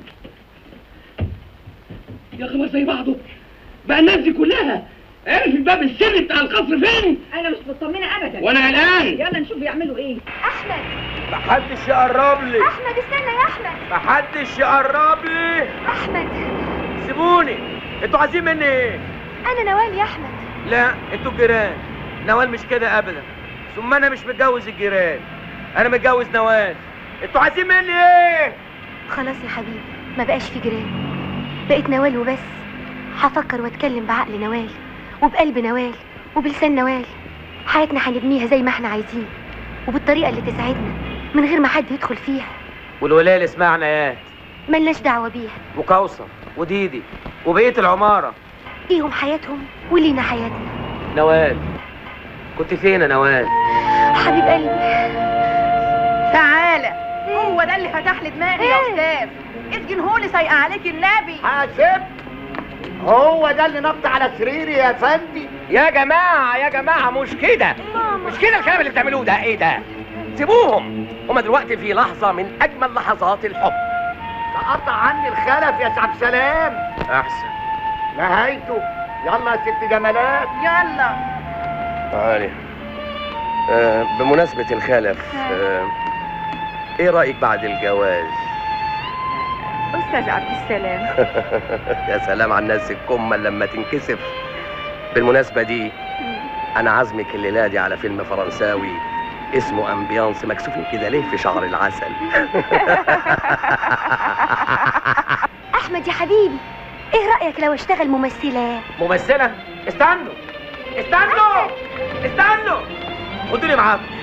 يا اخي ما زي بعضه بقى الناس دي كلها عرف الباب السري بتاع القصر فين انا مش مطمنه ابدا وانا قلقان يلا نشوف بيعملوا ايه احمد محدش يقرب لي احمد استنى يا احمد محدش يقرب لي احمد سيبوني انتوا عايزين مني ايه انا نوال يا احمد لا انتوا الجيران نوال مش كده ابدا ثم انا مش متجوز الجيران انا متجوز نوال انتوا عايزين مني ايه خلاص يا حبيبي ما بقاش في جيران بقيت نوال وبس هفكر واتكلم بعقل نوال وبقلب نوال وبلسان نوال حياتنا هنبنيها زي ما احنا عايزين وبالطريقه اللي تساعدنا من غير ما حد يدخل فيها والولايه اللي اسمها عنايات ملناش دعوه بيها وكوثر وديدي وبقيه العماره ليهم حياتهم ولينا حياتنا نوال كنت فين يا نوال حبيب قلبي تعالى هو ده اللي فتح لي دماغي يا استاذ اسجنهولي سايقه عليك النبي حاسب هو ده اللي نط على سريري يا فندي يا جماعه يا جماعه مش كده مش كده الكلام اللي بتعملوه ده ايه ده سيبوهم هما دلوقتي في لحظه من اجمل لحظات الحب تقطع عني الخلف يا سعد سلام احسن نهايته يلا يا ست جمالات يلا تعالي آه بمناسبة الخلف آه ايه رأيك بعد الجواز؟ استاذ عبد السلام يا سلام على الناس الكمة لما تنكسف بالمناسبة دي أنا عازمك الليلة دي على فيلم فرنساوي اسمه أمبيانس مكسوفين كده ليه في شعر العسل احمد يا حبيبي ايه رايك لو اشتغل ممثله ممثلة استنوا استنوا استنوا خدوني معاكم